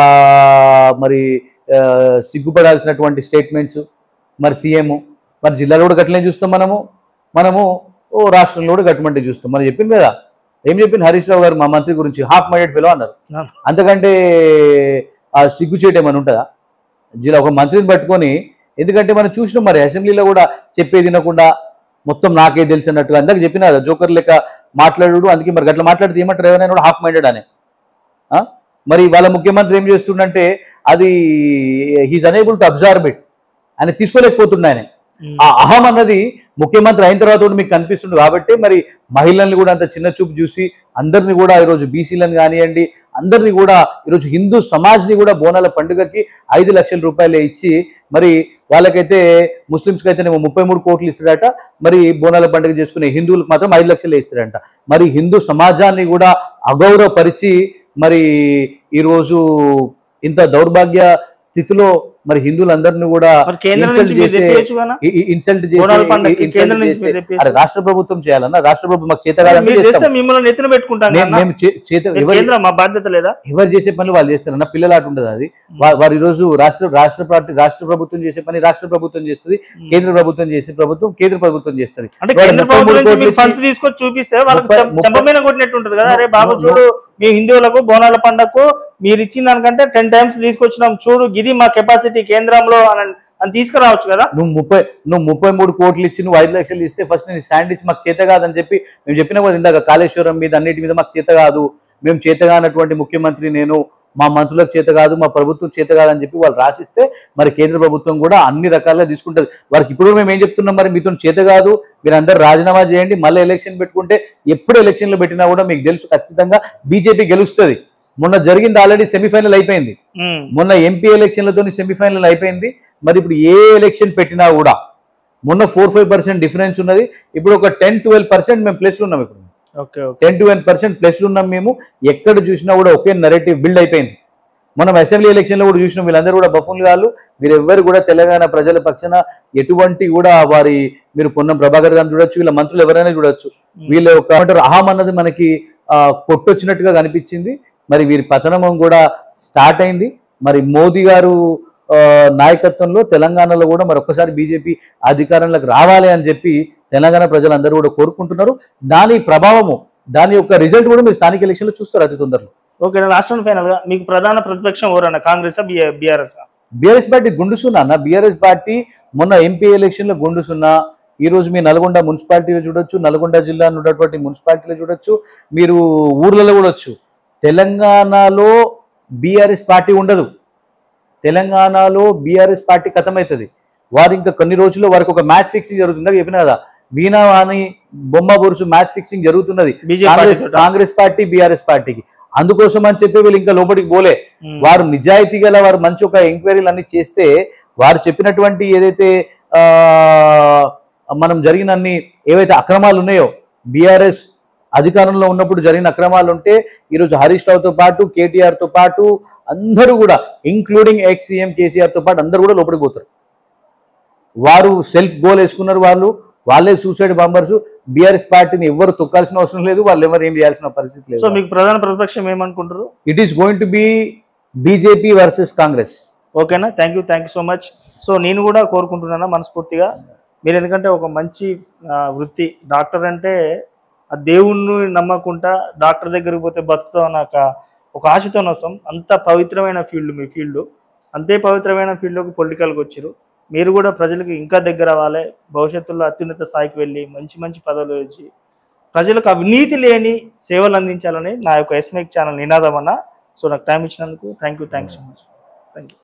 మరి ఆ, సిగ్గుపడాల్సినటువంటి స్టేట్మెంట్స్ మరి సీఎం మరి జిల్లాలో కూడా గట్లనే చూస్తాం మనము మనము ఓ రాష్ట్రంలో కూడా గట్టుమంటే చూస్తాం మనం చెప్పింది కదా ఏం చెప్పింది హరీష్ రావు గారు మా మంత్రి గురించి హాఫ్ మైండెడ్ ఫెలో అన్నారు
అవును.
అంతకంటే ఆ సిగ్గు చేయటం ఏమైనా ఉంటుందా జిల్లా ఒక మంత్రిని పట్టుకొని ఎందుకంటే మనం చూసినాం మరి అసెంబ్లీలో కూడా చెప్పేది వినకుండా మొత్తం నాకే తెలిసి అన్నట్టుగా అందాక చెప్పిన కదా జోకర్ లెక్క మాట్లాడు అందుకే మరి గట్లా మాట్లాడితే ఏమంటారు ఎవరైనా కూడా హాఫ్ మైండెడ్ అనే ఆ? మరి వాళ్ళ ముఖ్యమంత్రి ఏం చేస్తుండంటే అది he's unable to observe it ఆయన తీసుకోలేకపోతుండే ఆయన
ఉమ్.
ఆ అహం అన్నది ముఖ్యమంత్రి అయిన తర్వాత కూడా మీకు కనిపిస్తుంది కాబట్టి మరి మహిళల్ని కూడా అంత చిన్న చూపు చూసి అందరిని కూడా ఈరోజు బీసీలను కానివ్వండి అందరినీ కూడా ఈరోజు హిందూ సమాజ్ని కూడా బోనాల పండుగకి ఐదు లక్షల రూపాయలు ఇచ్చి మరి వాళ్ళకైతే ముస్లిమ్స్కి అయితే ముప్పై మూడు కోట్లు ఇస్తాడట మరి బోనాల పండుగ చేసుకునే హిందువులకు మాత్రం ఐదు లక్షలే ఇస్తాడంట మరి హిందూ సమాజాన్ని కూడా అగౌరవపరిచి మరి ఈరోజు ఇంత దౌర్భాగ్య స్థితిలో మరి హిందువులందరినీ కూడా
మరి కేంద్రం
insult
నుంచి మీరు
చేసే-
తెప్పించచ్చు కదా
ఇన్సల్ట్
బోనాల పండగకి
చేసి
కేంద్రం నుంచి
చేసి-
మీరు తెప్పించు.
అరే రాష్ట్ర ప్రభుత్వం చేయాలన్నా రాష్ట్ర ప్రభుత్వం మాకు చేత కాదని
మీరు చేస్తే
చేస్తాం.
మిమ్మల్ని ఎత్తున పెట్టుకుంటాం
మేము-
కదా
మేము చే- చేత
మీరు
ఎవరు
కేంద్రం మా బాధ్యత లేదా
ఎవరు చేసే పనులు వాళ్ళు చేస్తారు అన్న పిల్లల ఆట ఉండదు అది వా- వారు ఈ రోజు రాష్ట్ర రాష్ట్ర పార్టీ రాష్ట్ర ప్రభుత్వం చేసే పని రాష్ట్ర ప్రభుత్వం చేస్తుంది కేంద్ర ప్రభుత్వం చేసే ప్రభుత్వం కేంద్ర ప్రభుత్వం చేస్తుంది
అంటే
ఇవాళ
కేంద్ర
ముప్పై
ప్రభుత్వం
మూడు
నుంచి మీరు
కోట్లు
ఫండ్స్ తీసుకొచ్చి చూపిస్తే వాళ్ళకి
ముప్పై-
చెం-
ముప్పై-
చెంపమైన కొట్టినట్టు ఉంటుంది కదా అరే బాబు
ము-
చూడు మీ హిందువులకు బోనాల పండగకు మీరు ఇచ్చిన దానికంటే టెన్ టైమ్స్ తీసుకొచ్చినాం చూడు ఇది మా కెపాసిటీ కేంద్రంలో అని అని తీసుకురావచ్చు కదా
నువ్వు ముప్పై నువ్వు ముప్పై మూడు కోట్లు ఇచ్చి నువ్వు ఐదు లక్షలు ఇస్తే ఫస్ట్ నేను స్టాండ్ ఇచ్చి మాకు చేత కాదని చెప్పి మేము చెప్పిన కూడా ఇందాక కాళేశ్వరం మీద అన్నిటి మీద మాకు చేత కాదు మేము చేతగానటువంటి ముఖ్యమంత్రి నేను మా మంత్రులకు చేత కాదు మా ప్రభుత్వం చేత కాదని చెప్పి వాళ్ళు రాసిస్తే మరి కేంద్ర ప్రభుత్వం కూడా అన్ని రకాలుగా తీసుకుంటుంది వారికి ఇప్పుడు మేము ఏం చెప్తున్నాం మరి మీతో చేత కాదు మీరు అందరు రాజీనామా చేయండి మళ్ళీ ఎలక్షన్ పెట్టుకుంటే ఎప్పుడు ఎలక్షన్లు పెట్టినా కూడా మీకు తెలుసు ఖచ్చితంగా బీజేపీ గెలుస్తుంది మొన్న జరిగింది ఆల్రెడీ సెమీఫైనల్ అయిపోయింది
ఉమ్.
మొన్న ఎంపీ ఎలక్షన్లతో సెమీఫైనల్ అయిపోయింది మరి ఇప్పుడు ఏ ఎలక్షన్ పెట్టినా కూడా మొన్న ఫోర్ ఫైవ్ పర్సెంట్ డిఫరెన్స్ ఉన్నది ఇప్పుడు ఒక టెన్ ట్వెల్వ్ పర్సెంట్ మేము ప్లేస్లో ఉన్నాం ఇప్పుడు
okay okay
ten to percent ప్లస్లో ఉన్నాం మేము ఎక్కడ చూసినా కూడా ఒకే నెరేటివ్ బిల్డ్ అయిపోయింది మనం అసెంబ్లీ ఎలక్షన్లో కూడా చూసినాం వీళ్ళందరూ కూడా బఫున్లు కాదు వీరెవ్వరు కూడా తెలంగాణ ప్రజల పక్షాన ఎటువంటి కూడా వారి మీరు పొన్నం ప్రభాకర్ గారిని చూడొచ్చు వీళ్ళ మంత్రులు ఎవరైనా చూడొచ్చు వీళ్ళ యొక్క ఏమంటారు అహం అన్నది మనకి ఆ, కొట్టొచ్చినట్టుగా కనిపించింది మరి వీరి పతనం కూడా స్టార్ట్ అయింది మరి మోదీ గారు ఆ, నాయకత్వంలో తెలంగాణలో కూడా మరొకసారి బీజేపీ అధికారంలోకి రావాలి అని చెప్పి తెలంగాణ ప్రజలందరూ కూడా కోరుకుంటున్నారు దాని ప్రభావము దాని యొక్క రిజల్ట్ కూడా మీరు స్థానిక ఎలక్షన్లో చూస్తారు అతి తొందరలో
ఓకే లాస్ట్ అండ్ ఫైనల్ గా మీకు ప్రధాన ప్రతిపక్షం ఎవరన్నా కాంగ్రెస్ బీఆర్ఎస్
బీఆర్ఎస్ పార్టీ గుండుసున్నా అన్న బీఆర్ఎస్ పార్టీ మొన్న ఎంపీ ఎలక్షన్లో గుండుసున్నా ఈ రోజు మీ నల్గొండ మున్సిపాలిటీలో చూడొచ్చు నల్గొండ జిల్లా ఉన్నటువంటి మున్సిపాలిటీలో చూడొచ్చు మీరు ఊర్లలో కూడా వచ్చు తెలంగాణలో బీఆర్ఎస్ పార్టీ ఉండదు తెలంగాణలో బీఆర్ఎస్ పార్టీ ఖతమవుతుంది వారు ఇంకా కొన్ని రోజుల్లో వారికి ఒక మ్యాచ్ ఫిక్సింగ్ జరుగుతుంది చెప్పిన కదా వీణా అని బొమ్మ బొరుసు మ్యాచ్ ఫిక్సింగ్ జరుగుతున్నది Congress
BJP
Congress party BRS పార్టీకి అందుకోసం అని చెప్పి వీళ్ళు ఇంకా లోపలికి పోలే వారు నిజాయితీ గల వారు మంచి ఒక ఎంక్వైరీలు అన్ని చేస్తే వారు చెప్పినటువంటి ఏదైతే ఆ, మనం జరిగిన అన్ని ఏవైతే అక్రమాలు ఉన్నాయో బీఆర్ఎస్ అధికారంలో ఉన్నప్పుడు జరిగిన అక్రమాలు ఉంటే ఈరోజు హరీష్ రావుతో పాటు కేటీఆర్ తో పాటు అందరూ కూడా ఇంక్లూడింగ్ ఎక్స్ సీఎం కేసీఆర్ తో పాటు అందరూ కూడా లోపలికి పోతారు వారు సెల్ఫ్ గోల్ వేసుకున్నారు వాళ్ళు వాళ్ళే సూసైడ్ బాంబర్స్ బీఆర్ఎస్ పార్టీని ఎవరు తొక్కాల్సిన అవసరం లేదు వాళ్ళు ఎవరు ఏం చేయాల్సిన పరిస్థితి
సో
లేదు
మీకు ప్రధాన ప్రతిపక్షం ఏమనుకుంటారు
it is going to be BJP versus Congress
ఓకేనా thank you thank you so much so నేను కూడా కోరుకుంటున్నాను మనస్ఫూర్తిగా మీరు ఎందుకంటే ఒక మంచి ఆ, వృత్తి డాక్టర్ అంటే ఆ దేవుణ్ణి నమ్మకుండా డాక్టర్ దగ్గరికి పోతే బతుకుతాం అన్న ఒక ఒక ఆశతో వస్తాం అంత పవిత్రమైన ఫీల్డ్ మీ ఫీల్డ్ అంతే పవిత్రమైన ఫీల్డ్లోకి పొలిటికల్కి వచ్చారు మీరు కూడా ప్రజలకు ఇంకా దగ్గర అవ్వాలి భవిష్యత్తులో అత్యున్నత స్థాయికి వెళ్ళి మంచి మంచి పదవులు వచ్చి ప్రజలకు అవినీతి లేని సేవలు అందించాలని నా యొక్క ఎస్మైక్ ఛానల్ నినాదం అన్న సో నాకు టైం ఇచ్చినందుకు thank you thank so much thank you